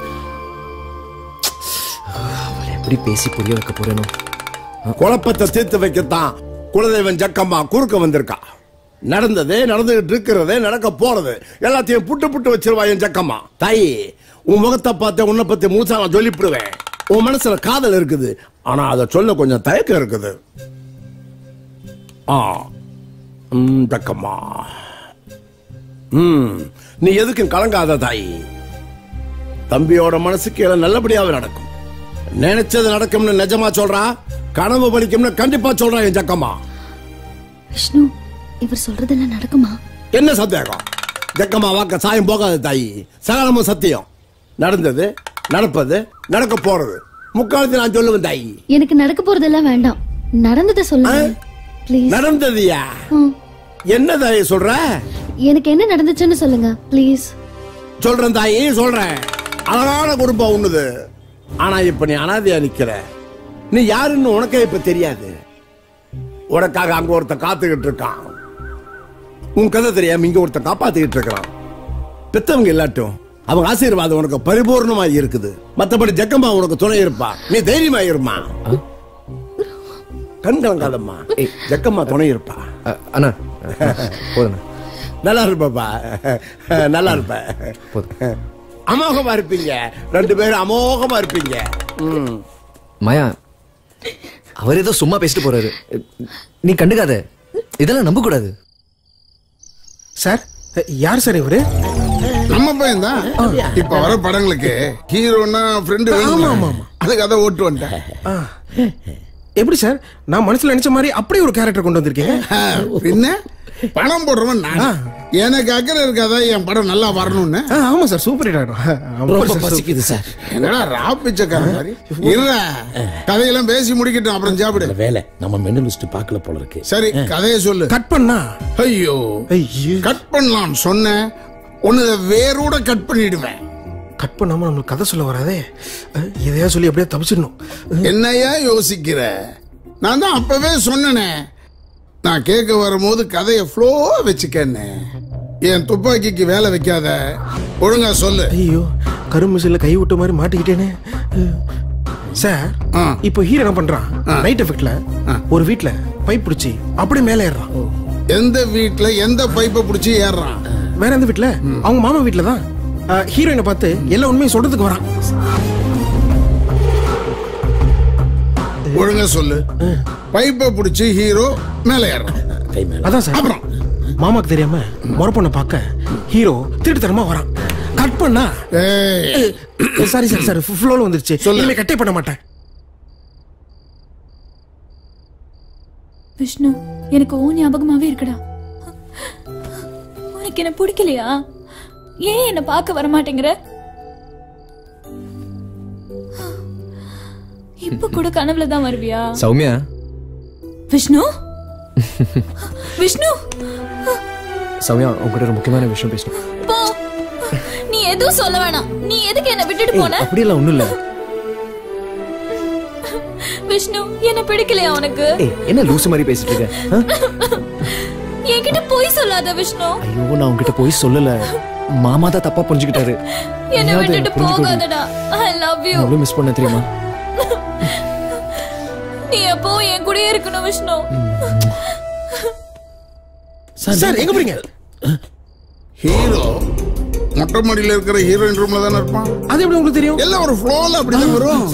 Speaker 4: அவளை எப்படி பேசி புரிய வைக்க போறேனோ
Speaker 2: குழப்பத்தை தீர்த்து வைக்கத்தான் குலதெய்வன் ஜக்கம்மா குறுக்க வந்திருக்கா நடந்தது நடந்துகிட்டு இருக்கிறது நடக்க போறது எல்லாத்தையும் புட்டு புட்டு வச்சிருவா என் ஜக்கம்மா தாயி உன் முகத்தை பார்த்து உன்னை பத்தி முழுசா நான் சொல்லிவிடுவேன் உன் மனசுல காதல் இருக்குது ஆனா அதை சொல்ல கொஞ்சம் தயக்கம் இருக்குது ஆ ம், ஜக்கம்மா ம் நீ எதுக்கும் கலங்காத தாயி தம்பியோட மனசுக்கு எல்லாம் நல்லபடியாவே நடக்கும் நினைச்சது நடக்கும்னு நிஜமா சொல்றா கனவு பலிக்கும்னு கண்டிப்பா சொல்றா என் ஜக்கம்மா
Speaker 21: விஷ்ணு இவர் சொல்றதெல்லாம் நடக்குமா
Speaker 2: என்ன சந்தேகம் ஜக்கம்மா வாக்க சாயம் போகாது தாயி சகலமும் சத்தியம் நடந்தது நடப்பது நடக்க போறது முக்காலத்தில் நான் சொல்லுவேன் தாயி
Speaker 21: எனக்கு நடக்க போறதெல்லாம் வேண்டாம் நடந்ததை சொல்லுங்க ப்ளீஸ்
Speaker 2: நடந்ததுயா என்ன தாயி சொல்ற
Speaker 21: எனக்கு என்ன நடந்துச்சுன்னு சொல்லுங்க ப்ளீஸ்
Speaker 2: சொல்றேன் தாயி சொல்றேன் அழகான குடும்பம் உண்ணுது ஆனா இப்ப நீ அனாதையா நிக்கிற நீ யாருன்னு உனக்கே இப்ப தெரியாது உனக்காக அங்க ஒருத்தன் காத்துக்கிட்டு இருக்கான் உன் கதை தெரியாம இங்க ஒருத்தன் காப்பாத்திக்கிட்டு இருக்கிறான் பெத்தவங்க இல்லாட்டும் அவங்க ஆசீர்வாதம் உனக்கு பரிபூர்ணமா இருக்குது மத்தபடி ஜக்கம்மா உனக்கு துணை இருப்பா நீ தைரியமா இருமா கண் கலங்காதம்மா ஜக்கம்மா துணை இருப்பா
Speaker 4: அண்ணா போதுண்ணா
Speaker 2: நல்லா இருப்பப்பா நல்லா இருப்ப அமோகமா இருப்பீங்க ரெண்டு பேரும் அமோகமா இருப்பீங்க ம்.
Speaker 4: மாயா அவர் ஏதோ சும்மா பேசிட்டு போறாரு நீ கண்டுக்காத இதெல்லாம் நம்ப கூடாது
Speaker 1: சார் யார் சார் இவரு
Speaker 12: நம்ம பையன் தான் இப்ப வர படங்களுக்கு ஹீரோனா ஃப்ரெண்டு
Speaker 1: ஆமா, ஆமா,
Speaker 12: அதுக்கு அதை ஓட்டு வந்துட்டேன்
Speaker 1: எப்படி சார் நான் மனசுல நினைச்ச மாதிரி அப்படியே ஒரு கேரக்டர் கொண்டு வந்திருக்கீங்க
Speaker 12: பின்ன பணம் போடுறவன் நான் எனக்கு அக்கறை இருக்காதா என் படம் நல்லா வரணும்னு
Speaker 1: ஆமா சார் சூப்பர் ஹிட் ஆயிடும்
Speaker 12: ரொம்ப பசிக்குது சார் என்னடா ரா பிச்சைக்கார மாதிரி இருற கதையெல்லாம் பேசி முடிக்கட்டும் அப்புறம் சாப்பிடு
Speaker 14: வேலை நம்ம மெனு லிஸ்ட் பார்க்கல போல இருக்கு
Speaker 12: சரி கதையை சொல்லு
Speaker 1: கட் பண்ணா
Speaker 12: ஐயோ கட் பண்ணலாம் சொன்னேன் உன்னை வேரோட கட் பண்ணிடுவேன்
Speaker 1: கட் பண்ணாம நம்மளுக்கு கதை சொல்ல வராதே அஹ், எதையா சொல்லி அப்படியே தப்பிச்சிடணும்
Speaker 12: என்னையா யோசிக்கிற நான் தான் அப்பவே சொன்னனே நான் கேட்க வரும்போது கதையை ஃப்ளோ வச்சுக்கன்னு என் துப்பாக்கிக்கு வேலை வைக்காத ஒழுங்கா சொல்லு
Speaker 1: ஐயோ கரும்புசில கை விட்ட மாதிரி மாட்டிக்கிட்டேனே அஹ், சார் இப்போ ஹீரோ என்ன பண்றான் நைட் எஃபெக்ட்ல ஒரு வீட்ல பைப் பிடிச்சி அப்படியே மேலே ஏறுறான்
Speaker 12: எந்த வீட்ல எந்த பைப்பை பிடிச்சி ஏறுறான்
Speaker 1: வேற எந்த வீட்ல அவங்க மாமா வீட்ல தான் ஹீரோயினை பார்த்து எல்லா உண்மையும் சொல்றதுக்கு வரான்
Speaker 12: ஒழுங்கா சொல்லு பைப்பை பிடிச்சி ஹீரோ மேலே ஏறுறான்
Speaker 1: அதான் சார் அப்புறம் மாமாக்கு தெரியாம முறை பொண்ணை பார்க்க ஹீரோ திருட்டுத்தனமா வரான் கட் பண்ணா சாரி சார் சார் ஃப்ளோல வந்துருச்சு இனிமே கட்டே பண்ண மாட்டேன்
Speaker 22: விஷ்ணு எனக்கு ஓ ஞாபகமாவே இருக்குடா உனக்கு என்ன பிடிக்கலையா ஏன் என்ன பார்க்க வர மாட்டேங்கிற இப்ப கூட கனவுல தான் வருவியா
Speaker 4: சௌமியா
Speaker 22: விஷ்ணு விஷ்ணு
Speaker 4: சௌமியா உங்ககிட்ட ஒரு முக்கியமான விஷயம் பேசணும்
Speaker 22: போ நீ எதுவும் சொல்ல வேணாம் நீ எதுக்கு என்ன விட்டுட்டு போன
Speaker 4: அப்படியெல்லாம் ஒண்ணும் இல்ல
Speaker 22: விஷ்ணு என்ன பிடிக்கலையா உனக்கு
Speaker 4: ஏய் என்ன லூசு மாதிரி பேசிட்டு இருக்க ஆ?
Speaker 22: என்கிட்ட போய் சொல்லாத விஷ்ணு
Speaker 4: ஐயோ நான் உங்ககிட்ட போய் சொல்லல மாமா தான் தப்பா புரிஞ்சுக்கிட்டாரு
Speaker 22: என்ன
Speaker 4: நீயாவது
Speaker 22: விட்டுட்டு
Speaker 4: புரிஞ்சுக்கோடி.
Speaker 22: போகாதடா ஐ லவ் யூ
Speaker 4: எவ்வளவு மிஸ் பண்ண தெரியுமா
Speaker 22: நீ எப்பவும் என் கூடயே இருக்கணும் விஷ்ணு
Speaker 12: சார் எங்க போறீங்க ஹீரோ மொட்டை மாடியில இருக்கிற ஹீரோயின் ரூம்ல தானே இருப்பான்
Speaker 1: அது எப்படி உங்களுக்கு தெரியும்
Speaker 12: எல்லாம் ஒரு ஃப்ளோல அப்படிதான் வரும்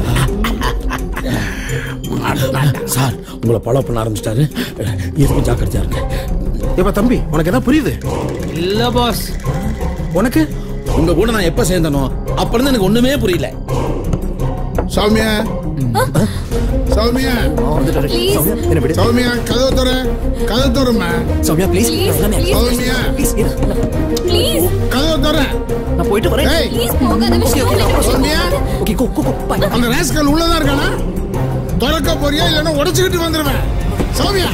Speaker 14: சார் உங்களை ஃபாலோ பண்ண ஆரம்பிச்சிட்டாரு எதுக்கு ஜாக்கிரதையா இருக்க
Speaker 1: ஏப்பா தம்பி உனக்கு எதாவது புரியுது
Speaker 10: இல்ல பாஸ்
Speaker 1: உனக்கு
Speaker 13: உங்க கூட நான் எப்ப சேர்ந்தனோ அப்ப இருந்து எனக்கு ஒண்ணுமே புரியல
Speaker 12: சௌமியா சௌமியா சௌமியா கதவு தர கதவு தரமா
Speaker 4: சௌமியா ப்ளீஸ்
Speaker 12: சௌமியா
Speaker 22: ப்ளீஸ்
Speaker 12: கதவு தர
Speaker 4: நான் போயிட்டு வரேன்
Speaker 22: ப்ளீஸ் போகாத Vishnu
Speaker 12: Soumya
Speaker 4: okay go go
Speaker 12: அந்த ரேஸ்கல் உள்ளதா இருக்கானா திறக்க போறியா இல்லைன்னா உடைச்சுக்கிட்டு வந்துருவேன் சௌமியா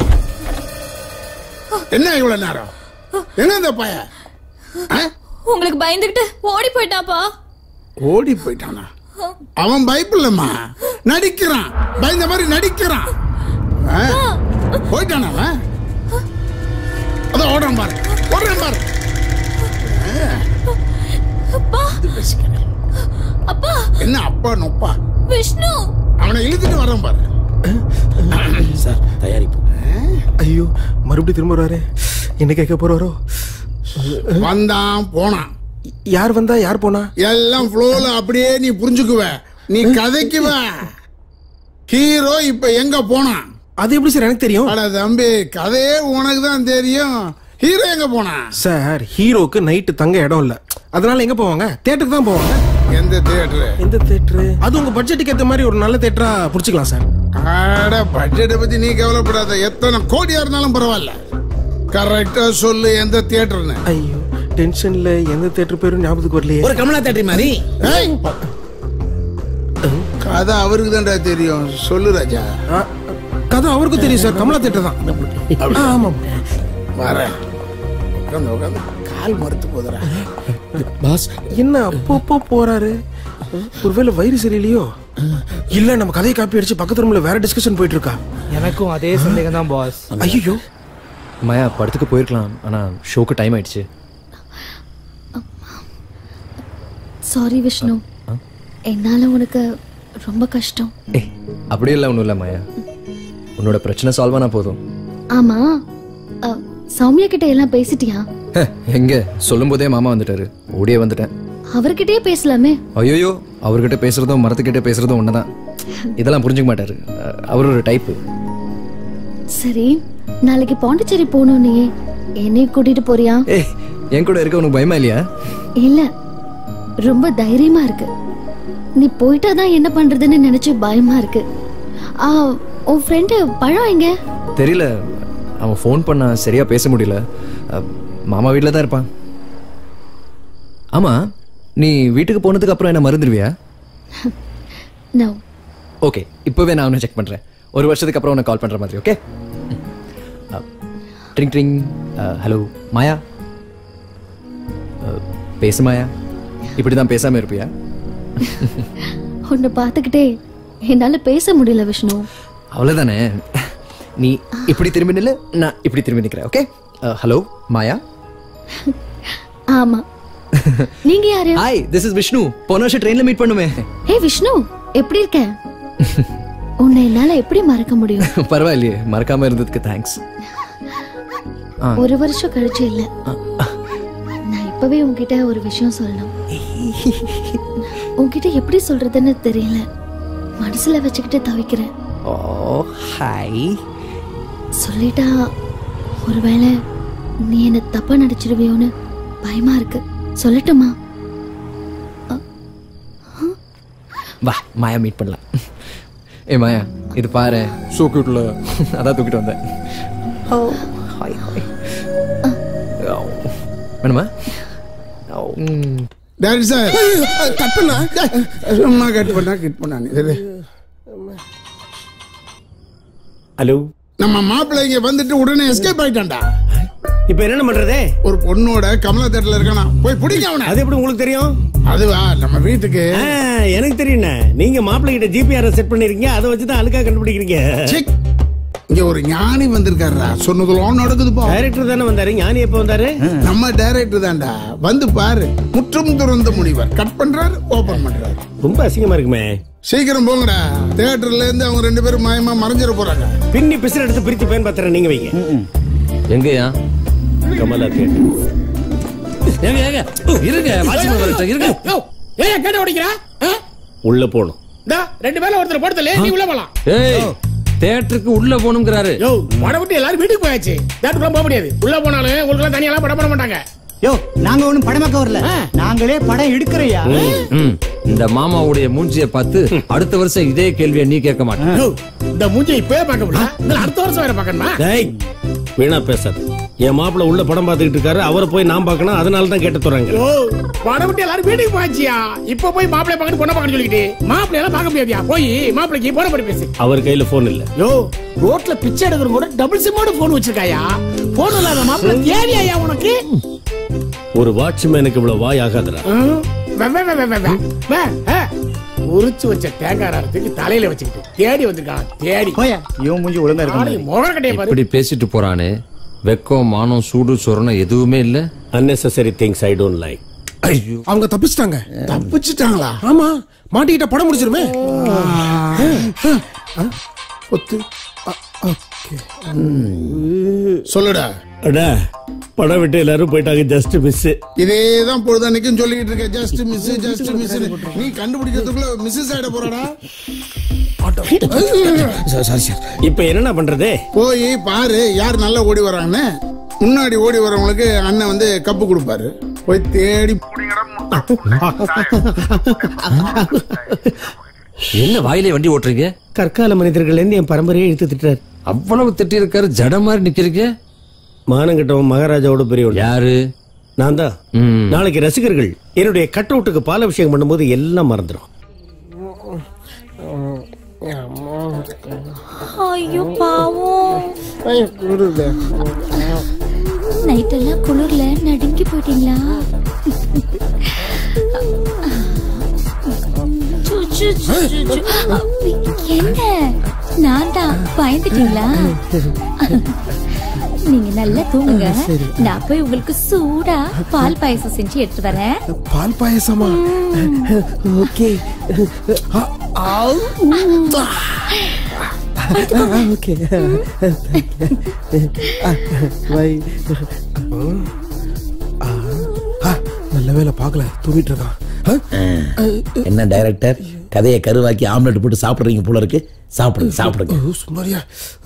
Speaker 12: என்ன இவ்வளவு நேரம் என்ன இந்த பையன்
Speaker 22: உங்களுக்கு பயந்துகிட்டு ஓடி போயிட்டாப்பா
Speaker 12: ஓடி போயிட்டானா அவன் பயப்பில்லம்மா நடிக்கிறான் பயந்த மாதிரி நடிக்கிறான் ஆ? போயிட்டானா அவன் அதான் ஓடுறான் பாரு ஓடுறான் பாரு
Speaker 22: அப்பா அப்பா
Speaker 12: என்ன அப்பா நொப்பா
Speaker 22: விஷ்ணு
Speaker 12: அவனை இழுத்துட்டு வர்றான் பாரு
Speaker 14: சார் தயாரிப்பு
Speaker 1: ஐயோ மறுபடியும் திரும்ப வராரு என்ன கேட்க போறாரோ
Speaker 12: வந்தான் போனான்
Speaker 1: யார் வந்தா யார் போனா
Speaker 12: எல்லாம் ஃப்ளோல அப்படியே நீ புரிஞ்சுக்குவ நீ கதைக்குவ ஹீரோ இப்ப எங்க போனான்
Speaker 1: அது எப்படி சார் எனக்கு தெரியும்
Speaker 12: அட தம்பி கதையே உனக்கு தான் தெரியும் ஹீரோ எங்க போனான்
Speaker 1: சார் ஹீரோக்கு நைட்டு தங்க இடம் இல்ல அதனால எங்க போவாங்க தியேட்டருக்கு தான் போவாங்க
Speaker 12: எந்த தியேட்டர்
Speaker 1: எந்த தியேட்டர் அது உங்க பட்ஜெட்டுக்கு ஏத்த மாதிரி ஒரு நல்ல தியேட்டரா புடிச்சுக்கலாம் சார்
Speaker 12: அட பட்ஜெட்டை பத்தி நீ கவலைப்படாத எத்தனை கோடியா இருந்தாலும் பரவாயில்ல கரெக்டா சொல்லு எந்த தியேட்டர்னு
Speaker 1: ஐயோ டென்ஷன்ல எந்த தியேட்டர் பேரும் ஞாபகத்துக்கு வரலையே
Speaker 13: ஒரு கமலா தேட்டரி மாதிரி
Speaker 12: ஏய்! கதை அவருக்கு தான்டா தெரியும் சொல்லு ராஜா
Speaker 1: கதை அவருக்கும் தெரியும் சார் கமலா தியேட்டர் தான் ஆ, ஆமா
Speaker 12: வரேன் உட்காந்து உட்காந்து கால் மறுத்து போதுடா
Speaker 1: பாஸ் என்ன அப்பப்போ போறாரு ஒருவேளை வயிறு சரியில்லையோ இல்ல நம்ம கதையை காப்பி அடிச்சு பக்கத்து ரூம்ல வேற டிஸ்கஷன் போயிட்டு இருக்கா
Speaker 10: எனக்கும் அதே சந்தேகம் தான் பாஸ்
Speaker 1: ஐயோ
Speaker 4: மாயா படத்துக்கு போயிருக்கலாம் ஆனா ஷோக்கு டைம் ஆயிடுச்சு
Speaker 21: சாரி விஷ்ணு என்னால உனக்கு ரொம்ப கஷ்டம்
Speaker 4: ஏய் அப்படியே இல்லை ஒன்றும் இல்லை மாயா உன்னோட பிரச்சனை சால்வ் ஆனா போதும்
Speaker 21: ஆமா அ, சௌமியா கிட்ட எல்லாம் பேசிட்டியா
Speaker 4: ஹே, எங்க சொல்லும் போதே மாமா வந்துட்டாரு ஓடியே வந்துட்டேன்
Speaker 21: அவர்கிட்டயே பேசலாமே
Speaker 4: ஐயோயோ அவர்கிட்ட பேசுறதும் மரத்துக்கிட்ட பேசுறதும் ஒண்ணுதான் இதெல்லாம் புரிஞ்சுக்க மாட்டாரு அஹ், அவர் ஒரு டைப்பு
Speaker 21: சரி நாளைக்கு பாண்டிச்சேரி போகணும் நீ என்னையும் கூட்டிட்டு போறியா
Speaker 4: ஏய் என் கூட இருக்க உனக்கு பயமா இல்லையா
Speaker 21: இல்ல ரொம்ப தைரியமா இருக்கு நீ போயிட்டா தான் என்ன பண்றதுன்னு நினைச்சு பயமா இருக்கு ஆ, உன் ஃப்ரெண்டு பழம் எங்க
Speaker 4: தெரியல அவன் ஃபோன் பண்ணா சரியா பேச முடியல அஹ், மாமா வீட்டில் தான் இருப்பான் ஆமா நீ வீட்டுக்கு போனதுக்கு அப்புறம் என்ன மறந்துடுவியா
Speaker 21: நோ
Speaker 4: ஓகே இப்போவே நான் அவனை செக் பண்ணுறேன் ஒரு வருஷத்துக்கு அப்புறம் உனக்கு கால் பண்ணுற மாதிரி ஓகே ட்ரிங் ட்ரிங் ஹலோ மாயா அஹ், பேசு மாயா இப்படி தான் பேசாமல் இருப்பியா
Speaker 21: உன்னை பார்த்துக்கிட்டே என்னால பேச முடியல விஷ்ணு
Speaker 4: அவ்வளோதானே நீ இப்படி திரும்பி நில்லு நான் இப்படி திரும்பி நிற்கிறேன் ஓகே ஹலோ மாயா
Speaker 21: ஆமா நீங்க யாரு
Speaker 4: ஹாய் திஸ் இஸ் விஷ்ணு போன வருஷம் ட்ரெயினில் மீட் பண்ணுமே
Speaker 21: ஹே விஷ்ணு எப்படி இருக்க உன்னை என்னால எப்படி மறக்க முடியும்
Speaker 4: பரவாயில்லையே மறக்காம இருந்ததுக்கு தேங்க்ஸ் ஆ
Speaker 21: ஒரு வருஷம் கழிச்சு இல்ல நான் இப்பவே உன்கிட்ட ஒரு விஷயம் சொல்லணும் உன்கிட்ட எப்படி சொல்றதுன்னு தெரியல மனசுல வச்சுக்கிட்டு தவிக்கிறேன்
Speaker 4: ஓ ஹாய்
Speaker 21: சொல்லிட்டா ஒருவேளை நீ என்ன தப்பா நடிச்சிருவியோன்னு பயமா இருக்கு சொல்லட்டுமா
Speaker 4: வா மாயா மீட் பண்ணலாம் ஏ மாயா இது பாரு ஷோ கியூட்ல அதான் தூக்கிட்டு வந்தேன் ஹாய் ஹாய் வேணுமா ம்.
Speaker 12: டேரக்டர் சார் கட் பண்ணா சும்மா கட் பண்ணா கட் பண்ணா நீ சரி.
Speaker 14: ஹலோ
Speaker 12: நம்ம மாப்பிள்ளை இங்க வந்துட்டு உடனே எஸ்கேப் ஆயிட்டான்டா
Speaker 14: இப்போ என்ன பண்றது
Speaker 12: ஒரு பொண்ணோட கமலா தேட்டர்ல இருக்கானா போய் பிடிங்க அவனை
Speaker 14: அது எப்படி உங்களுக்கு தெரியும்
Speaker 12: அதுவா நம்ம வீட்டுக்கு
Speaker 14: ஆ, எனக்கு தெரியுண்ணே நீங்க மாப்பிள்ளை கிட்ட ஜிபிஆர் செட் பண்ணிருக்கீங்க அதை வச்சு தான் அழுக்கா கண்டுபிடிக்கிறீங்க
Speaker 12: இங்க ஒரு ஞானி வந்திருக்காருடா சொன்னதுலாம் நடக்குதுப்பா
Speaker 14: டைரக்டர் தானே வந்தாரு ஞானி எப்ப வந்தாரு
Speaker 12: நம்ம டைரக்டர் தான்டா வந்து பாரு முற்றும் துறந்த முனிவர் கட் பண்றாரு ஓபன் பண்றாரு
Speaker 14: ரொம்ப அசிங்கமா இருக்குமே
Speaker 12: சீக்கிரம் போங்கடா தியேட்டர்ல இருந்து அவங்க ரெண்டு பேரும் மாயமா மறைஞ்சிட போறாங்க
Speaker 14: பின்னி பிசிறு எடுத்து பிரித்து பயன் பாத்திரம் நீங்க வைங்க
Speaker 4: எங்கயா
Speaker 14: கமலா தேட்டர்
Speaker 4: ஏங்க ஏங்க இருங்க வாட்ச்மேன் வரட்டும் இருங்க
Speaker 5: ஏன் கேட்ட உடைக்கிறா
Speaker 14: உள்ள போகணும்
Speaker 5: இந்த ரெண்டு பேர்ல ஒருத்தர் போடுதல நீ உள்ள போலாம்
Speaker 4: ஏய் தியேட்டருக்கு உள்ள போகணுங்கிறாரு
Speaker 5: யோ படம் விட்டு எல்லாரும் வீட்டுக்கு போயாச்சு தேட்டருக்குள்ள போக முடியாது உள்ள போனாலும் உங்களுக்கு தனியெல்லாம் படம் பண்ண மாட்டாங்க
Speaker 7: யோ நாங்க ஒண்ணும் படமாக்க வரல நாங்களே படம் எடுக்கிறையா
Speaker 4: ம், இந்த மாமாவுடைய மூஞ்சிய பார்த்து அடுத்த வருஷம் இதே கேள்வியை நீ கேட்க மாட்டேன்
Speaker 5: யோ, இந்த மூஞ்சி இப்பவே பார்க்க முடியல இதுல அடுத்த வருஷம் வேற பார்க்கணுமா
Speaker 14: டேய் வீணா பேசாத என் மாப்பிள்ள உள்ள படம் பார்த்துக்கிட்டு இருக்காரு அவரை போய் நான் பார்க்கணும் அதனால தான் கேட்ட தோறாங்க
Speaker 5: யோ படம் விட்டு எல்லாரும் வீட்டுக்கு போயாச்சியா இப்ப போய் மாப்பிள்ளை பார்க்கணும் பொண்ணை பார்க்கணும் சொல்லிக்கிட்டு மாப்பிள்ளை எல்லாம் பார்க்க முடியாதியா போய் மாப்பிள்ளைக்கு போன படி பேசு
Speaker 14: அவர் கையில போன் இல்ல
Speaker 5: யோ ரோட்ல பிச்சை எடுக்கிற கூட டபுள் சிம்மோட போன் வச்சிருக்காயா போன் இல்லாத மாப்பிள்ளை தேவையா உனக்கு
Speaker 14: ஒரு வாட்ச்மேனுக்கு இவ்வளவு வாய் ஆகாதடா
Speaker 5: ம், வே, வே, வே, வே, வே, வே. வே, ஆ. உரிச்சு வச்ச தேங்காய் அரைத்துக்கு தலையில வச்சுக்கிட்டு தேடி வந்திருக்கான் தேடி
Speaker 6: இவன் மூஞ்சி ஒழுங்கா
Speaker 5: ஆளு முகம் கட்டைய பாரு
Speaker 4: இப்படி பேசிட்டு போறானே வெக்கம் மானம் சூடு சொரணம் எதுவுமே இல்ல
Speaker 14: unnecessary things i don't like
Speaker 4: ஐயோ
Speaker 1: அவங்க தப்பிச்சிட்டாங்க
Speaker 12: தப்பிச்சிட்டாங்களா
Speaker 1: ஆமா மாட்டிக்கிட்ட படம் முடிச்சிருமே
Speaker 12: ஒத்து சொல்லுடா
Speaker 14: அடா படம் விட்டு எல்லாரும் போயிட்டாங்க ஜஸ்ட் மிஸ்
Speaker 12: இதேதான் பொழுதன்னைக்கும் சொல்லிக்கிட்டு இருக்க ஜஸ்ட் மிஸ் ஜஸ்ட் மிஸ் நீ கண்டுபிடிக்கிறதுக்குள்ள மிஸ்ஸஸ் ஆயிட போறாடா
Speaker 14: இப்ப என்னடா பண்றது
Speaker 12: போய் பாரு யார் நல்லா ஓடி வராங்கன்னு முன்னாடி ஓடி வரவங்களுக்கு அண்ணன் வந்து கப்பு கொடுப்பாரு போய் தேடி
Speaker 4: என்ன வாயிலே வண்டி ஓட்டுறீங்க
Speaker 14: கற்கால மனிதர்கள் இருந்து என் பரம்பரையை இழுத்து திட்டார்
Speaker 4: அவ்வளவு திட்டி இருக்காரு ஜட மாதிரி நிக்கிறீங்க
Speaker 14: மானங்கிட்டவன் மகாராஜாவோட பெரியவன்
Speaker 4: யாரு
Speaker 14: நான் தான் நாளைக்கு ரசிகர்கள் என்னுடைய கட் அவுட்டுக்கு பாலாபிஷேகம் பண்ணும்போது எல்லாம் மறந்துடும்
Speaker 22: ஐயோ பாவம் நைட் எல்லாம் குளிர்ல நடுங்கி போயிட்டீங்களா சு, சு, சு, சு, சு. என்ன நான் தான் பயந்துட்டீங்களா நீங்க நல்லா தூங்குங்க நான் போய் உங்களுக்கு சூடா பால் பாயசம் செஞ்சு எடுத்து வரேன்
Speaker 1: பால் பாயசமா ஓகே ஓகே பை நல்ல வேலை பார்க்கல தூங்கிட்டு இருக்கான்
Speaker 19: என்ன டைரக்டர் கதையை கருவாக்கி ஆம்லெட் போட்டு சாப்பிடுறீங்க போல இருக்கு சாப்பிடுங்க சாப்பிடுங்க
Speaker 1: சும்மாரியா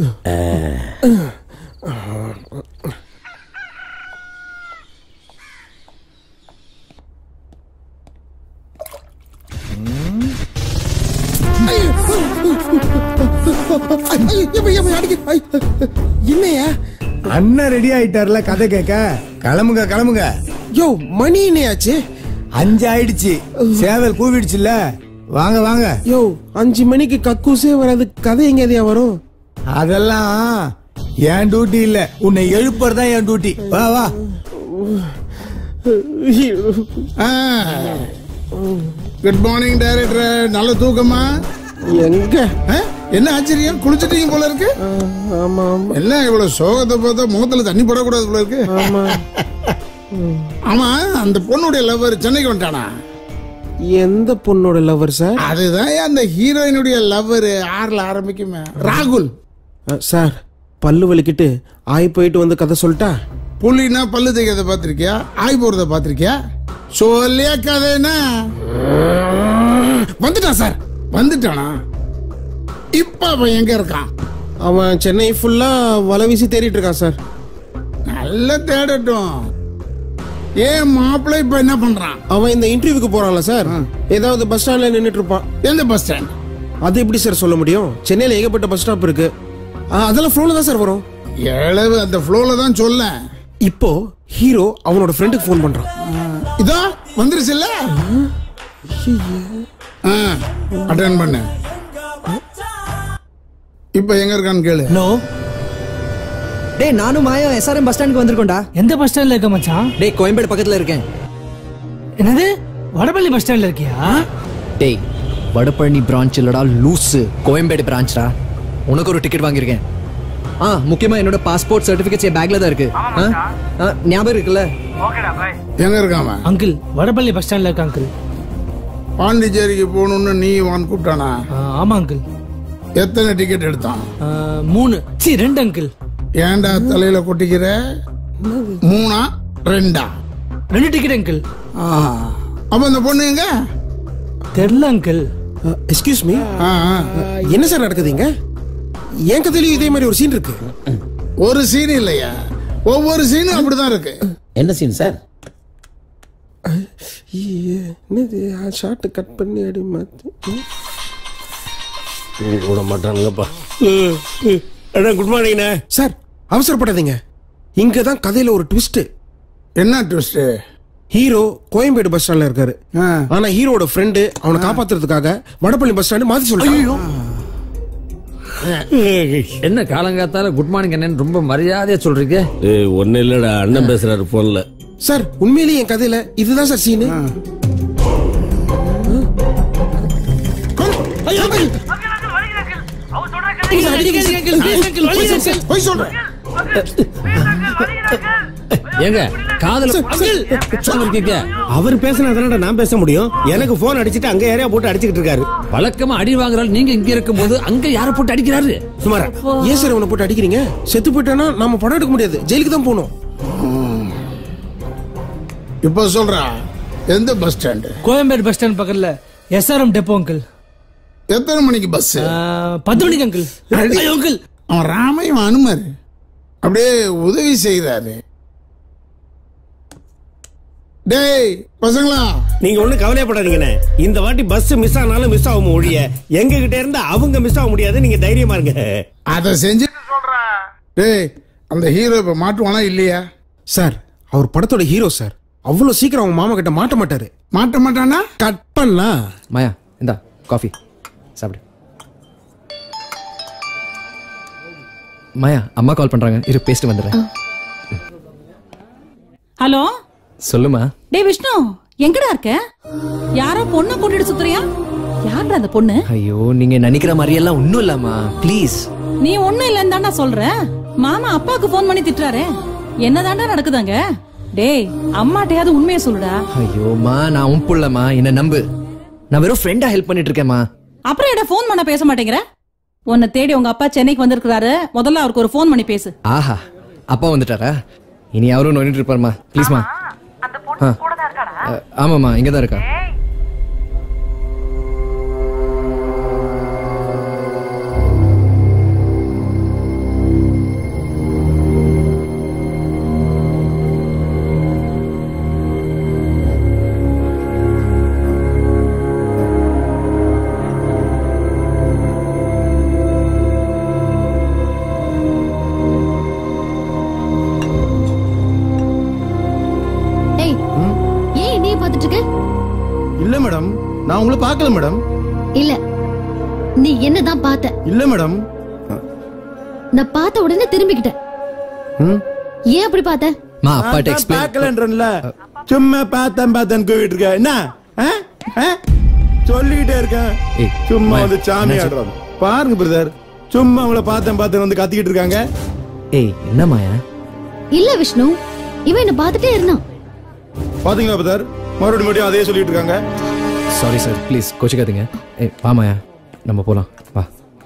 Speaker 1: என்னையா
Speaker 5: அண்ணன் ரெடி ஆயிட்டார்ல கதை கேட்க கிளம்புங்க கிளம்புங்க
Speaker 1: யோ மணி என்னையாச்சு
Speaker 5: அஞ்சு ஆயிடுச்சு சேவல் கூவிடுச்சுல்ல வாங்க வாங்க
Speaker 1: யோ அஞ்சு மணிக்கு கக்கூசே வராது கதை எங்கேயா வரும்
Speaker 5: அதெல்லாம் என் டியூட்டி இல்ல உன்னை எழுப்புறது தான் என் டியூட்டி வா வா
Speaker 12: குட் மார்னிங் டைரக்டர் நல்ல தூக்கமா
Speaker 1: எங்க
Speaker 12: என்ன ஆச்சரியம் குளிச்சிட்டீங்க போல இருக்கு
Speaker 1: ஆமா
Speaker 12: என்ன இவ்வளவு சோகத்தை பார்த்தா முகத்துல தண்ணி படக்கூடாது போல இருக்கு
Speaker 1: ஆமா
Speaker 12: ஆமா அந்த பொண்ணுடைய லவ்வர் சென்னைக்கு வந்துட்டானா
Speaker 1: எந்த பொண்ணோட லவர் சார்
Speaker 12: அதுதான் அந்த ஹீரோயினுடைய லவ்வர் ஆறுல ஆரம்பிக்குமே ராகுல்
Speaker 1: சார் பல்லு வலிக்கிட்டு ஆய் போயிட்டு வந்து கதை சொல்லிட்டா
Speaker 12: புள்ளினா பல்லு தேய்க்கிறத பாத்திருக்கியா ஆய் போறத பாத்திருக்கியா சொல்லியா கதைனா வந்துட்டான் சார் வந்துட்டானா இப்ப அவன் எங்க இருக்கான்
Speaker 1: அவன் சென்னை ஃபுல்லா வலை வீசி தேடிட்டு இருக்கான் சார்
Speaker 12: நல்ல தேடட்டும் ஏன் மாப்பிள்ளை இப்ப என்ன பண்றான்
Speaker 1: அவன் இந்த இன்டர்வியூக்கு போறான்ல சார் ஏதாவது பஸ் ஸ்டாண்ட்ல நின்னுட்டு இருப்பான்
Speaker 12: எந்த பஸ் ஸ்டாண்ட்
Speaker 1: அது எப்படி சார் சொல்ல முடியும் சென்னையில ஏகப்பட்ட பஸ் ஸ்டாப் இருக்கு ஆ, அதெல்லாம் ஃப்ளோல தான் சார் வரும்
Speaker 12: எழவு அந்த ஃப்ளோல தான் சொல்ல
Speaker 1: இப்போ ஹீரோ அவனோட ஃப்ரெண்டுக்கு ஃபோன் பண்றான்
Speaker 12: இதோ வந்துருச்சுல்ல அட்டன் பண்ணு இப்ப எங்க இருக்கான்னு கேளு
Speaker 4: நோ டேய் நானும் மாயா எஸ்ஆர்எம் பஸ் ஸ்டாண்டுக்கு வந்திருக்கோம்டா
Speaker 10: எந்த பஸ் ஸ்டாண்ட்ல இருக்க மச்சான்
Speaker 4: டேய் கோயம்பேடு பக்கத்துல இருக்கேன்
Speaker 10: என்னது வடபள்ளி பஸ் ஸ்டாண்ட்ல இருக்கியா
Speaker 4: டேய் வடபழனி பிரான்ச் இல்லடா லூசு கோயம்பேடு பிரான்ச்டா உனக்கு ஒரு டிக்கெட் வாங்கியிருக்கேன் ஆ முக்கியமா என்னோட பாஸ்போர்ட் சர்டிபிகேட்ஸ் என் பேக்ல தான் இருக்கு ஆ? ஆ, ஞாபகம் இருக்குல்ல
Speaker 12: எங்க இருக்காம
Speaker 10: அங்கிள் வடபள்ளி பஸ் ஸ்டாண்ட்ல இருக்க அங்கிள்
Speaker 12: பாண்டிச்சேரிக்கு போகணும்னு நீ வான் கூப்பிட்டானா
Speaker 10: ஆமா அங்கிள்
Speaker 12: எத்தனை டிக்கெட் எடுத்தான்
Speaker 10: மூணு சி ரெண்டு அங்கிள்
Speaker 12: ஏன்டா தலையில கொட்டிக்கிற மூணா ரெண்டா
Speaker 10: ரெண்டு டிக்கெட் அங்கிள்
Speaker 12: அப்ப இந்த பொண்ணு எங்க
Speaker 10: தெரியல அங்கிள்
Speaker 1: எக்ஸ்கியூஸ் மீ என்ன சார் நடக்குதுங்க என் கதையிலயும் இதே மாதிரி ஒரு சீன் இருக்கு
Speaker 12: ஒரு சீன் இல்லையா ஒவ்வொரு சீனும் அப்படிதான் இருக்கு
Speaker 19: என்ன சீன் சார்
Speaker 1: என்னது ஷார்ட் கட் பண்ணி அடி மாத்தி
Speaker 14: விட மாட்டானுங்கப்பா அண்ணா குட் மார்னிங்ண்ணே
Speaker 1: சார் அவசரப்படாதீங்க இங்க தான் கதையில ஒரு ட்விஸ்ட்
Speaker 12: என்ன ட்விஸ்ட்
Speaker 1: ஹீரோ கோயம்பேடு பஸ் ஸ்டாண்ட்ல இருக்காரு ஆனா ஹீரோட ஃப்ரெண்டு அவனை காப்பாத்துறதுக்காக வடபள்ளி பஸ் ஸ்டாண்ட் மாத்தி சொல்றாங்க
Speaker 13: என்ன காலங்காத்தால குட் மார்னிங் என்னன்னு ரொம்ப மரியாதையா சொல்றீங்க
Speaker 14: ஒன்னும் இல்லடா அண்ணன் பேசுறாரு போன்ல
Speaker 1: சார் உண்மையிலேயே என் கதையில இதுதான் சார் சீனு
Speaker 12: போய் சொல்றேன்
Speaker 13: ஏங்க காதல இருக்கீங்க
Speaker 14: அவர் பேசினா தானடா நான் பேச முடியும் எனக்கு போன் அடிச்சிட்டு அங்க யாரையா போட்டு அடிச்சுக்கிட்டு இருக்காரு
Speaker 13: வழக்கமா அடி வாங்குறாள் நீங்க இங்க இருக்கும்போது அங்க யார போட்டு அடிக்கிறாரு
Speaker 14: சுமாரா
Speaker 1: ஏன் சார் அவனை போட்டு அடிக்கிறீங்க செத்து போயிட்டானா நாம படம் எடுக்க முடியாது ஜெயிலுக்கு தான் போகணும்
Speaker 12: இப்ப சொல்றா எந்த bus stand
Speaker 10: Koyambedu bus stand பக்கத்துல எஸ்ஆர்எம் டெப்போ அங்கிள்
Speaker 12: எத்தனை மணிக்கு பஸ்
Speaker 10: பத்து மணிக்கு அங்கிள் ஐயோ அங்கிள்
Speaker 12: அவன் ராமையும் அனுமர் அப்படியே உதவி செய்யறாரு டேய் பசங்களா
Speaker 14: நீங்க ஒண்ணு கவலைப்படாதீங்கண்ணே இந்த வாட்டி பஸ் மிஸ் ஆனாலும் மிஸ் ஆகும் ஒழிய எங்க கிட்ட இருந்து அவங்க மிஸ் ஆக முடியாது நீங்க தைரியமா இருங்க
Speaker 12: அதை செஞ்சு டேய் அந்த ஹீரோ இப்ப மாட்டுவானா இல்லையா
Speaker 1: சார் அவர் படத்தோட ஹீரோ சார் அவ்வளவு சீக்கிரம் அவங்க மாமா கிட்ட மாட்ட மாட்டாரு
Speaker 12: மாட்ட மாட்டானா
Speaker 1: கட் பண்ணலாம்
Speaker 4: மாயா இந்தா காஃபி சாப்பிடு மாயா அம்மா கால் பண்றாங்க இரு பேசிட்டு வந்துடுறேன்
Speaker 3: ஹலோ
Speaker 4: சொல்லுமா
Speaker 3: டேய் விஷ்ணு எங்கடா இருக்க யாரோ பொண்ணை கூட்டிட்டு சுத்துறியா யாருடா அந்த பொண்ணு
Speaker 4: ஐயோ நீங்க நினைக்கிற மாதிரி எல்லாம் ஒண்ணும் இல்லம்மா ப்ளீஸ்
Speaker 3: நீ ஒண்ணும் இல்லன்னு தாண்டா சொல்ற மாமா அப்பாவுக்கு ஃபோன் பண்ணி திட்டுறாரு என்னதாண்டா நடக்குதாங்க டேய் அம்மாட்டையாவது உண்மையை சொல்லுடா
Speaker 4: ஐயோமா நான் உன் புள்ளம்மா என்ன நம்பு நான் வெறும் ஃப்ரெண்டா ஹெல்ப் பண்ணிட்டு இருக்கேம்மா
Speaker 3: அப்புறம் என்ன ஃபோன் பண்ண பேச மாட்டேங்கிற உன்னை தேடி உங்க அப்பா சென்னைக்கு வந்திருக்கிறாரு முதல்ல அவருக்கு ஒரு ஃபோன் பண்ணி பேசு
Speaker 4: ஆஹா அப்பா வந்துட்டாரா இனி அவரும் நோண்டிட்டு இருப்பாருமா ப்ளீஸ்மா ஆமாம்மா இங்க தான் இருக்கா
Speaker 21: ஏய் ஏன் என்னைய பார்த்துட்டு இருக்க
Speaker 6: இல்ல மேடம் நான் உங்களை பார்க்கல மேடம்
Speaker 21: இல்ல நீ என்னதான் பார்த்த
Speaker 6: இல்ல மேடம்
Speaker 21: நான் பார்த்த உடனே திரும்பிக்கிட்டேன் ஏன் அப்படி பார்த்த
Speaker 4: மா அப்பாட்ட எக்ஸ்பிளைன்
Speaker 6: பார்க்கலன்றல சும்மா பார்த்தேன் பார்த்தேன் கூவிட்டு இருக்க என்ன ஆ? ஆ? சொல்லிக்கிட்டே இருக்கேன்
Speaker 4: ஏய்,
Speaker 6: சும்மா
Speaker 4: மாயா,
Speaker 6: வந்து சாமி
Speaker 4: என்னாச்சு?
Speaker 6: ஆடுறாங்க பாருங்க பிரதர் சும்மா உங்களை பார்த்தேன் பார்த்தேன் வந்து கத்திக்கிட்டு இருக்காங்க
Speaker 4: ஏய் என்ன மாயா
Speaker 21: இல்ல விஷ்ணு இவன் என்ன பார்த்துட்டே இருந்தான்
Speaker 6: பாத்தீங்களா பிரதர் மறுபடியும் மறுபடியும் அதே சொல்லிட்டு இருக்காங்க
Speaker 4: சாரி சார் ப்ளீஸ் கோச்சிக்காதீங்க ஏய் வா மாயா நம்ம போலாம் வா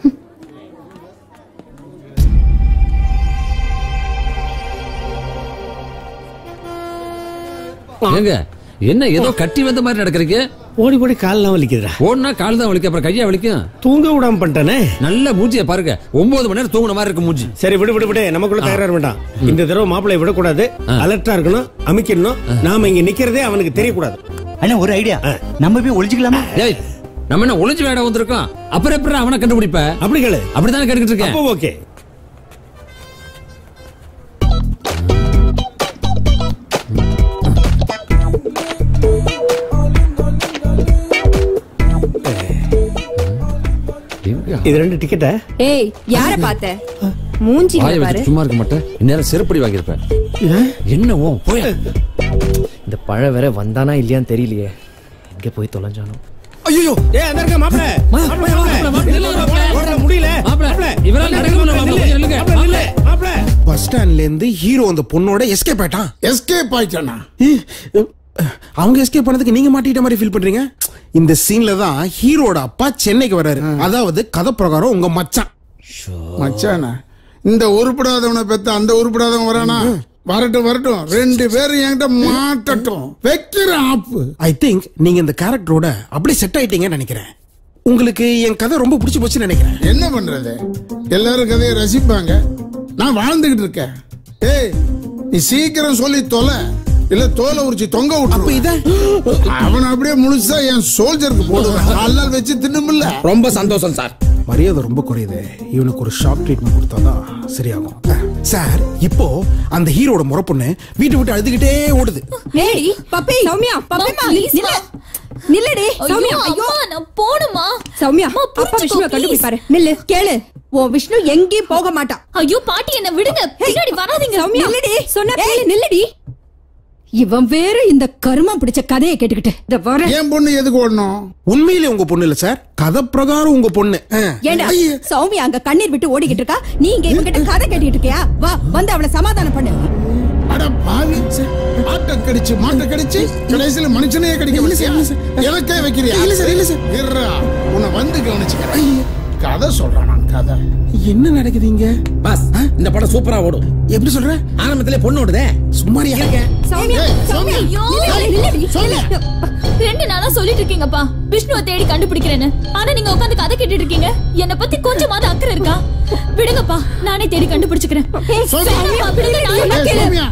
Speaker 13: ஏங்க என்ன ஏதோ கட்டி வந்த மாதிரி நடக்கிறீங்க
Speaker 14: ஓடி ஓடி கால்லாம் வலிக்குதுடா
Speaker 13: ஓடினா கால் தான் வலிக்கும் அப்புறம் கையா வலிக்கும்
Speaker 14: தூங்க விடாம பண்ணிட்டானே
Speaker 13: நல்ல மூஞ்சிய பாருங்க ஒன்பது மணி நேரம் தூங்குன மாதிரி இருக்கு மூஞ்சி
Speaker 14: சரி விடு விடு விடு நமக்குள்ள தகராறு வேண்டாம் இந்த தடவை மாப்பிள்ளை விடக்கூடாது அலர்ட்டா இருக்கணும் அமைக்கணும் நாம இங்க நிக்கிறதே அவனுக்கு தெரியக்கூடாது
Speaker 7: அண்ணா ஒரு ஐடியா நம்ம போய் ஒளிஞ்சுக்கலாமா
Speaker 13: ஏய் நம்ம என்ன ஒளிஞ்சு வேட வந்திருக்கோம் அப்புறம் எப்படி அவனை கண்டுபிடிப்ப
Speaker 14: அப்படி கேளு
Speaker 13: அப்படித்தானே கேட்டுக்கிட்டு இருக்கேன்
Speaker 14: அப்போ ஓகே இது ரெண்டு டிக்கெட்டா
Speaker 18: ஏய் யார பார்த்த மூஞ்சி
Speaker 13: வாயை
Speaker 18: பாரு
Speaker 13: வச்சு சும்மா இருக்க மாட்டேன் இந்நேரம் செருப்படி வாங்கியிருப்பேன் என்ன ஓ போய்
Speaker 4: இந்த பழம் வேற வந்தானா இல்லையான்னு தெரியலையே எங்க போய் தொலைஞ்சானோ ஐயோ
Speaker 8: ஏய் அந்த இருக்க மாப்ள மாப்ள மாப்ள முடியல மாப்ள
Speaker 9: இவரால நடக்க முடியல, மாப்ள, கொஞ்சம் நில்லுங்க.
Speaker 8: மாப்ள நில்லு மாப்ள
Speaker 1: பஸ் ஸ்டாண்ட்ல இருந்து ஹீரோ அந்த பொண்ணோட எஸ்கேப் ஆயிட்டான்
Speaker 12: எஸ்கேப் ஆயிட்டானா
Speaker 1: அவங்க எஸ்கேப் பண்ணதுக்கு நீங்க மாட்டிட்ட மாதிரி ஃபீல் பண்றீங்க இந்த சீன்ல தான் ஹீரோட அப்பா சென்னைக்கு வராரு அதாவது கதை பிரகாரம் உங்க மச்சான்
Speaker 12: மச்சானா இந்த உருப்படாதவனை பெத்த அந்த உருப்படாதவன் வரானா வரட்டும் வரட்டும் ரெண்டு பேரும் என்கிட்ட மாட்டட்டும் வைக்கிற ஆப்பு
Speaker 1: ஐ திங்க் நீங்க இந்த கேரக்டரோட அப்படியே செட் ஆயிட்டீங்கன்னு நினைக்கிறேன் உங்களுக்கு என் கதை ரொம்ப பிடிச்சு போச்சுன்னு நினைக்கிறேன்
Speaker 12: என்ன பண்றது எல்லாரும் கதையை ரசிப்பாங்க நான் வாழ்ந்துகிட்டு இருக்கேன் ஏய் நீ சீக்கிரம் சொல்லி தொலை இல்ல தோலை உரிச்சு தொங்க விட்டு அவன் அப்படியே முழுசா என் சோல்ஜருக்கு போடுவேன் நாலு நாள் வச்சு தின்னுமில்ல
Speaker 13: ரொம்ப சந்தோஷம் சார்
Speaker 1: மரியாதை ரொம்ப குறையுது இவனுக்கு ஒரு ஷாக் ட்ரீட்மெண்ட் கொடுத்தாதான் சரியாகும் அஹ், சார் இப்போ அந்த ஹீரோட முறை பொண்ணு வீட்டை விட்டு அழுதுகிட்டே ஓடுது
Speaker 16: ஏய் பப்பி சௌமியா பப்பிமா நில்லு நில்லுடி சௌமியா ஐயோ
Speaker 22: நான் போணுமா
Speaker 16: சௌமியா அப்பா விஷ்ணுவை கண்டுபிடிப்பாரு நில்லு கேளு உன் விஷ்ணு எங்கேயும் போக மாட்டான்
Speaker 22: ஐயோ பாட்டி என்ன விடுங்க பின்னாடி வராதீங்க
Speaker 16: சௌமியா நில்லுடி சொன்ன கேளு நில்லுடி இவன் வேற இந்த கருமம் பிடிச்ச கதையை கேட்டுக்கிட்டு இந்த வர
Speaker 12: என் பொண்ணு எதுக்கு ஓடணும்
Speaker 1: உண்மையிலே உங்க பொண்ணு இல்ல சார் கதை பிரகாரம் உங்க பொண்ணு அஹ்.
Speaker 16: ஏண்டா சௌமியா அங்க கண்ணீர் விட்டு ஓடிக்கிட்டு இருக்கா நீ இங்க இவகிட்ட கதை கேட்டுக்கிட்டு இருக்கியா வா வந்து அவளை சமாதானம் பண்ணு
Speaker 12: அட பாவி மாட்டை கடிச்சு மாட்டை கடிச்சு கடைசியில மனுஷனையே கடிக்க வச்சியா எனக்கே வைக்கிறியா
Speaker 1: இல்ல சார், இல்ல சார்.
Speaker 12: இருடா உன்னை வந்து கவனிச்சுக்கிறேன் கதை சொல்றான் நான் கதை
Speaker 1: என்ன நடக்குது இங்க
Speaker 13: பாஸ் இந்த படம் சூப்பரா ஓடும்
Speaker 1: எப்படி சொல்ற
Speaker 13: ஆரம்பத்திலே பொண்ணு ஓடுதே
Speaker 1: சும்மாரியா
Speaker 16: சௌமியா சௌமியா
Speaker 22: ஐயோ
Speaker 16: நில்லுடி
Speaker 22: ரெண்டு நாளா சொல்லிட்டு இருக்கீங்கப்பா விஷ்ணுவை தேடி கண்டுபிடிக்கிறேன்னு ஆனா நீங்க உட்காந்து கதை கேட்டுட்டு இருக்கீங்க என்ன பத்தி கொஞ்சமாவது அக்கறை இருக்கா விடுங்கப்பா நானே தேடி கண்டுபிடிச்சுக்கிறேன் வேணாம்ப்பா, விடுங்க, நான் என்ன கேளு.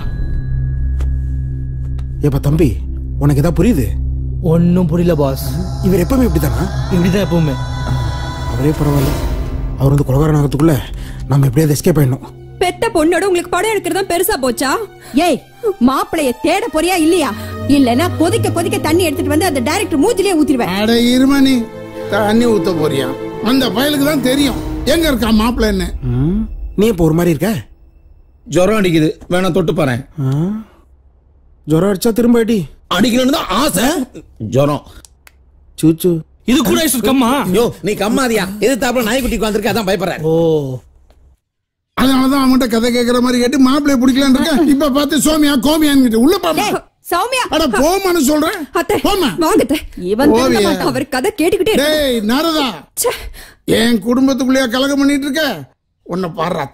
Speaker 1: ஏப்பா தம்பி உனக்கு ஏதாவது புரியுது
Speaker 10: ஒன்னும் புரியல பாஸ்
Speaker 1: இவர் எப்பவுமே இப்படிதானா
Speaker 10: இப்படிதான் எப்பவுமே
Speaker 1: அவரே பரவாயில்ல அவர் வந்து கொலகாரன் ஆகிறதுக்குள்ள நம்ம எப்படியாவது எஸ்கேப் ஆயிடணும்
Speaker 16: பெத்த பொண்ணோட உங்களுக்கு படம் எடுக்கிறதா பெருசா போச்சா ஏய் மாப்பிளைய தேட போறியா இல்லையா இல்லனா கொதிக்க கொதிக்க தண்ணி எடுத்துட்டு வந்து அந்த டைரக்டர் மூஞ்சிலே ஊத்திடுவேன்
Speaker 12: அட இருமணி தண்ணி ஊத்த போறியா அந்த பயலுக்கு தான் தெரியும் எங்க இருக்கா மாப்பிள்ளைன்னு
Speaker 1: நீ இப்போ ஒரு மாதிரி இருக்க
Speaker 13: ஜுரம் அடிக்குது வேணா தொட்டு பாறேன்
Speaker 1: ஜுரம் அடிச்சா திரும்ப அடி
Speaker 13: அடிக்கணும்னு தான் ஆசை ஜுரம்
Speaker 1: சூச்சு
Speaker 10: இது கூட ஐசு கம்மா
Speaker 13: யோ நீ கம்மாதியா எது தாப்புல நாய்க்குட்டிக்கு வந்திருக்க அதான் பயப்படுறேன்
Speaker 10: ஓ
Speaker 12: அதனாலதான் அவன்கிட்ட கதை கேட்கற மாதிரி கேட்டு மாப்பிள்ளைய பிடிக்கலான்னு இருக்கேன் இப்ப பார்த்து சோமியா கோமியான்னு உள்ள பாப்பா
Speaker 16: சௌமியா
Speaker 12: அட போமான்னு சொல்றேன்
Speaker 16: அத்தை
Speaker 12: போமா
Speaker 16: வாங்கத்த இவன் திருந்த
Speaker 12: ஓவியா.
Speaker 16: மாட்டான். அவர் கதை கேட்டுக்கிட்டே இருக்கான்.
Speaker 12: டேய் நாரதா என் குடும்பத்துக்குள்ளேயே கலகம் பண்ணிட்டு இருக்க உன்னை பாடுறா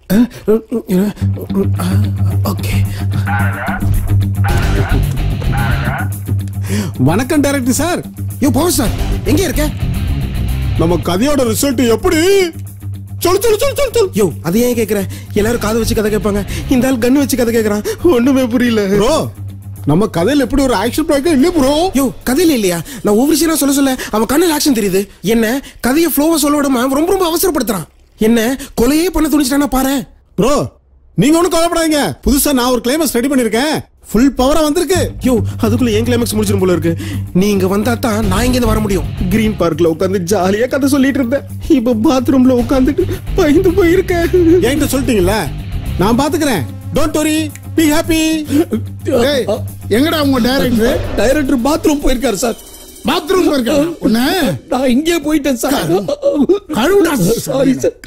Speaker 1: ஓகே
Speaker 11: வணக்கம் டைரக்டர் சார்
Speaker 1: யோ போ சார் எங்க இருக்க
Speaker 11: நம்ம கதையோட ரிசல்ட் எப்படி சொல்லு சொல்லு சொல்லு சொல்லு சொல்லு
Speaker 1: யோ அதை ஏன் கேக்குற எல்லாரும் காதை வச்சு கதை கேட்பாங்க இந்த ஆள் கண்ணு வச்சு கதை கேக்குறான் ஒண்ணுமே புரியல
Speaker 11: ப்ரோ நம்ம கதையில எப்படி ஒரு ஆக்ஷன் பிளாக் இல்ல ப்ரோ
Speaker 1: யோ கதையில இல்லையா நான் ஒவ்வொரு சீனா சொல்ல சொல்ல அவன் கண்ணில் ஆக்ஷன் தெரியுது என்ன கதையை ஃப்ளோவா சொல்ல விடாம அவன் ரொம்ப ரொம்ப அவசரப்படுத்துறான் என்ன கொலையே பண்ண துணிச்சிட்டானா பாரு
Speaker 11: ப்ரோ நீங்க ஒண்ணும் கவலைப்படாதீங்க புதுசா நான் ஒரு கிளைமேக்ஸ் ரெடி பண்ணிருக்கேன் ஃபுல் பவரா வந்திருக்கு
Speaker 1: யோ அதுக்குள்ள ஏன் கிளைமேக்ஸ் முடிச்சிடும் போல இருக்கு நீங்க வந்தா தான் நான் இங்க இருந்து வர முடியும் கிரீன் பார்க்ல உட்கார்ந்து ஜாலியா கதை சொல்லிட்டு இருந்தேன் இப்ப பாத்ரூம்ல உட்கார்ந்துட்டு பயந்து போயிருக்கேன்
Speaker 11: என்கிட்ட சொல்லிட்டீங்கல்ல நான் பாத்துக்கிறேன் டோன்ட் வரி பி ஹாப்பி
Speaker 12: டேய் எங்கடா உங்க டைரக்டர்
Speaker 13: டைரக்டர் பாத்ரூம் போயிருக்காரு சார்
Speaker 12: பாத்ரூம் இருக்க உன்ன
Speaker 13: நான் இங்கே போயிட்டேன் சார்
Speaker 12: கழுவுடா
Speaker 13: சாரி சார்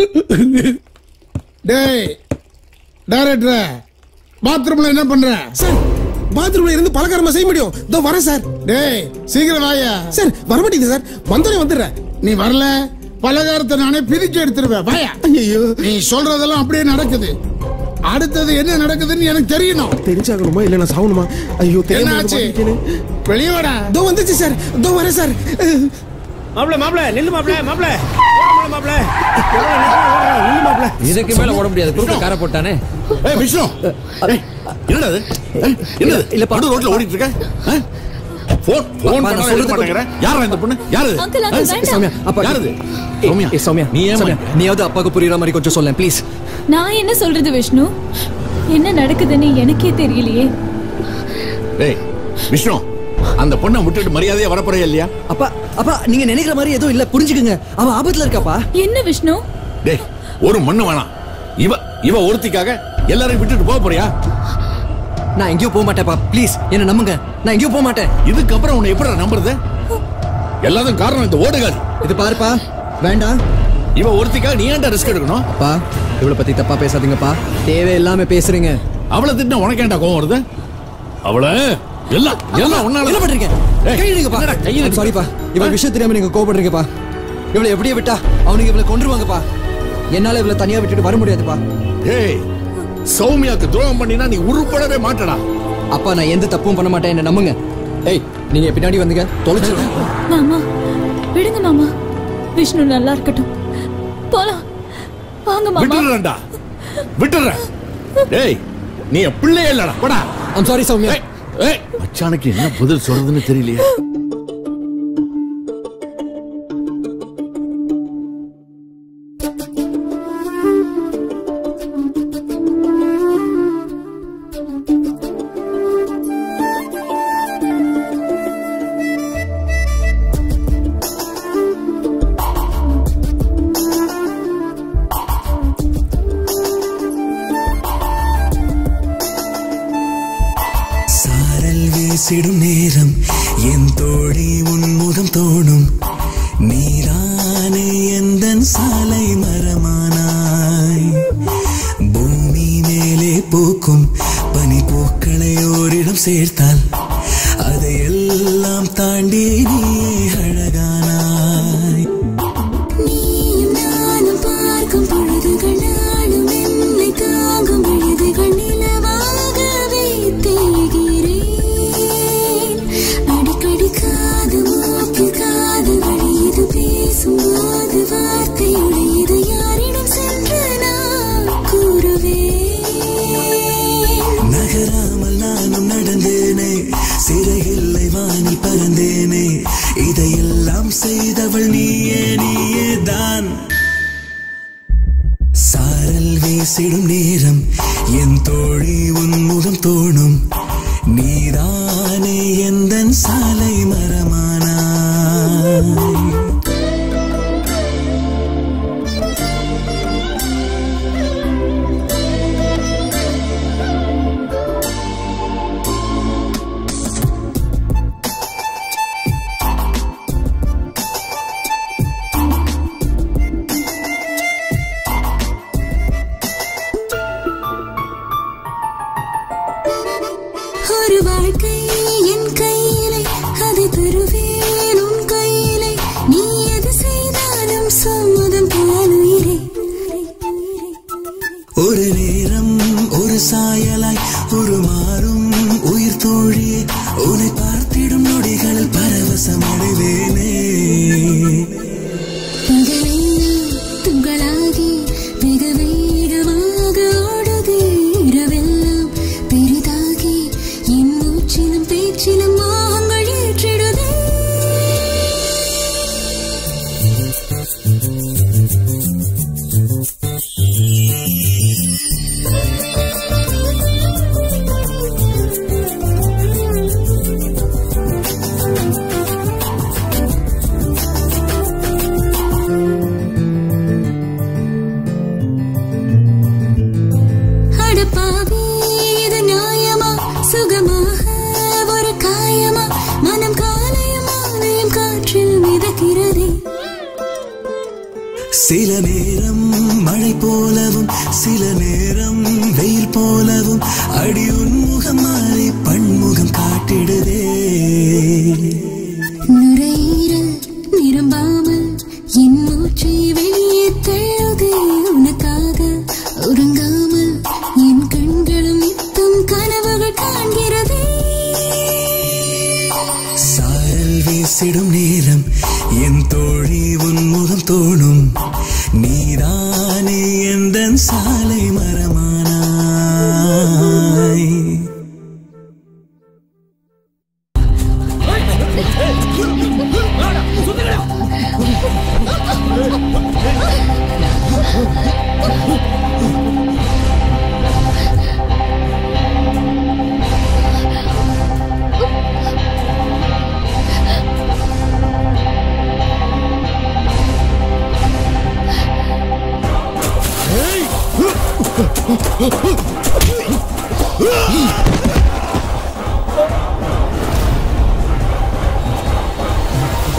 Speaker 12: டேய் டைரக்டர் பாத்ரூம்ல என்ன பண்ற
Speaker 1: சார் பாத்ரூம்ல இருந்து பலகாரமா செய்ய முடியும் இதோ வரேன் சார்
Speaker 12: டேய் சீக்கிரம் வாயா
Speaker 1: சார் வர மாட்டேங்குது சார் வந்தோடனே வந்துடுறேன்
Speaker 12: நீ வரல பலகாரத்தை நானே பிரிச்சு எடுத்துருவேன் வாயா
Speaker 1: ஐயோ
Speaker 12: நீ சொல்றதெல்லாம் அப்படியே நடக்குது அடுத்தது என்ன நடக்குதுன்னு எனக்கு தெரியணும்
Speaker 1: தெரிஞ்சாகணுமா இல்ல நான் சாகணுமா ஐயோ தெரியாம
Speaker 12: என்னாச்சு?
Speaker 1: வந்து மாட்டிக்கிட்டேனே.
Speaker 12: வெளியே வாடா
Speaker 1: இதோ வந்துச்சு சார் இதோ வரேன் சார்
Speaker 8: மாப்ள மாப்ள நில்லு மாப்ள மாப்ள மாப்ள நில்லு மாப்ள
Speaker 4: இதுக்கு மேல ஓட முடியாது குறுக்க காரை போட்டானே
Speaker 20: ஏய் விஷ்ணு ஏய், என்னடா அது ஏய், என்னது இல்ல படு ரோட்ல ஓடிட்டு இருக்க ஆ? போன் போன்
Speaker 4: அப்பா, நான்
Speaker 20: பண்ணா எடுக்க
Speaker 4: சொல்றது
Speaker 20: மாட்டேங்கிற யாரா இந்த பொண்ணு யாரு
Speaker 22: அங்கிள், அங்கிள்,
Speaker 20: ஆ?
Speaker 22: வேண்டாம்.
Speaker 4: சௌமியா அப்பா
Speaker 20: யாரு இது?
Speaker 4: சௌமியா ஏ சௌமியா
Speaker 20: நீ ஏன்
Speaker 4: சௌமியா, நீயாவது அப்பாவுக்கு புரியுற மாதிரி கொஞ்சம் சொல்லேன் ப்ளீஸ்
Speaker 22: நான் என்ன சொல்றது விஷ்ணு என்ன நடக்குதுன்னு எனக்கே தெரியலையே
Speaker 20: டேய் விஷ்ணு அந்த பொண்ணை விட்டுட்டு மரியாதையா வரப்போறியா இல்லையா
Speaker 4: அப்பா அப்பா நீங்க நினைக்கிற மாதிரி எதுவும் இல்ல புரிஞ்சுக்குங்க அவ ஆபத்துல இருக்காப்பா
Speaker 22: என்ன விஷ்ணு
Speaker 20: டேய் ஒரு மண்ணு வேணாம் இவ இவ ஒருத்திக்காக எல்லாரையும் விட்டுட்டு போக போறியா
Speaker 4: நான் எங்கேயும் போக மாட்டேன்ப்பா ப்ளீஸ் என்ன நம்புங்க நான் எங்கேயும் போக மாட்டேன்
Speaker 20: இதுக்கப்புறம் உன்னை எப்படி நம்புறது எல்லாத்துக்கும் காரணம் இந்த ஓடுகால்
Speaker 4: இது பாருப்பா வேண்டாம்
Speaker 20: இவ ஒருத்திக்காக நீ ஏன்டா ரிஸ்க் எடுக்கணும்
Speaker 4: அப்பா இவளை பத்தி தப்பா பேசாதீங்கப்பா தேவையில்லாம பேசுறீங்க
Speaker 20: அவளை திட்டினா உனக்கு ஏன்டா கோவம் வருது அவளை எல்லாம் எல்லாம் உன்னால
Speaker 4: என்ன பண்றீங்க
Speaker 20: ஏய்,
Speaker 4: கை எடுங்கப்பா
Speaker 20: என்னடா கை எடுக்க?
Speaker 4: சாரிப்பா இவள் விஷயம் தெரியாம நீங்க கோபப்படுறீங்கப்பா இவளை எப்படியே விட்டா அவனுக்கு இவளை கொன்றுவாங்கப்பா என்னால இவளை தனியா விட்டுட்டு வர முடியாதுப்பா
Speaker 20: ஏய் சௌமியாக்கு துரோகம் பண்ணினா நீ உருப்படவே மாட்டடா
Speaker 4: அப்பா நான் எந்த தப்பும் பண்ண மாட்டேன் என்ன நம்புங்க ஏய் நீங்க பின்னாடி வந்தீங்க தொலைச்சிருவேன்
Speaker 22: மாமா விடுங்க மாமா விஷ்ணு நல்லா இருக்கட்டும் போலாம் வாங்க மாமா
Speaker 20: விட்டுடுறேன்டா விட்டுடுறேன் டேய் நீ என் பிள்ளையே இல்லடா போடா
Speaker 4: ஐம் சாரி சௌமியா
Speaker 20: ஏய் மச்சானுக்கு என்ன பதில் சொல்றதுன்னு தெரியலையே
Speaker 15: சாரல் வீசிடும் நேரம் என் தோழி உன்முகம் தோணும் நீரானே எந்தன் சாலை மரமானாய் பூமி மேலே பூக்கும் பனி பூக்களை ஓரிடம் சேர்த்தால் அதையெல்லாம் தாண்டி நீயே அழகானாய்
Speaker 17: நானும் பார்க்கும் பொழுதுகள் நாளும் என்னை தாங்கும் பொழுதுகள் நிலவாகவே தேகிறேன் அடிக்கடி காது மூக்கு காது வழியது பேசும்போது வார்த்தையுடையது யாரிடம் சென்று நான் கூறுவேன்
Speaker 15: நகராமல் நானும் நடந்தேனே சிறையில்லை வானில் பறந்தேனே இதையெல்லாம் செய்தவள் நீயே நீயே தான் சாரல் வீசிடும் நேரம் என் தோழி உன்முகம் தோணும் நீதானே எந்தன் சாலை மரமானாய்
Speaker 17: ஒரு வாழ்க்கை என் கையிலே அதை தருவேன் உன் கையிலே நீ எது செய்தாலும் சம்மதம் போலுயிரே
Speaker 15: ஒரு நேரம் ஒரு சாயலாய் ஒரு மாறும் உயிர் தோழியே உன்னை பார்த்திடும் நொடிகள் பரவசம் அடைவேனே
Speaker 17: பகலெல்லாம் துங்களாகி வெக வேகமாக ஓடுதே இரவெல்லாம் பெரிதாகி என் மூச்சிலும் பேச்சிலும் மோகங்கள் ஏற்றிடுதே அடப்பாவி இது நியாயமா சுகமாக ஒரு காயமா மனம் காலையும் மாலையும் காற்றில் மிதக்கிறதே
Speaker 15: சில நேரம் மழை போலவும் சில நேரம் வெயில் போலவும் அடி உன்முகம் மாறி பன்முகம் காட்டிடுதே
Speaker 17: நுரையீரல் நிரம்பாமல் என் மூச்சை வெளியே தள்ளுதே உனக்காக உறங்காமல் என் கண்களும் நித்தம் கனவுகள் காண்கிறதே
Speaker 15: சாரல் வீசிடும் நேரம் என் தோழி உன்முகம் தோணும் நீதானே எந்தன் சாலை மரமானாய்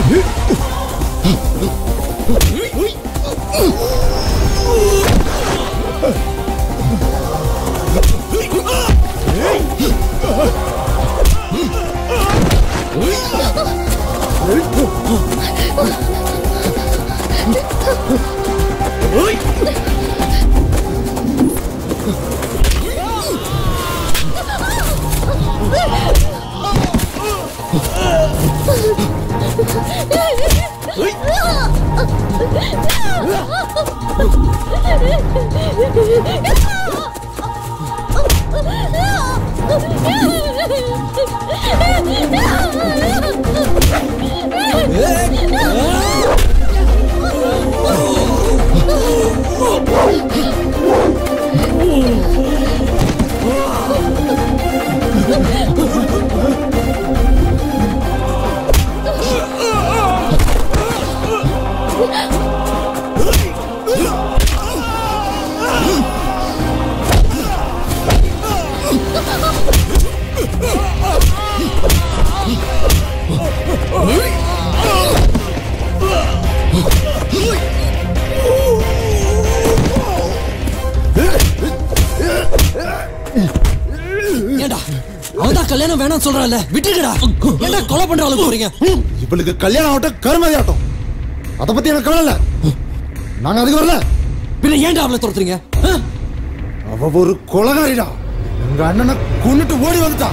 Speaker 4: ஏண்டா அவதான் கல்யாணம் வேணாம்னு சொல்றான்ல விட்டுடுடா ஏண்டா கொலை பண்ற அளவுக்கு போறீங்க
Speaker 20: இவளுக்கு கல்யாணம் ஆகட்டும் கருமதி ஆகட்டும் அதை பத்தி எனக்கு கவலை இல்ல நாங்க அதுக்கு வரல
Speaker 4: பின்ன ஏன்டா அவளை துரத்துறீங்க
Speaker 20: அவ ஒரு கொலகாரிடா எங்க அண்ணனை கொன்னுட்டு ஓடி வந்துட்டா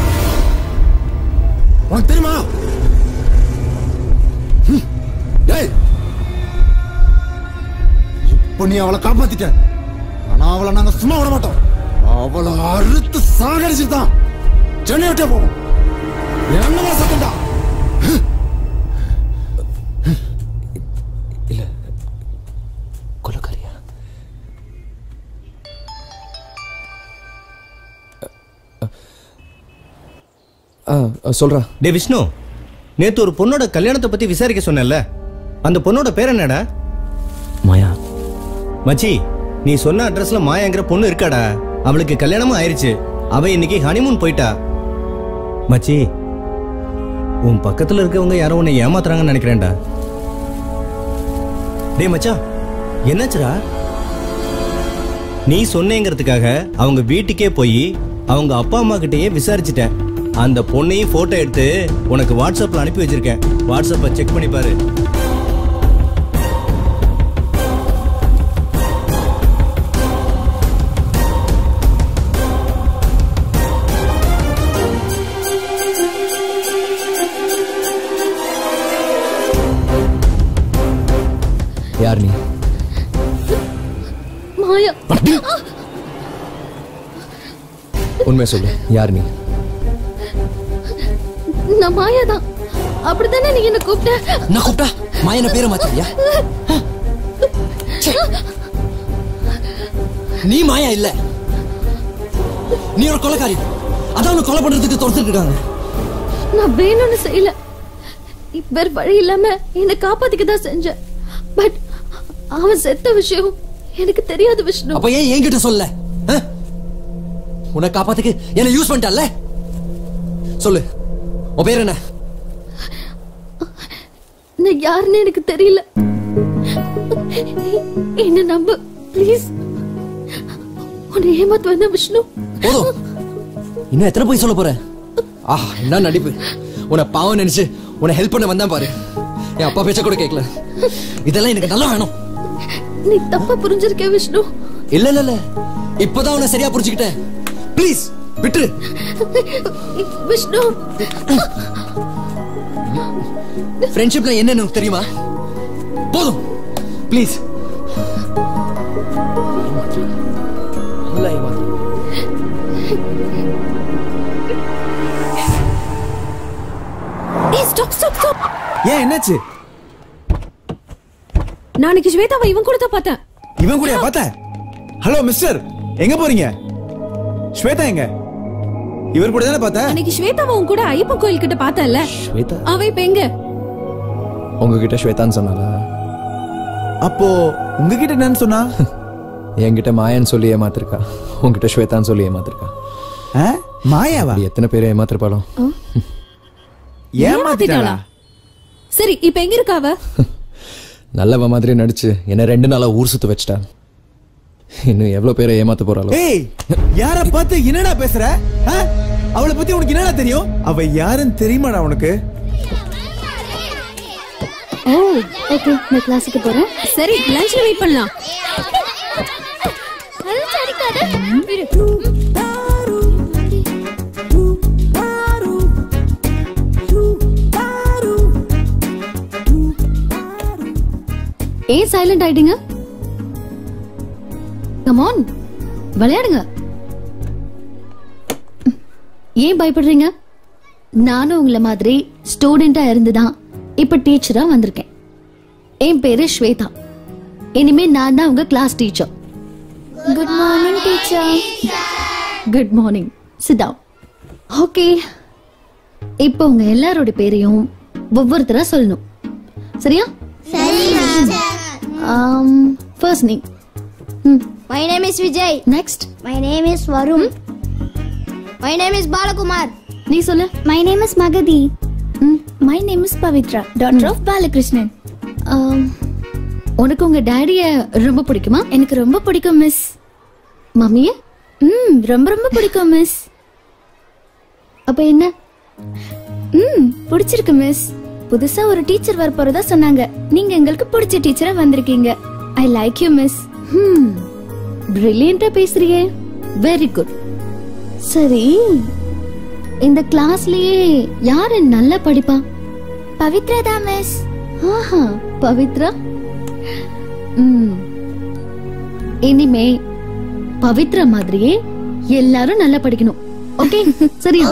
Speaker 20: உனக்கு தெரியுமா ஹம். டேய் இப்ப நீ அவளை காப்பாத்திட்ட ஆனா அவளை நாங்க சும்மா விட மாட்டோம் அவளை அறுத்து சாகடிச்சுட்டு தான் சென்னை விட்டே போவோம் என் அண்ணன் சத்தம்டா
Speaker 4: இல்ல கொலைக்காரியா சொல்றா
Speaker 2: டே விஷ்ணு நேத்து ஒரு பொண்ணோட கல்யாணத்தை பத்தி விசாரிக்க சொன்னேன்ல அந்த பொண்ணோட பேர் என்னடா
Speaker 4: மாயா
Speaker 2: மச்சி நீ சொன்ன அட்ரஸ்ல மாயாங்கிற பொண்ணு இருக்காடா அவளுக்கு கல்யாணமும் ஆயிருச்சு அவ இன்னைக்கு ஹனிமூன் போயிட்டா மச்சி உன் பக்கத்துல இருக்கவங்க யாரோ உன்னை ஏமாத்துறாங்கன்னு நினைக்கிறேன்டா டேய் மச்சான் என்னாச்சுடா நீ சொன்னேங்கிறதுக்காக அவங்க வீட்டுக்கே போய் அவங்க அப்பா அம்மா கிட்டயே விசாரிச்சுட்டேன் அந்த பொண்ணையும் போட்டோ எடுத்து உனக்கு வாட்ஸ்அப்ல அனுப்பி வச்சிருக்கேன் வாட்ஸ்அப்பை செக் பண்ணி பாரு
Speaker 4: யார் நீ
Speaker 21: மாயா
Speaker 4: உண்மை சொல்லு யார் நீ
Speaker 21: நான் மாயா தான் அப்படித்தானே நீ என்ன கூப்பிட்ட
Speaker 4: நான் கூப்பிட்டா மாயன பேரை மாத்தியா நீ மாயா இல்ல நீ ஒரு கொலைக்காரி அதான் உன்னை கொலை பண்றதுக்கு துரத்துட்டு இருக்காங்க
Speaker 21: நான் வேணும்னு செய்யல வேற வழி இல்லாம என்னை காப்பாத்திக்க தான் செஞ்சேன் பட் அவன் செத்த விஷயம் எனக்கு தெரியாது விஷ்ணு
Speaker 4: அப்ப ஏன் என்கிட்ட சொல்ல ஆ? உன்னை காப்பாத்துக்கு என்ன யூஸ் பண்ணிட்டல்ல சொல்லு உன் பேர் என்ன
Speaker 21: நான் யாருன்னு எனக்கு தெரியல என்ன நம்பு ப்ளீஸ் உன்னை ஏமாத்து வந்த விஷ்ணு
Speaker 4: போதும் இன்னும் எத்தனை போய் சொல்ல போற ஆ என்ன நடிப்பு உன்னை பாவம் நினைச்சு உன்னை ஹெல்ப் பண்ண வந்தேன் பாரு என் அப்பா பேச்ச கூட கேட்கல இதெல்லாம் எனக்கு நல்லா வேணும்
Speaker 21: நீ தப்பா புரிஞ்சிருக்க விஷ்ணு
Speaker 4: இல்ல இல்ல இல்ல இப்பதான் உன்னை சரியா புரிஞ்சுக்கிட்டேன் ப்ளீஸ் விட்டுரு
Speaker 21: விஷ்ணு
Speaker 4: ஃப்ரெண்ட்ஷிப்ல என்னன்னு உனக்கு தெரியுமா போதும் ப்ளீஸ்
Speaker 16: ஏய் ஸ்டாப் ஸ்டாப் ஸ்டாப்
Speaker 6: ஏன் என்னாச்சு
Speaker 16: நான் அன்னைக்கு ஸ்வேதாவை இவன் கூட தான் பார்த்தேன்
Speaker 6: இவன் கூட பார்த்த ஹலோ மிஸ்டர் எங்க போறீங்க ஸ்வேதா எங்க இவர் கூட தானே பார்த்த
Speaker 16: அன்னைக்கு ஸ்வேதாவை உன் கூட ஐயப்பன் கோயில் கிட்ட பார்த்தேன்ல
Speaker 4: ஸ்வேதா
Speaker 16: அவ இப்ப எங்க
Speaker 4: உங்ககிட்ட ஸ்வேதான்னு சொன்னால
Speaker 6: அப்போ உங்ககிட்ட என்னன்னு சொன்னா
Speaker 4: என்கிட்ட மாயன்னு சொல்லி ஏமாத்திருக்கா உங்ககிட்ட ஸ்வேதான்னு சொல்லி ஏமாத்திருக்கா
Speaker 6: மாயாவா
Speaker 4: எத்தனை பேரை ஏமாத்திருப்பாளோ
Speaker 6: ஏமாத்திட்டாளா
Speaker 16: சரி இப்ப எங்க இருக்கா அவ
Speaker 4: நல்லவ மாதிரி நடிச்சு என்ன ரெண்டு நாளா ஊர் சுத்த வச்சிட்டா இன்னும் எவ்வளவு பேரை ஏமாத்த போறாளோ
Speaker 6: ஏய் யார பார்த்து என்னடா பேசுற ஆ? அவளை பத்தி உனக்கு என்னடா தெரியும் அவ யாருன்னு தெரியுமாடா உனக்கு
Speaker 21: ஓ ஓகே நான் கிளாஸுக்கு போறேன்
Speaker 16: சரி லஞ்ச்ல வெயிட் பண்ணலாம்
Speaker 21: ஏன் சைலண்ட் ஆயிட்டீங்க கம் ஆன் விளையாடுங்க ஏன் பயப்படுறீங்க நானும் உங்களை மாதிரி ஸ்டூடெண்டா இருந்துதான் இப்ப டீச்சரா வந்திருக்கேன் என் பேரு ஸ்வேதா இனிமே நான் தான் உங்க class teacher good morning teacher good morning Sita okay இப்போ உங்க எல்லாரோட பேரையும் ஒவ்வொருத்தரா சொல்லணும் சரியா um first name
Speaker 5: My name is Vijay.
Speaker 21: next
Speaker 5: My name is Varun. My name is Balakumar.
Speaker 21: நீ சொல்லு
Speaker 5: My name is Magadi. My name is Pavitra, daughter of Balakrishnan.
Speaker 21: um உனக்கு உங்க டாடிய ரொம்ப பிடிக்குமா
Speaker 5: எனக்கு ரொம்ப பிடிக்கும் மிஸ்
Speaker 21: மம்மிய
Speaker 5: ம் ரொம்ப ரொம்ப பிடிக்கும் மிஸ்
Speaker 21: அப்ப என்ன
Speaker 5: ம் பிடிச்சிருக்கு மிஸ் புதுசா ஒரு டீச்சர் வர போறதா சொன்னாங்க நீங்க எங்களுக்கு பிடிச்ச டீச்சரா வந்திருக்கீங்க I like you miss
Speaker 21: hmm பிரில்லியண்டா பேசுறியே வெரி குட் சரி இந்த கிளாஸ்லயே யாரு நல்லா படிப்பா
Speaker 5: பவித்ரா தான் மிஸ்
Speaker 21: ஆஹா பவித்ரா ம் இனிமே பவித்ரா மாதிரியே எல்லாரும் நல்லா படிக்கணும் ஓகே சரியா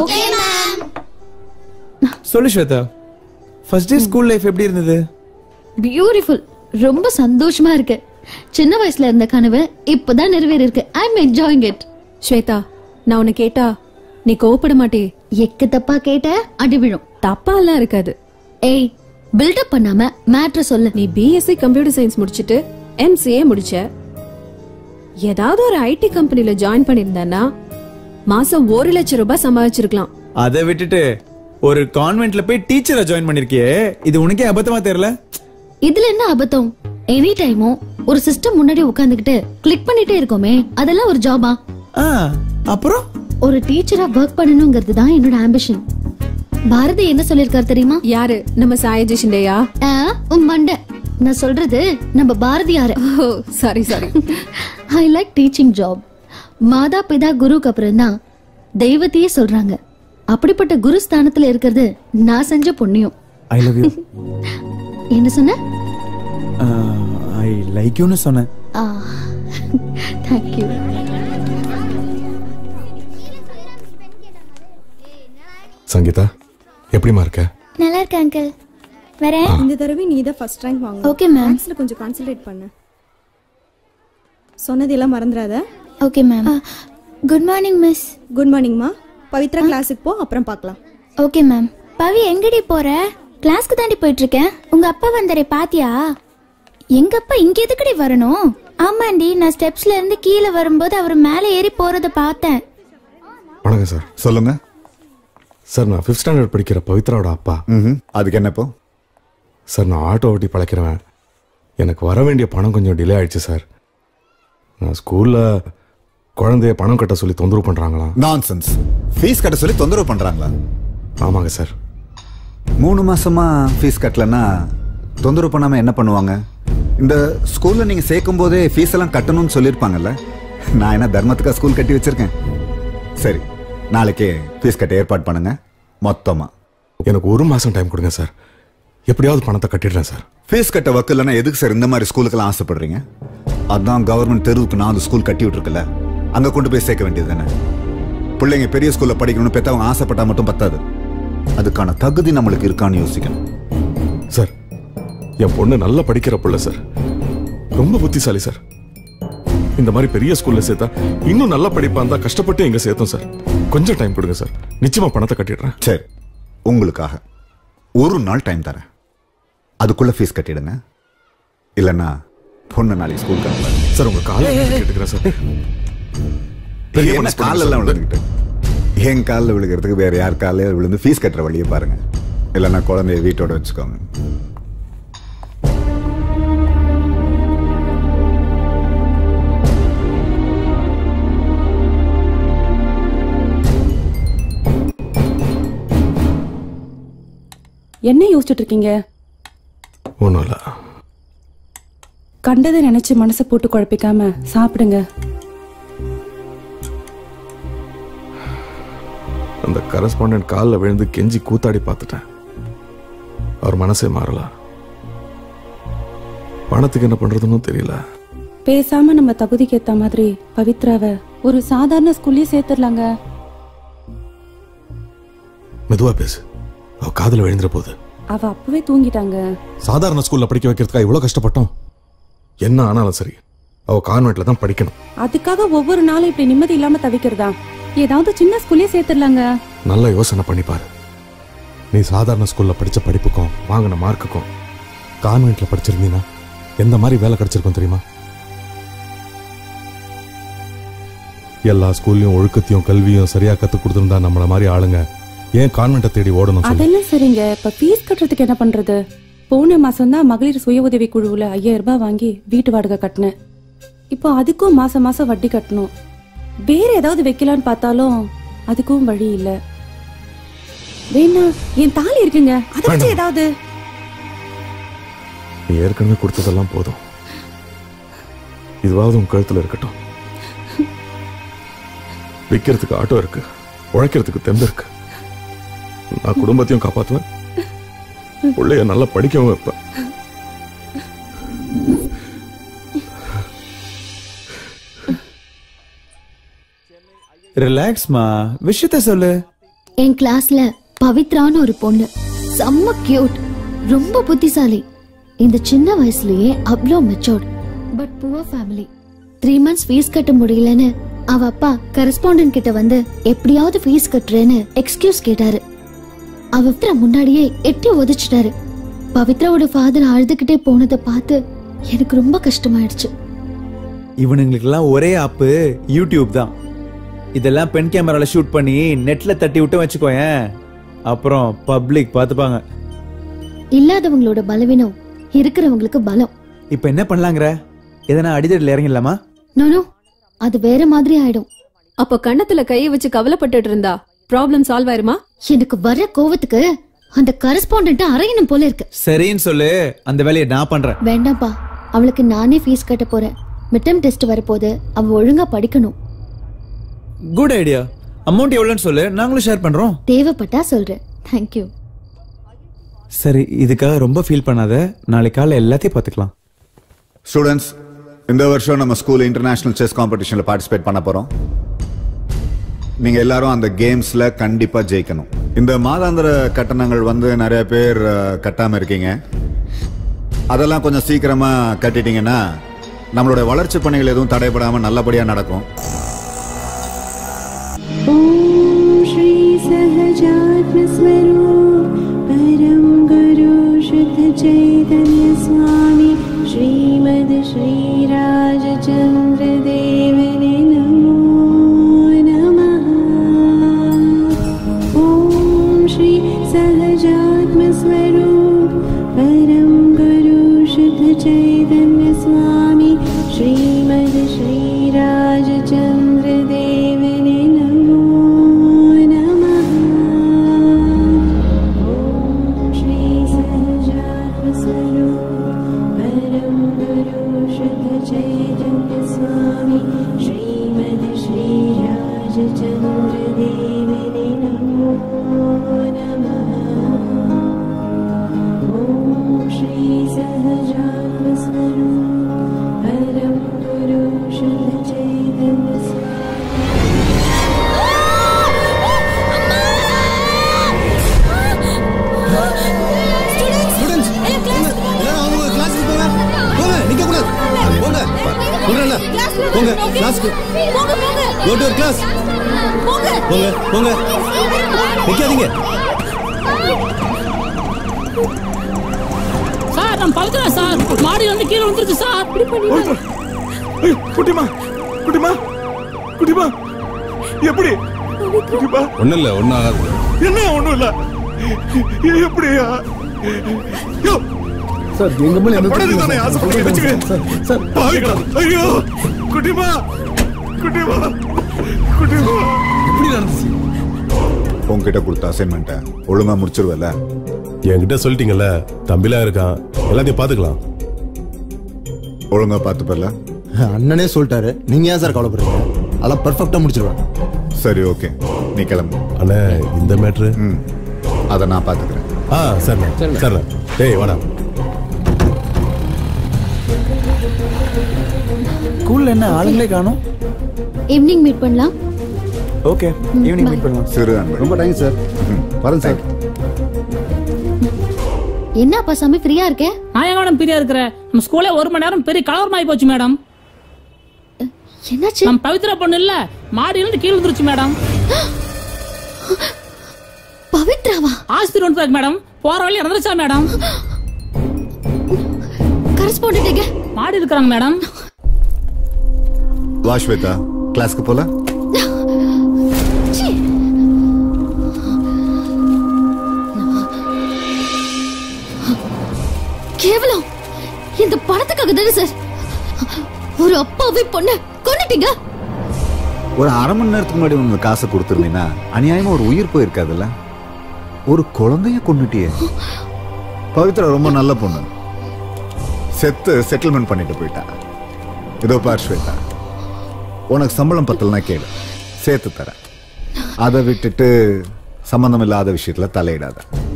Speaker 6: சொல்லு Swetha first day school life எப்படி இருந்தது
Speaker 21: பியூட்டிஃபுல் ரொம்ப சந்தோஷமா இருக்கு சின்ன வயசுல இருந்த கனவு இப்பதான் நிறைவேறி இருக்கு I am enjoying it
Speaker 16: Swetha நான் உன்னை கேட்டா நீ கோவப்பட மாட்டே
Speaker 21: எக்கு தப்பா கேட்ட அடி விழும்
Speaker 16: தப்பா எல்லாம் இருக்காது
Speaker 21: ஏய் பில்டப் பண்ணாம மேட்ரு சொல்லு
Speaker 16: நீ பிஎஸ்சி கம்ப்யூட்டர் சயின்ஸ் முடிச்சிட்டு எம்சிஏ முடிச்ச ஏதாவது ஒரு ஐடி கம்பெனில ஜாயின் பண்ணிருந்தா மாசம் ஒரு லட்சம் ரூபாய் சம்பாதிச்சிருக்கலாம்
Speaker 6: அதை விட்டுட்டு ஒரு கான்வென்ட்ல போய் டீச்சரா ஜாயின் பண்ணிருக்கியே இது உனக்கே அபத்தமா தெரியல
Speaker 21: இதுல என்ன அபத்தம் எனி டைமும் ஒரு சிஸ்டம் முன்னாடி உட்கார்ந்துகிட்டு கிளிக் பண்ணிட்டே இருக்கோமே அதெல்லாம் ஒரு ஜாபா
Speaker 6: அப்புறம்
Speaker 21: ஒரு டீச்சரா ஒர்க் பண்ணணுங்கிறது தான் என்னோட ஆம்பிஷன் பாரதி என்ன சொல்லிருக்காரு தெரியுமா
Speaker 16: யாரு நம்ம சாயஜி ஷிண்டேயா
Speaker 21: ஆ, உன் மண்டை நான் சொல்றது நம்ம பாரதியார
Speaker 16: sorry sorry
Speaker 21: I like teaching job மாதா பிதா குருக்கு அப்புறம் தான் தெய்வத்தையே சொல்றாங்க அப்படிப்பட்ட குரு ஸ்தானத்துல இருக்கிறது நான் செஞ்ச புண்ணியம்
Speaker 6: ஐ லவ் யூ
Speaker 21: என்ன சொன்ன
Speaker 6: ஐ லைக் யூன்னு சொன்னேன்
Speaker 21: தேங்க்யூ
Speaker 19: சங்கீதா எப்படிமா இருக்க
Speaker 5: நல்லா இருக்கு அங்கிள் வரேன்
Speaker 16: இந்த தடவை நீ தான் ஃபர்ஸ்ட் ரேங்க் வாங்க
Speaker 5: Okay, ma'am.
Speaker 16: மேக்ஸ்ல கொஞ்சம் கான்சென்ட்ரேட் பண்ணு சொன்னதெல்லாம் மறந்துடாத
Speaker 5: okay ma'am good morning miss
Speaker 16: good மார்னிங்மா பவித்ரா கிளாஸுக்கு போ அப்புறம் பார்க்கலாம்
Speaker 5: ஓகே மேம் பவி எங்கடி போற கிளாஸ்க்கு தாண்டி போயிட்டு இருக்கேன் உங்க அப்பா வந்தாரே பாத்தியா எங்க அப்பா இங்க எதுக்கடி வரணும் ஆமாண்டி நான் ஸ்டெப்ஸ்ல இருந்து கீழே வரும்போது அவர் மேலே ஏறி போறத பார்த்தேன்
Speaker 19: வணக்கம் சார்
Speaker 20: சொல்லுங்க
Speaker 19: சார் நான் ஃபிஃப்த் ஸ்டாண்டர்ட் படிக்கிற பவித்ராவோட அப்பா
Speaker 20: அதுக்கு என்ன இப்போ
Speaker 19: சார் நான் ஆட்டோ ஓட்டி பழக்கிறவன் எனக்கு வர வேண்டிய பணம் கொஞ்சம் டிலே ஆயிடுச்சு சார் நான் ஸ்கூலில் குழந்தைய பணம் கட்ட சொல்லி தொந்தரவு பண்ணுறாங்களாம்
Speaker 20: நான்சென்ஸ் ஃபீஸ் கட்ட சொல்லி தொந்தரவு பண்றாங்களா
Speaker 19: ஆமாங்க சார்
Speaker 20: மூணு மாசமா ஃபீஸ் கட்டலன்னா தொந்தரவு பண்ணாம என்ன பண்ணுவாங்க இந்த ஸ்கூல்ல நீங்க சேர்க்கும் போதே ஃபீஸ் எல்லாம் கட்டணும்னு சொல்லியிருப்பாங்கல்ல நான் என்ன தர்மத்துக்கா ஸ்கூல் கட்டி வச்சிருக்கேன் சரி நாளைக்கே ஃபீஸ் கட்ட ஏற்பாடு பண்ணுங்க மொத்தமா
Speaker 19: எனக்கு ஒரு மாதம் டைம் கொடுங்க சார் எப்படியாவது பணத்தை கட்டிடுறேன் சார்
Speaker 20: ஃபீஸ் கட்ட வக்கு இல்லைன்னா எதுக்கு சார் இந்த மாதிரி ஸ்கூலுக்கெல்லாம் ஆசைப்படுறீங்க அதான் கவர்மெண்ட் தெருவுக்கு நாலு ஸ்கூல் கட்டி விட்டுருக்குல்ல அங்க கொண்டு போய் சேர்க்க வேண்டியது தானே பிள்ளைங்க பெரிய ஸ்கூல்ல படிக்கணும்னு பெத்தவங்க ஆசைப்பட்டா மட்டும் பத்தாது அதுக்கான தகுதி நம்மளுக்கு இருக்கான்னு யோசிக்கணும்
Speaker 19: சார் என் பொண்ணு நல்லா படிக்கிற பிள்ளை சார் ரொம்ப புத்திசாலி சார் இந்த மாதிரி பெரிய ஸ்கூல்ல சேர்த்தா இன்னும் நல்லா படிப்பான் தான் கஷ்டப்பட்டு இங்க சேர்த்தோம் சார் கொஞ்சம் டைம் கொடுங்க சார் நிச்சயமா பணத்தை கட்டிடுறேன்
Speaker 20: சரி உங்களுக்காக ஒரு நாள் டைம் தரேன் அதுக்குள்ள ஃபீஸ் கட்டிடுங்க இல்லைன்னா பொண்ணு நாளைக்கு ஸ்கூல் கட்டல
Speaker 19: சார் உங்க காலை கேட்டுக்கிறேன் சார் பெரிய
Speaker 20: என்ன
Speaker 19: மனசு பண்ணுங்க
Speaker 20: காலில்
Speaker 19: சார்.
Speaker 20: எல்லாம் விழுந்துக்கிட்டு என் காலில் விழுகிறதுக்கு வேற யார் காலையில் விழுந்து ஃபீஸ் கட்டுற வழியை பாருங்க இல்லைன்னா குழந்தைய வீட்டோட வச்சுக்கோங்க
Speaker 3: என்ன யோசிச்சுட்டு இருக்கீங்க
Speaker 19: ஒன்றும் இல்லை
Speaker 3: கண்டதை நினைச்சு மனசை போட்டு குழப்பிக்காம சாப்பிடுங்க
Speaker 19: அந்த கரஸ்பாண்டன்ட் காலில் விழுந்து கெஞ்சி கூத்தாடி பார்த்துட்டேன் அவர் மனசே மாறல பணத்துக்கு என்ன பண்றதுன்னு தெரியல
Speaker 3: பேசாம நம்ம தகுதிக்கு ஏத்த மாதிரி பவித்ராவை ஒரு சாதாரண ஸ்கூல்லயே சேர்த்துடலாங்க
Speaker 19: மெதுவா பேசு அவ காதுல விழுந்துற போகுது
Speaker 3: அவ அப்பவே தூங்கிட்டாங்க
Speaker 19: சாதாரண ஸ்கூல்ல படிக்க வைக்கிறதுக்கா இவ்வளவு கஷ்டப்பட்டோம் என்ன ஆனாலும் சரி அவ கான்வென்ட்ல தான் படிக்கணும்
Speaker 3: அதுக்காக ஒவ்வொரு நாளும் இப்படி நிம்மதி இல்லாம தவிக்கிறதா ஏதாவது சின்ன ஸ்கூல்லயே சேர்த்துடலாங்க
Speaker 19: நல்ல யோசனை பண்ணி பாரு நீ சாதாரண ஸ்கூல்ல படிச்ச படிப்புக்கும் வாங்கின மார்க்குக்கும் கான்வென்ட்ல படிச்சிருந்தீங்கன்னா எந்த மாதிரி வேலை கிடைச்சிருக்கும் தெரியுமா எல்லா ஸ்கூல்லையும் ஒழுக்கத்தையும் கல்வியும் சரியா கத்து கொடுத்திருந்தா நம்மள மாதிரி ஆளுங்க ஏன் கான்வென்ட்டை தேடி ஓடணும் சொல்லு
Speaker 3: அதெல்லாம் சரிங்க இப்ப ஃபீஸ் கட்டுறதுக்கு என்ன பண்றது போன மாசம் தான் மகளிர் சுய உதவி குழுவுல ஐயாயிரம் ரூபாய் வாங்கி வீட்டு வாடகை கட்டினேன் இப்போ அதுக்கும் மாசம் மாசம் வட்டி கட்டணும் வேற ஏதாவது வைக்கலாம்னு பார்த்தாலும் அதுக்கும் வழி இல்ல வேணா என் தாலி இருக்குங்க அதை வச்சு
Speaker 19: வேண்டாம்.
Speaker 3: ஏதாவது
Speaker 19: நீ ஏற்கனவே கொடுத்ததெல்லாம் போதும் இதுவாவது உன் கழுத்துல இருக்கட்டும் விற்கிறதுக்கு ஆட்டோ இருக்கு உழைக்கிறதுக்கு தெம்பு இருக்கு நான் குடும்பத்தையும் காப்பாத்துவேன் பிள்ளைய நல்லா படிக்கவும் வைப்பேன்
Speaker 6: ரிலாக்ஸ்மா விஷயத்த சொல்லு
Speaker 21: என் கிளாஸ்ல பவித்ரான்னு ஒரு பொண்ணு செம்ம கியூட் ரொம்ப புத்திசாலி இந்த சின்ன வயசுலயே அவ்வளோ matured but poor family three months fees கட்ட முடியலன்னு அவ அப்பா கரஸ்பாண்டன்ட் கிட்ட வந்து எப்படியாவது ஃபீஸ் கட்டுறேன்னு எக்ஸ்கியூஸ் கேட்டாரு அவ பவித்ரா முன்னாடியே எட்டி உதைச்சிட்டாரு பவித்ராவோட ஃபாதர் அழுதுகிட்டே போனதை பார்த்து எனக்கு ரொம்ப கஷ்டமாயிடுச்சு
Speaker 6: இவனுங்களுக்கெல்லாம் ஒரே ஆப்பு யூடியூப் தான் இதெல்லாம் பென் கேமரால ஷூட் பண்ணி நெட்ல தட்டி விட்டு வச்சுக்கோயேன் அப்புறம் பப்ளிக் பார்த்துப்பாங்க
Speaker 21: இல்லாதவங்களோட பலவீனம் இருக்கிறவங்களுக்கு பலம்
Speaker 6: இப்போ என்ன பண்ணலாங்கிற எதனா அடிதடியில் இறங்கிடலாமா
Speaker 21: நோ அது வேற மாதிரி ஆயிடும்
Speaker 16: அப்ப கண்ணத்துல கைய வச்சு கவலைப்பட்டுட்டு இருந்தா ப்ராப்ளம் சால்வ் ஆயிருமா
Speaker 21: எனக்கு வர கோவத்துக்கு அந்த கரஸ்பாண்டன்ட் அறையணும் போல இருக்கு
Speaker 6: சரின்னு சொல்லு அந்த வேலையை நான் பண்றேன்
Speaker 21: வேண்டாம்ப்பா அவளுக்கு நானே ஃபீஸ் கட்ட போறேன் மிட்டம் டெஸ்ட் வரப்போது அவ ஒழுங்கா படிக்கணும்
Speaker 6: குட் ஐடியா அமௌண்ட் எவ்வளோன்னு சொல்லு நாங்களும் ஷேர் பண்றோம்
Speaker 21: தேவைப்பட்டா சொல்றேன் தேங்க்யூ
Speaker 6: சரி இதுக்காக ரொம்ப ஃபீல் பண்ணாத நாளைக்கு காலை எல்லாத்தையும் பார்த்துக்கலாம்
Speaker 20: ஸ்டூடெண்ட்ஸ் இந்த வருஷம் நம்ம ஸ்கூல் இன்டர்நேஷனல் செஸ் காம்படிஷனில் பார்ட்டிசிபேட் பண்ண போகிறோம் நீங்கள் எல்லாரும் அந்த கேம்ஸில் கண்டிப்பாக ஜெயிக்கணும் இந்த மாதாந்திர கட்டணங்கள் வந்து நிறைய பேர் அஹ், கட்டாம இருக்கீங்க அதெல்லாம் கொஞ்சம் சீக்கிரமாக கட்டிட்டீங்கன்னா நம்மளோட வளர்ச்சி பணிகள் எதுவும் தடைபடாமல் நல்லபடியாக நடக்கும்
Speaker 17: ॐ श्री सहजात्मस्वरूप परं गुरु शुद्ध चैतन्य स्वामी श्रीमद् श्रीराजचन्द्रदेवने नमो नमः ॐ श्री सहजात्मस्वरूप परं गुरु शुद्ध चैतन्य स्वामी श्रीमद् श्रीराजचन्द्रदेवने नमो नमः ॐ श्री सहजात्मस्वरूप परं गुरु शुद्ध चैतन्य स्वामी श्रीमद् श्रीराजचन्द्रदेवने नमो नमः ॐ श्री सहजात्मस्वरूप परं गुरु शुद्ध चैतन्य
Speaker 2: போங்க கிளாஸ்க்கு கோ டு கிளாஸ் போங்க போங்க நிக்காதீங்க
Speaker 10: சார் நான் பழக்கிறேன் சார் மாடி வந்து கீழே வந்துருச்சு சார்
Speaker 19: குட்டிமா குட்டிமா குட்டிமா எப்படி குட்டிமா
Speaker 7: ஒண்ணும் இல்ல ஒன்னும் ஆகாது
Speaker 19: என்ன ஒண்ணும் இல்ல எப்படியா யோ
Speaker 12: சார் எங்க மேல என்ன
Speaker 19: படகு தானே ஆசைப்பட்டு வச்சுக்கிறேன் சார் பாவிகளா ஐயோ குட்டிமா குட்டிமா குட்டிமா
Speaker 20: எப்படி நடந்துச்சு உன்கிட்ட கொடுத்த அசைன்மெண்ட்டை ஒழுங்கா முடிச்சிருவல
Speaker 7: என்கிட்ட சொல்லிட்டீங்கல்ல தம்பிலாம் இருக்கான் எல்லாத்தையும் பாத்துக்கலாம்
Speaker 20: ஒழுங்கா பார்த்து பரல
Speaker 14: அண்ணனே சொல்லிட்டாரு நீங்க ஏன் சார் கவலைப்படுறீங்க அதெல்லாம் பெர்ஃபெக்ட்டா முடிச்சிருவேன்
Speaker 20: சரி ஓகே நீ கிளம்பு
Speaker 7: அண்ணே இந்த மேட்ரு
Speaker 20: ம் அதை நான் பார்த்துக்கிறேன்
Speaker 7: ஆ சரிண்ணே சரிண்ணே டேய் வாடா
Speaker 6: ஸ்கூல்ல என்ன ஆளுங்களே காணும்
Speaker 21: ஈவினிங் மீட் பண்ணலாம்
Speaker 6: ஓகே ஈவினிங் மீட் பண்ணலாம்
Speaker 20: சிறு அன்பு
Speaker 14: ரொம்ப தேங்க்ஸ் சார்
Speaker 20: வரேன் சார்
Speaker 21: என்ன அப்பா சாமி ஃப்ரீயா இருக்கே
Speaker 23: நான் ஏன் மேடம் பிரியா இருக்கிறேன் நம்ம ஸ்கூல்ல ஒரு மணி நேரம் பெரிய கலவரமாயி போச்சு மேடம்
Speaker 21: என்னாச்சு
Speaker 23: நம்ம பவித்ரா பொண்ணு இல்ல மாடியில இருந்து கீழே வந்துருச்சு மேடம்
Speaker 21: பவித்ராவா
Speaker 23: ஆஸ்திரி வந்துருக்கு மேடம் போற வழி இறந்துருச்சா மேடம்
Speaker 21: கரஸ்பாண்ட்
Speaker 23: மாடி இருக்கிறாங்க மேடம்
Speaker 20: வா ஸ்வேதா கிளாஸ்க்கு போல
Speaker 21: கேவலம் இந்த பணத்துக்காக தானே சார் ஒரு அப்பாவி பொண்ணு கொன்னுட்டீங்க
Speaker 20: ஒரு அரை மணி நேரத்துக்கு முன்னாடி உனக்கு காசை கொடுத்துருந்தீங்கன்னா அநியாயமா ஒரு உயிர் போயிருக்காதுல்ல ஒரு குழந்தைய கொண்டுட்டியே பவித்ரா ரொம்ப நல்ல பொண்ணு செத்து செட்டில்மெண்ட் பண்ணிட்டு போயிட்டா இதோ பார் ஸ்வேதா உனக்கு சம்பளம் பத்தலனா கேளு சேர்த்து தரேன் அதை விட்டுட்டு சம்பந்தம் இல்லாத விஷயத்துல தலையிடாத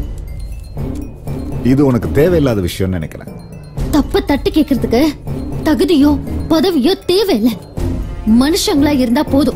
Speaker 20: இது உனக்கு தேவையில்லாத விஷயம்னு நினைக்கிறேன்
Speaker 21: தப்ப தட்டு கேக்குறதுக்கு தகுதியோ பதவியோ தேவையில்லை மனுஷங்களா இருந்தா போதும்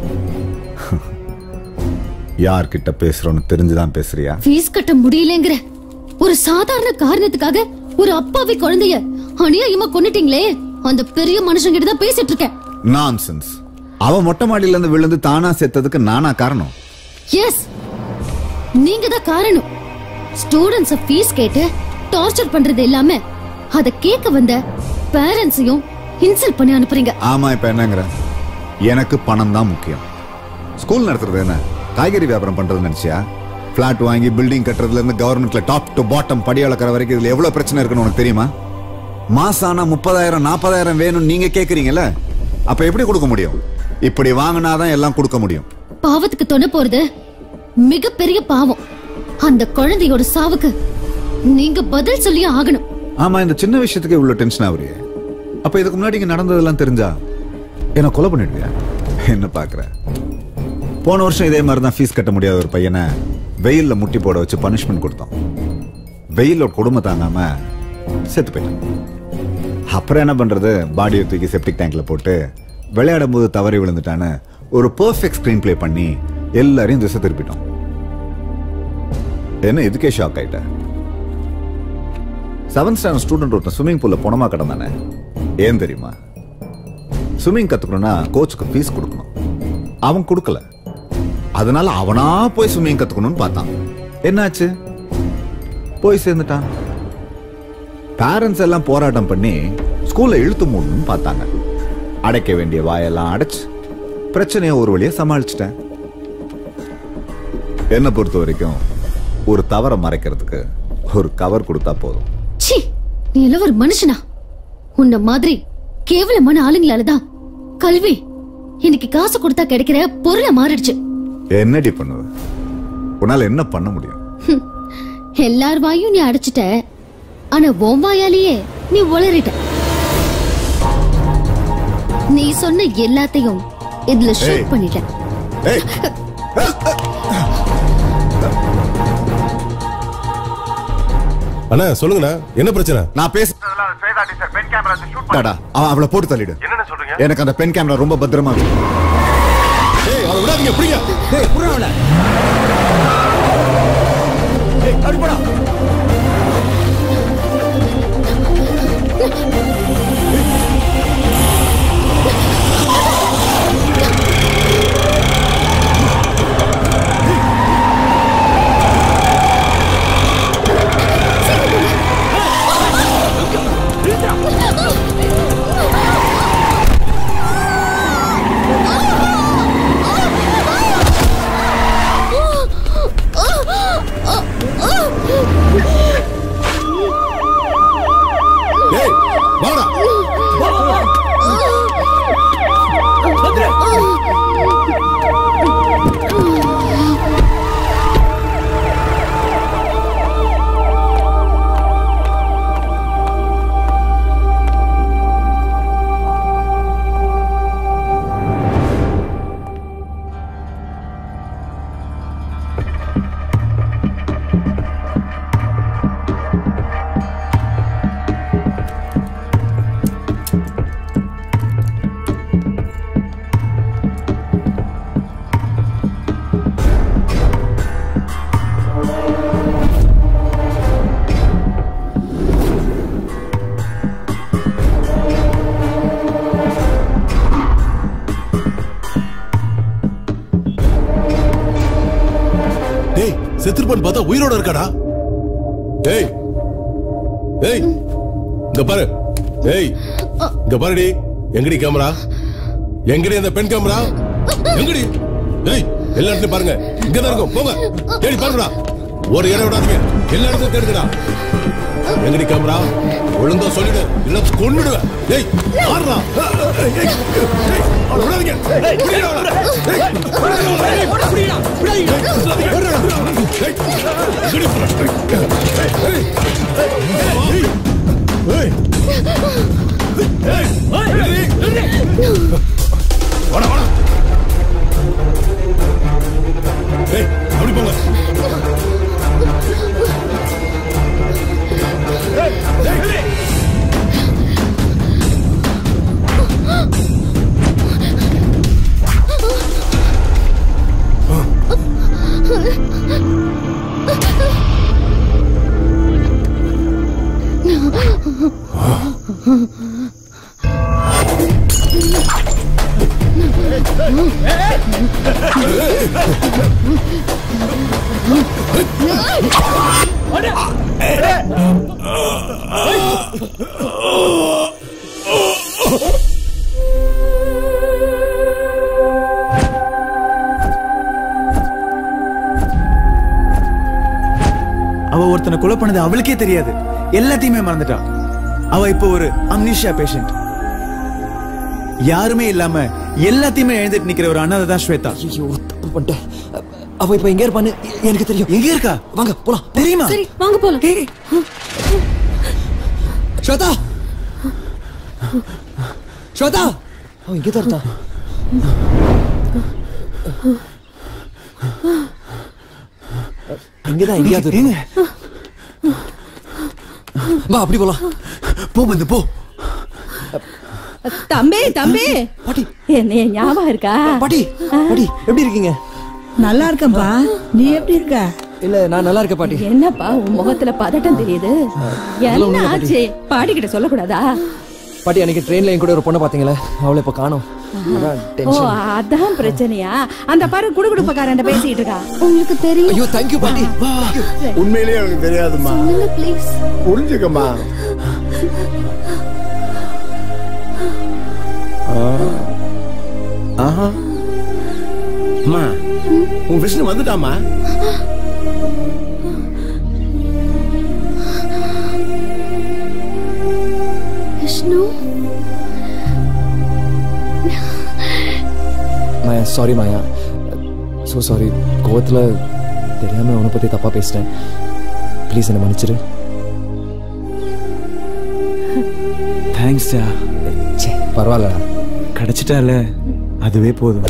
Speaker 20: யார்கிட்ட பேசுறோன்னு தெரிஞ்சுதான் பேசுறியா
Speaker 21: ஃபீஸ் கட்ட முடியலங்கிற ஒரு சாதாரண காரணத்துக்காக ஒரு அப்பாவி குழந்தைய அநியாயமா கொன்னுட்டீங்களே அந்த பெரிய மனுஷங்கிட்ட தான் பேசிட்டு இருக்கேன்
Speaker 20: நான்சென்ஸ் அவ மொட்டை மாடியில இருந்து விழுந்து தானா செத்ததுக்கு நானா காரணம்
Speaker 21: எஸ் நீங்க தான் காரணம் ஸ்டூடெண்ட்ஸ் ஃபீஸ் கேட்டு டார்ச்சர் பண்றது இல்லாம அத கேட்க வந்த பேரண்ட்ஸையும் இன்சல்ட் பண்ணி அனுப்புறீங்க
Speaker 20: ஆமா இப்ப என்னங்கிற எனக்கு பணம் தான் முக்கியம் ஸ்கூல் நடத்துறது என்ன காய்கறி வியாபாரம் பண்றது நினைச்சியா பிளாட் வாங்கி பில்டிங் கட்டுறதுல இருந்து கவர்மெண்ட்ல டாப் டு பாட்டம் படி அளக்கிற வரைக்கும் இதுல எவ்வளவு பிரச்சனை இருக்குன்னு உனக்கு தெரியுமா மாசம் ஆனா முப்பதாயிரம் நாற்பதாயிரம் வேணும்னு நீங்க கேக்குறீங்கல்ல அப்ப எப்படி கொடுக்க முடியும் இப்படி வாங்கினாதான் எல்லாம் கொடுக்க முடியும்
Speaker 21: பாவத்துக்கு தொண போறது மிகப்பெரிய பாவம் அந்த குழந்தையோட சாவுக்கு நீங்க பதில் சொல்லியே ஆகணும்
Speaker 20: ஆமா இந்த சின்ன விஷயத்துக்கு இவ்வளவு டென்ஷன் ஆகுறியே அப்ப இதுக்கு முன்னாடி இங்க நடந்ததெல்லாம் தெரிஞ்சா என்ன கொலை பண்ணிடுவியா என்ன பாக்குற போன வருஷம் இதே மாதிரி தான் ஃபீஸ் கட்ட முடியாத ஒரு பையனை வெயில்ல முட்டி போட வச்சு பனிஷ்மெண்ட் கொடுத்தோம் வெயிலோட கொடுமை தாங்காம செத்து போயிட்டான் அப்புறம் என்ன பண்றது பாடியை தூக்கி செப்டிக் டேங்க்ல போட்டு விளையாடும் போது தவறி விழுந்துட்டான்னு ஒரு பெர்ஃபெக்ட் ஸ்கிரீன் ப்ளே பண்ணி எல்லாரையும் திசை திருப்பிட்டோம் என்ன இதுக்கே ஷாக் ஆயிட்ட செவன்த் ஸ்டாண்டர்ட் ஸ்டூடெண்ட் ஒருத்தன் ஸ்விம்மிங் பூல்ல பணமா கிடந்தானே ஏன் தெரியுமா ஸ்விம்மிங் கத்துக்கணும்னா கோச்சுக்கு ஃபீஸ் கொடுக்கணும் அவன் கொடுக்கல அதனால அவனா போய் ஸ்விம்மிங் கத்துக்கணும்னு பார்த்தான் என்னாச்சு போய் சேர்ந்துட்டான் பேரண்ட்ஸ் எல்லாம் போராட்டம் பண்ணி ஸ்கூல்ல இழுத்து மூடணும்னு பார்த்தாங்க அடைக்க வேண்டிய வாயெல்லாம் அடைச்சு பிரச்சனையை ஒரு வழியா சமாளிச்சிட்டேன் என்னை பொறுத்த வரைக்கும் ஒரு தவறை மறைக்கிறதுக்கு ஒரு கவர் கொடுத்தா போதும்
Speaker 21: ச்சீ நீ எல்லாம் ஒரு மனுஷனா உன்ன மாதிரி கேவலமான ஆளுங்களாலதான் கல்வி இன்னைக்கு காசு கொடுத்தா கிடைக்கிற பொருளை மாறிடுச்சு
Speaker 20: என்னடி பண்ணுவ உன்னால என்ன பண்ண முடியும்
Speaker 21: ஹம். எல்லார் வாயும் நீ அடைச்சிட்ட ஆனா உன் வாயாலேயே நீ உளறிட்ட நீ சொன்ன எல்லாத்தையும் இதுல ஷூட்
Speaker 20: ஏய்.
Speaker 21: பண்ணிட்ட
Speaker 20: ஏய்
Speaker 7: அண்ணா சொல்லுங்கண்ணா என்ன பிரச்சனை
Speaker 20: நான் பேச டாடா, அவன் அவளை போட்டு தள்ளிடு எனக்கு அந்த பென் கேமரா ரொம்ப பத்திரமா இருக்கு
Speaker 7: ஏய் அவளை விடாதீங்க எப்படிங்க
Speaker 4: ஏய் புறா அவள ஏய் அப்படி போடா
Speaker 21: Oh!
Speaker 7: செத்துருப்பான்னு பார்த்தா உயிரோட இருக்காடா ஏய் ஏய் இங்க பாரு ஏய் இங்க பாருடி எங்கடி கேமரா எங்கடி அந்த பெண் கேமரா எங்கடி ஏய் எல்லா இடத்துலயும் பாருங்க இங்கதான் இருக்கும் போங்க தேடி பாருங்கடா ஒரு இடம் விடாதீங்க எல்லா இடத்துலயும் தேடுங்கடா எங்கடி கேமரா ஒழுங்கா சொல்லிடு இல்ல கொன்னுடுவேன் ஏய் ஆடுறா ஏய், ஏய், ஏய், அவளை விடாதீங்க. ஏய், பிடிடா அவளை. ஏய், பிடிடா அவளை. ஏய், விடாதீங்க. ஏய், எங்கடி போற? ஏய், ஏய், ஏய், ஏய், ஏய், வாடா, வாடா. ஏய், அப்படி போங்க
Speaker 6: அவ ஒருத்தனை கொலை பண்ணது அவளுக்கே தெரியாது எல்லாத்தையுமே மறந்துட்டா அவ இப்போ ஒரு அம்னிஷியா பேஷண்ட் யாருமே இல்லாம எல்லாத்தையுமே எழுந்துட்டு நிக்கிற ஒரு அனாதை தான் ஸ்வேதா
Speaker 4: ஐயோ தப்பு பண்ணிட்டேன் அவ இப்ப எங்க இருப்பான்னு எனக்கு தெரியும்
Speaker 6: எங்க இருக்கா
Speaker 4: வாங்க போலாம்
Speaker 6: தெரியுமா
Speaker 16: சரி வாங்க போலாம்
Speaker 4: ஸ்வேதா ஸ்வேதா அவன் இங்கே தான் இருந்தான் இங்கதான் எங்கேயாவது இருக்கும். வா அப்படி போலாம்
Speaker 6: போ வந்து போ
Speaker 9: தம்பி தம்பி
Speaker 4: பாட்டி
Speaker 9: என்ன ஞாபகம் இருக்கா
Speaker 4: பாட்டி பாட்டி எப்படி இருக்கீங்க
Speaker 9: நல்லா இருக்கேன்பா நீ எப்படி இருக்க
Speaker 4: இல்ல நான் நல்லா இருக்கேன் பாட்டி
Speaker 9: என்னப்பா உன் முகத்துல பதட்டம் தெரியுது
Speaker 4: அதெல்லாம் ஒண்ணும்
Speaker 9: என்ன
Speaker 4: இல்ல பாட்டி.
Speaker 9: ஆச்சு பாடிக்கிட்ட சொல்லக்கூடாதா
Speaker 4: பாட்டி அன்னைக்கு ட்ரெயின்ல என் கூட ஒரு பொண்ணை பாத்தீங்களே அவளை இப்ப காணோம் அதான்
Speaker 9: ஓ
Speaker 4: டென்ஷன்
Speaker 9: அதான் பிரச்சனையா அந்த பாரு குடுகுடுப்பக்காரன் பேசிட்டு இருக்கா
Speaker 21: உங்களுக்கு தெரியும்
Speaker 4: ஐயோ தேங்க்யூ பாட்டி
Speaker 12: உண்மையிலேயே எனக்கு தெரியாதுமா
Speaker 21: சொல்லுங்க ப்ளீஸ்
Speaker 12: புரிஞ்சுக்கம்மா
Speaker 8: ஆஹா அம்மா உன் விஷ்ணு வந்துட்டாமா
Speaker 21: Vishnu
Speaker 4: Maya sorry Maya so sorry கோவத்துல தெரியாம உன்னை பத்தி தப்பா பேசிட்டேன் ப்ளீஸ் என்னை மன்னிச்சிரு
Speaker 6: தேங்க்ஸ்டா
Speaker 4: ச்சே பரவாயில்லடா
Speaker 6: கிடைச்சிட்டால அதுவே போதும்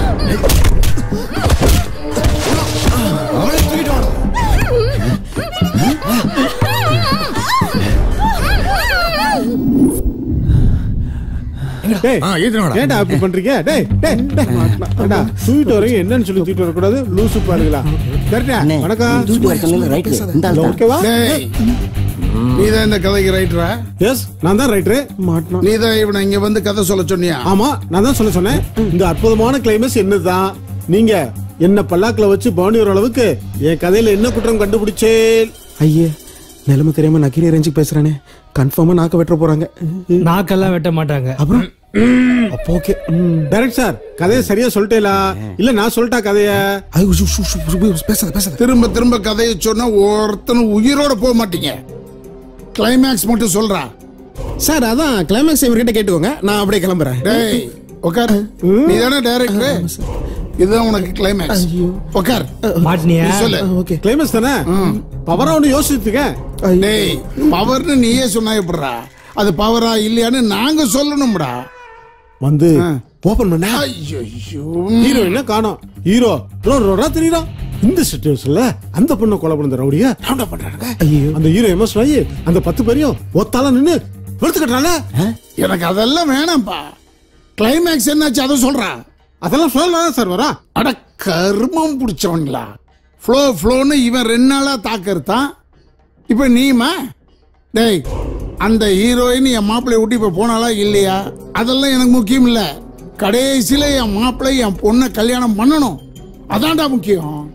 Speaker 12: டேய் ஏன்டா அப்படி பண்றீங்க டேய் டேய் டேய் ஏண்டா தூக்கிட்டு வரீங்க என்னன்னு சொல்லி தூக்கிட்டு வரக்கூடாது லூசு பாருங்களா கரெக்டா வணக்கம் ஓகேவா
Speaker 11: நீதான் இந்த கதைக்கு ரைட்டரா
Speaker 12: எஸ் நான் தான் ரைட்டரு மாட்டினா
Speaker 11: நீதான் இவனை இங்க வந்து கதை சொல்ல சொன்னியா
Speaker 12: ஆமா நான் தான் சொல்ல சொன்னேன் இந்த அற்புதமான கிளைமேஸ் என்னதான் நீங்க என்ன பல்லாக்குல வச்சு பவுனி வர அளவுக்கு என் கதையில என்ன குற்றம் கண்டுபிடிச்சே ஐயே நிலைமை தெரியாம நக்கீரி ரேஞ்சு பேசுறானே கன்ஃபார்மா நாக்க வெட்ட போறாங்க
Speaker 10: நாக்கெல்லாம் வெட்ட மாட்டாங்க
Speaker 12: அப்புறம் அப்போ ஓகே டைரக்ட் சார் கதையை சரியா சொல்லிட்டேலா இல்ல நான் சொல்லிட்டா கதைய
Speaker 11: பேசாத பேசாத திரும்ப திரும்ப கதையை சொன்னா ஒருத்தனும் உயிரோட போக மாட்டீங்க கிளைமேக்ஸ் மட்டும் சொல்றா
Speaker 1: சார் அதான் கிளைமேக்ஸ் இவர்கிட்ட கேட்டுக்கோங்க நான் அப்படியே கிளம்புறேன்
Speaker 11: டேய் உட்கார் நீ தானே டைரக்டர் இதுதான் உனக்கு கிளைமேக்ஸ் உட்கார்
Speaker 10: மாட்டினியா
Speaker 11: நீ சொல்லு
Speaker 12: ஓகே கிளைமேக்ஸ் தானே பவரா ஒன்று யோசிச்சுக்க
Speaker 11: டேய் பவர்னு நீயே சொன்னா எப்படிடா அது பவரா இல்லையான்னு நாங்க சொல்லணும்டா
Speaker 12: வந்து ஓபன் பண்ண
Speaker 11: ஐயோ
Speaker 12: ஹீரோ என்ன காணோம் ஹீரோ ரோ ரோடா தெரியுறான் இந்த சிச்சுவேஷன்ல அந்த பொண்ணை கொலை பண்ண ரவுடிய ரவுண்டா பண்றாங்க அந்த ஹீரோ எமோஷன் ஆகி அந்த பத்து பேரையும் ஒத்தால நின்னு வெளுத்துக்கட்டால
Speaker 11: எனக்கு அதெல்லாம் வேணாம்ப்பா கிளைமேக்ஸ் என்னாச்சு அதை சொல்றா
Speaker 12: அதெல்லாம் சொல்லலாம் சார் வரா
Speaker 11: அட கர்மம் பிடிச்சவன்களா ஃப்ளோ ஃப்ளோன்னு இவன் ரெண்டு நாளா தாக்கறுத்தான் இப்ப நீமா டேய் அந்த ஹீரோயின் என் மாப்பிள்ளை விட்டு இப்ப போனாலா இல்லையா அதெல்லாம் எனக்கு முக்கியம் இல்ல கடைசியில என் மாப்பிள்ளை என் பொண்ணை கல்யாணம் பண்ணணும் அதான்டா முக்கியம்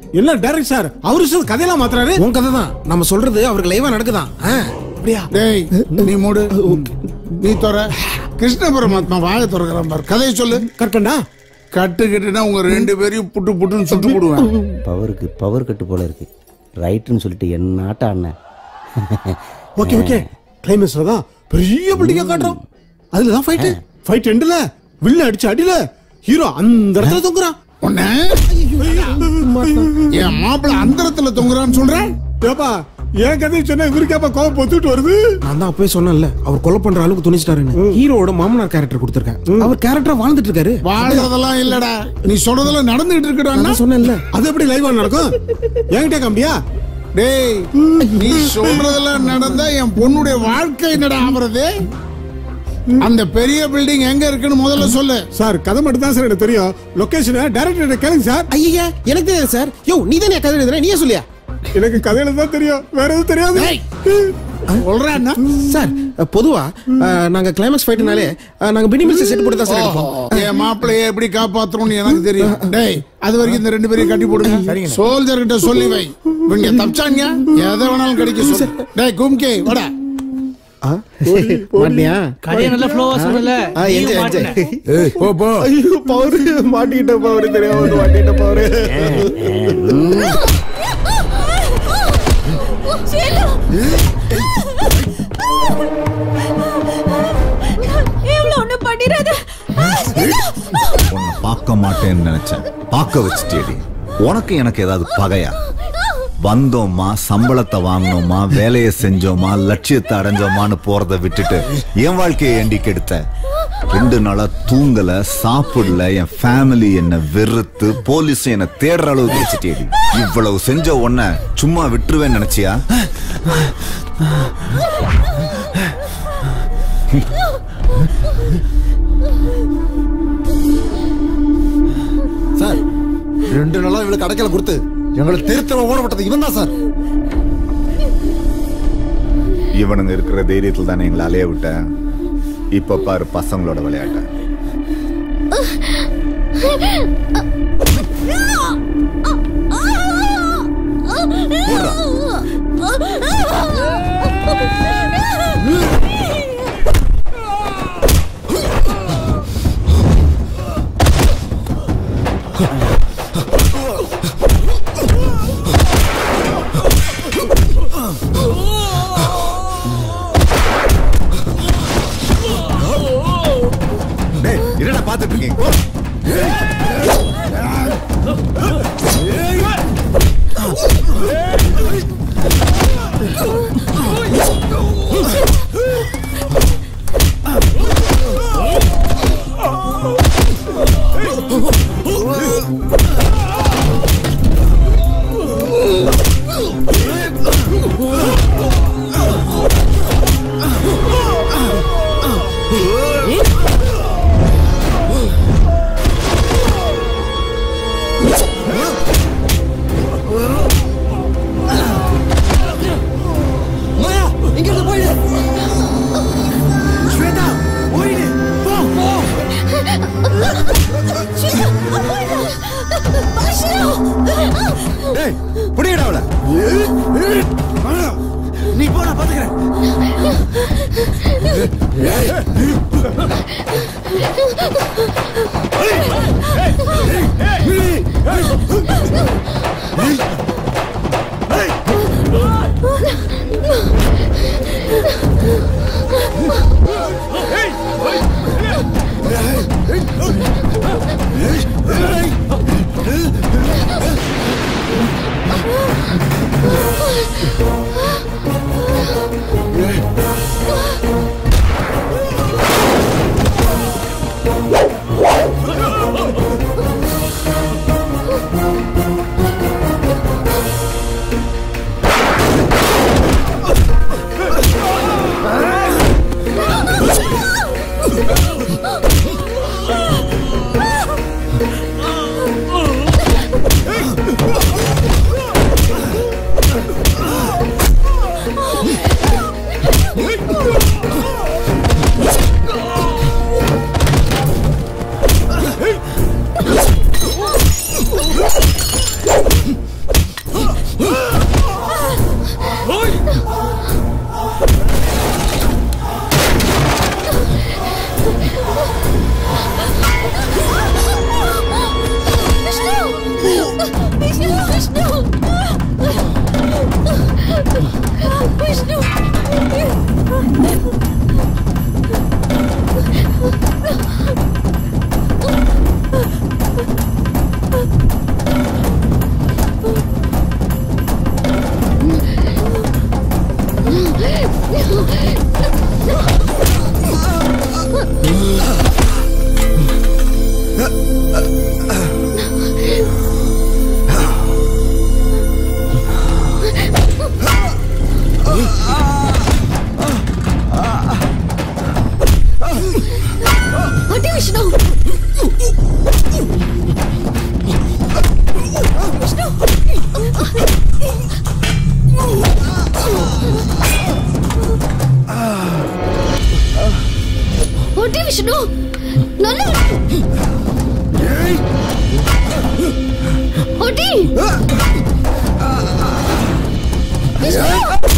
Speaker 8: என்ன டைரக்ட் சார் அவரு சார் கதையெல்லாம் மாத்துறாரு
Speaker 1: உன் கதை தான் நம்ம சொல்றது அவருக்கு லைவா நடக்குதான் ஆ, அப்படியா
Speaker 11: டேய் நீ மூடு நீ தொற கிருஷ்ண பரமாத்மா வாயை திறக்கிறான் பாரு கதையை சொல்லு
Speaker 8: கற்கண்டா
Speaker 11: கட்டு கட்டுனா உங்க ரெண்டு பேரையும் புட்டு புட்டுன்னு சுட்டு போடுவேன்
Speaker 13: பவருக்கு பவர் கட்டு போல இருக்கு ரைட்டுன்னு சொல்லிட்டு என்ன ஆட்டம் அண்ணன்
Speaker 8: ஓகே ஓகே கிளைமேக்ஸ்ல தான் பெரிய பில்டிங்கா காட்டுறோம் அதுல தான் ஃபைட் ஃபைட் எண்டுல வில்ல அடிச்சு அடியில ஹீரோ அந்த இடத்துல தொங்குறான்
Speaker 11: உன்ன என் மாப்பிள்ள அந்தரத்துல தொங்குறான்னு சொல்றேன்
Speaker 8: ஏப்பா என் கதையை சொன்னா இவருக்கு ஏப்பா கோவம் பொத்துட்டு வருது
Speaker 1: நான் தான் அப்பவே சொன்னேன்ல அவர் கொலை பண்ற அளவுக்கு துணிச்சிட்டாருன்னு ஹீரோவோட மாமனார் கேரக்டர் கொடுத்திருக்கேன் அவர் கேரக்டரா வாழ்ந்துட்டு இருக்காரு
Speaker 11: வாழ்றதெல்லாம் இல்லடா நீ சொல்றதெல்லாம் நடந்துகிட்டு இருக்கடா
Speaker 1: நான் சொன்னேன்ல
Speaker 8: அது எப்படி லைவா நடக்கும் என்கிட்ட காமியா
Speaker 11: டேய் நீ சொல்றதெல்லாம் நடந்தா என் பொண்ணுடைய வாழ்க்கை என்னடா ஆவறது அந்த பெரிய பில்டிங் எங்க இருக்குன்னு முதல்ல சொல்லு
Speaker 8: சார் கதை மட்டும் தான் சார் எனக்கு தெரியும் லொகேஷனை டைரக்டர் கேளுங்க சார்
Speaker 1: ஐயா எனக்கு தெரியாது சார் யோ நீ தானே கதை எழுதுற நீயே சொல்லியா
Speaker 8: எனக்கு கதையில தான் தெரியும் வேற எதுவும் தெரியாது
Speaker 1: சொல்றேன் சார் பொதுவா அஹ், நாங்க கிளைமேக்ஸ் ஃபைட்னாலே நாங்க பினிமில்ஸ் செட் போட்டு தான் சார் எடுப்போம்
Speaker 11: என் மாப்பிள்ளைய எப்படி காப்பாத்தணும்னு எனக்கு தெரியும் டேய் அது வரைக்கும் இந்த ரெண்டு பேரையும் கட்டி போடுங்க சோல்ஜர் கிட்ட சொல்லி வை இவங்க தப்பிச்சாங்க எதை வேணாலும் கிடைக்க சொல்லு டேய் கும்கே வாடா
Speaker 1: மாட்டியா
Speaker 10: கதையை நல்லா ஃப்ளோவா சொல்லல
Speaker 1: ஆ,
Speaker 10: நீயும்
Speaker 1: enjoy,
Speaker 10: மாட்டின.
Speaker 1: enjoy.
Speaker 11: ஏய் போ போ
Speaker 1: ஐயோ பவர் மாட்டிக்கிட்ட பவர் தெரியாம வந்து மாட்டிக்கிட்ட பவர்
Speaker 17: இவ்வளவு ஒண்ணு பண்ணிடாத
Speaker 20: உன்னை பார்க்க மாட்டேன்னு நினைச்சேன் பார்க்க வச்சுட்டேடி உனக்கு எனக்கு ஏதாவது பகையா வந்தோமா சம்பளத்தை வாங்கினோமா வேலையை செஞ்சோமா லட்சியத்தை அடைஞ்சோமான்னு போறதை விட்டுட்டு என் வாழ்க்கையை ஏண்டி கெடுத்த ரெண்டு நாளா தூங்கல சாப்பிடல என் ஃபேமிலி என்ன வெறுத்து போலீஸ் என்ன தேடுற அளவுக்கு வச்சுட்டேடி இவ்வளவு செஞ்ச உன்னை சும்மா விட்டுருவேன்னு நினைச்சியா
Speaker 14: சார் ரெண்டு நாளா இவளுக்கு அடைக்கல கொடுத்து எங்களை திருத்தவ ஓடப்பட்டது இவன் தான் சார்
Speaker 20: இவனுங்க இருக்கிற தைரியத்தில் தானே எங்களை அலைய விட்ட இப்ப பாரு பசங்களோட விளையாட்ட டேய் என்னடா பார்த்துட்டு இருக்கீங்க போ.
Speaker 17: மாயா இங்க இருந்து போயிடு ஸ்வேதா போயிடு போ போ
Speaker 20: டேய் புடிங்கடா அவளை
Speaker 17: நீ போ நான் பாத்துக்கிறேன் விஷ்ணு அடி விஷ்ணு விஷ்ணு அடி விஷ்ணு நல்ல அடி விஷ்ணு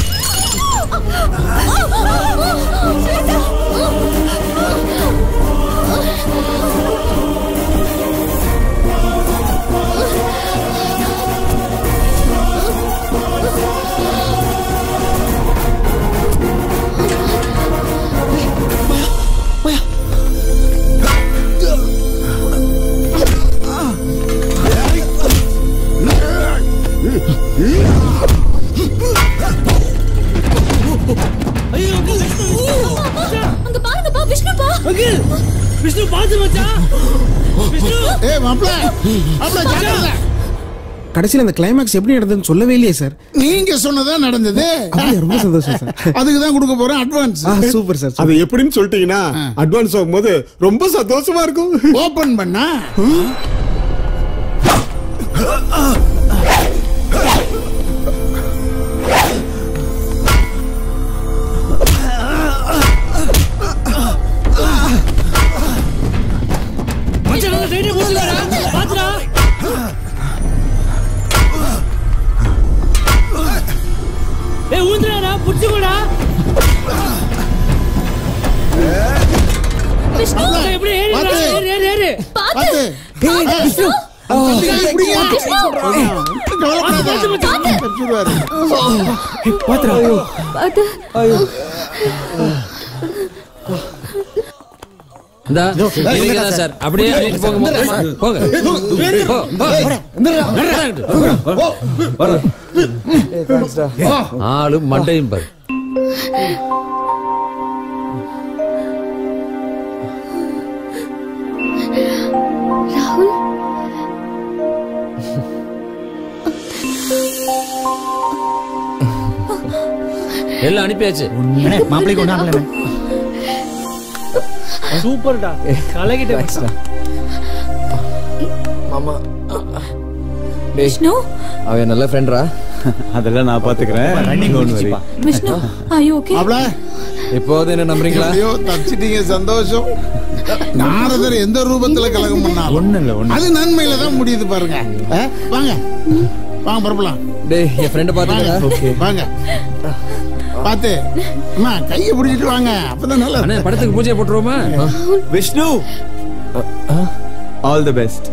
Speaker 10: ஐயோ அங்கிள் விஷ்ணு
Speaker 17: அங்க பாருங்கப்பா விஷ்ணுப்பா
Speaker 10: அங்கிள் விஷ்ணு பாத்து மச்சான் விஷ்ணு
Speaker 12: ஏய் மாப்ள மாப்ள ஜாக்கிரதை
Speaker 1: கடைசியில் அந்த கிளைமேக்ஸ் எப்படி நடந்ததுன்னு சொல்லவே இல்லையே சார்
Speaker 12: நீங்க சொன்னதா நடந்தது
Speaker 1: அப்படியா? ரொம்ப சந்தோஷம் சார்
Speaker 12: அதுக்கு தான் கொடுக்க போறேன் அட்வான்ஸ்
Speaker 1: ஆ சூப்பர் சார்
Speaker 8: அது எப்படின்னு சொல்லிட்டீங்கன்னா அட்வான்ஸ் ஆகும்போது ரொம்ப சந்தோஷமா இருக்கும்
Speaker 12: ஓபன் பண்ணா
Speaker 10: மச்சான் நல்லா டைட்டா போடுங்கடா பாத்துடா ஏய் ஊந்துடா புடிச்சுக்கோடா
Speaker 17: விஷ்ணு
Speaker 10: மச்சான், எப்படி ஏறு
Speaker 12: பாத்து.
Speaker 10: ஏறு ஏறு ஏறு
Speaker 17: பாத்து
Speaker 12: ஏய், விஷ்ணு. அப்படியா, இப்படியா?
Speaker 17: விஷ்ணு.
Speaker 12: கவலைப்படாத.
Speaker 10: பாத்து, மச்சான்.
Speaker 12: தப்பிச்சிருவாரு.
Speaker 3: பாத்து
Speaker 4: இந்தா நீங்க தான் சார் அப்படியே அள்ளிட்டு போங்க போங்க போ, போ, போ. ஆளு மண்டையும் பாரு
Speaker 5: ராகுல்
Speaker 4: எல்லாம் அனுப்பியாச்சு
Speaker 10: மாப்பிளைக்கு ஒண்ணு சூப்பர்டா கலகிட்ட மச்சான்
Speaker 4: மாமா
Speaker 3: விஷ்ணு
Speaker 4: அவன் நல்ல ஃப்ரெண்ட்ரா
Speaker 6: அதெல்லாம் நான் பாத்துக்கிறேன் நீங்க ஒண்ணு worry.
Speaker 3: விஷ்ணு ஐ ஓகே
Speaker 12: மாப்ள,
Speaker 4: இப்போது என்ன நம்புறீங்களா
Speaker 12: எப்படியோ தப்பிச்சிட்டீங்க சந்தோஷம் நாரதர் எந்த ரூபத்துல கலகம் பண்ணாலும்
Speaker 6: ஒண்ணும் இல்ல ஒண்ணு
Speaker 12: அது நன்மையில தான் முடியுது பாருங்க ஆ, வாங்க வாங்க பரப்பலாம்
Speaker 4: டேய் என் ஃப்ரெண்டை
Speaker 12: வாங்க
Speaker 4: பாத்துக்கடா
Speaker 12: வாங்க பாத்து அம்மா கையை பிடிச்சிட்டு வாங்க அப்பதான் நல்லா
Speaker 4: அண்ணா படத்துக்கு பூஜை போட்டுருவோமா
Speaker 6: விஷ்ணு ஆல் தி பெஸ்ட்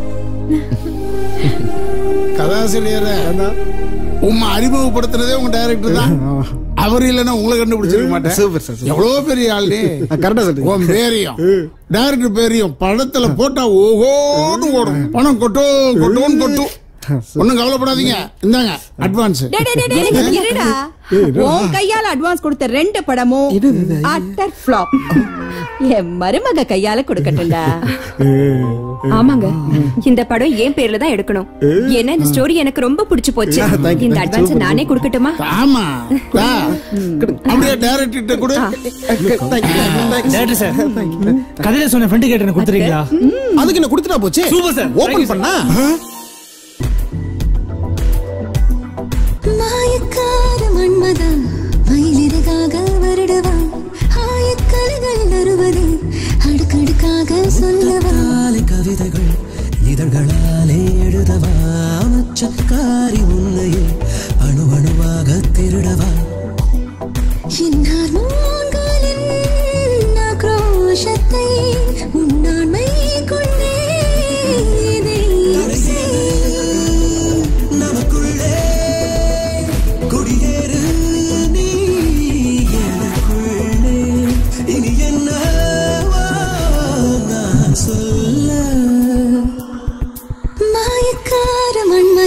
Speaker 12: கதாசிரியர் உம்மை அறிமுகப்படுத்துனதே உங்க டைரக்டர் தான் அவர் இல்லைன்னா உங்களை கண்டுபிடிச்சிருக்க மாட்டேன்
Speaker 1: சூப்பர் சார்
Speaker 12: எவ்வளவு பெரிய ஆளு நீ.
Speaker 1: கரெக்டா சொல்றீங்க
Speaker 12: உன் பேரையும் டைரக்டர் பேரையும் படத்துல போட்டா ஓஹோன்னு ஓடும் பணம் கொட்டும் கொட்டும் கொட்டும் ஒண்ணும் கவலைப்படாதீங்க இந்தாங்க அட்வான்ஸ்
Speaker 9: டேய், டேய், டேய், டேய், இருடா உன் கையால அட்வான்ஸ் கொடுத்த ரெண்டு படமும் அட்டர் ஃபிளாப் என் மருமக கையால கொடுக்கட்டும்டா
Speaker 3: ஆமாங்க இந்த படம் என் பேர்ல தான் எடுக்கணும் ஏன்னா இந்த ஸ்டோரி எனக்கு ரொம்ப பிடிச்சு போச்சு இந்த அட்வான்ஸ் நானே கொடுக்கட்டுமா
Speaker 12: ஆமா தா. அப்படியே டைரக்டர் கூட
Speaker 10: டேரக்டர் சார் கதையில சொன்ன ஃப்ரெண்டு கேட்டு எனக்கு கொடுத்துறீங்களா
Speaker 1: அதுக்கு என்ன கொடுத்துட்டா போச்சு
Speaker 10: சூப்பர் சார்
Speaker 1: ஓபன் பண்ணா
Speaker 17: மாயக்கார மன்மதன் மயிலிறகாக வருடவா ஆயக்கலைகள் வருவதை அடுக்கடுக்காக சொல்லவா
Speaker 15: கவிதைகள் இதழ்களாலே எழுதவா மச்சக்காரி உன்னையே அணு அணுவாக திருடவா
Speaker 17: என்னார் மூங்கலின் ஆக்ரோஷத்தை உன்னாண்மை கொண்டே இதை
Speaker 15: நமக்குள்ளே குடியேறு நீ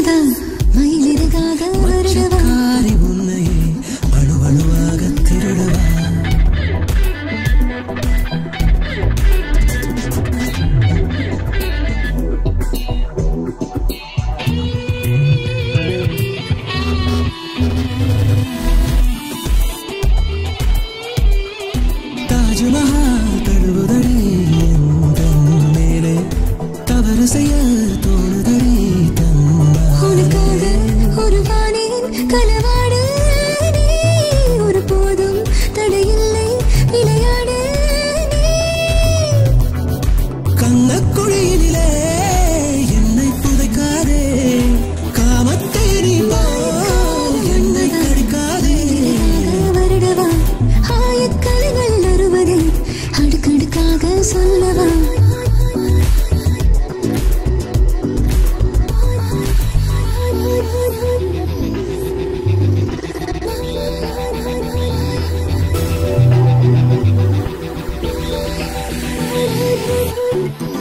Speaker 17: மன்மதா மயிலிறகாக வருடவா
Speaker 15: காரி உன்னையே அணுவணுவாக திருடவா தாஜ்மஹால் தழுவுதடி எந்தன் மேலே தவறு செய்ய தோணுதடி தன்னா
Speaker 17: உனக்காக ஒரு வானின் களவாடு நீ ஒரு போதும் தடையில்லை விளையாடு
Speaker 15: கண்ணக்குழியிலே என்னை புதைக்காதே காமத்தை நீ போல் என்னை கடிக்காதே
Speaker 17: வருடவா ஆயக்கலைகள் அறுபதை அடுக்கடுக்காக சொல்லவா
Speaker 15: ஆ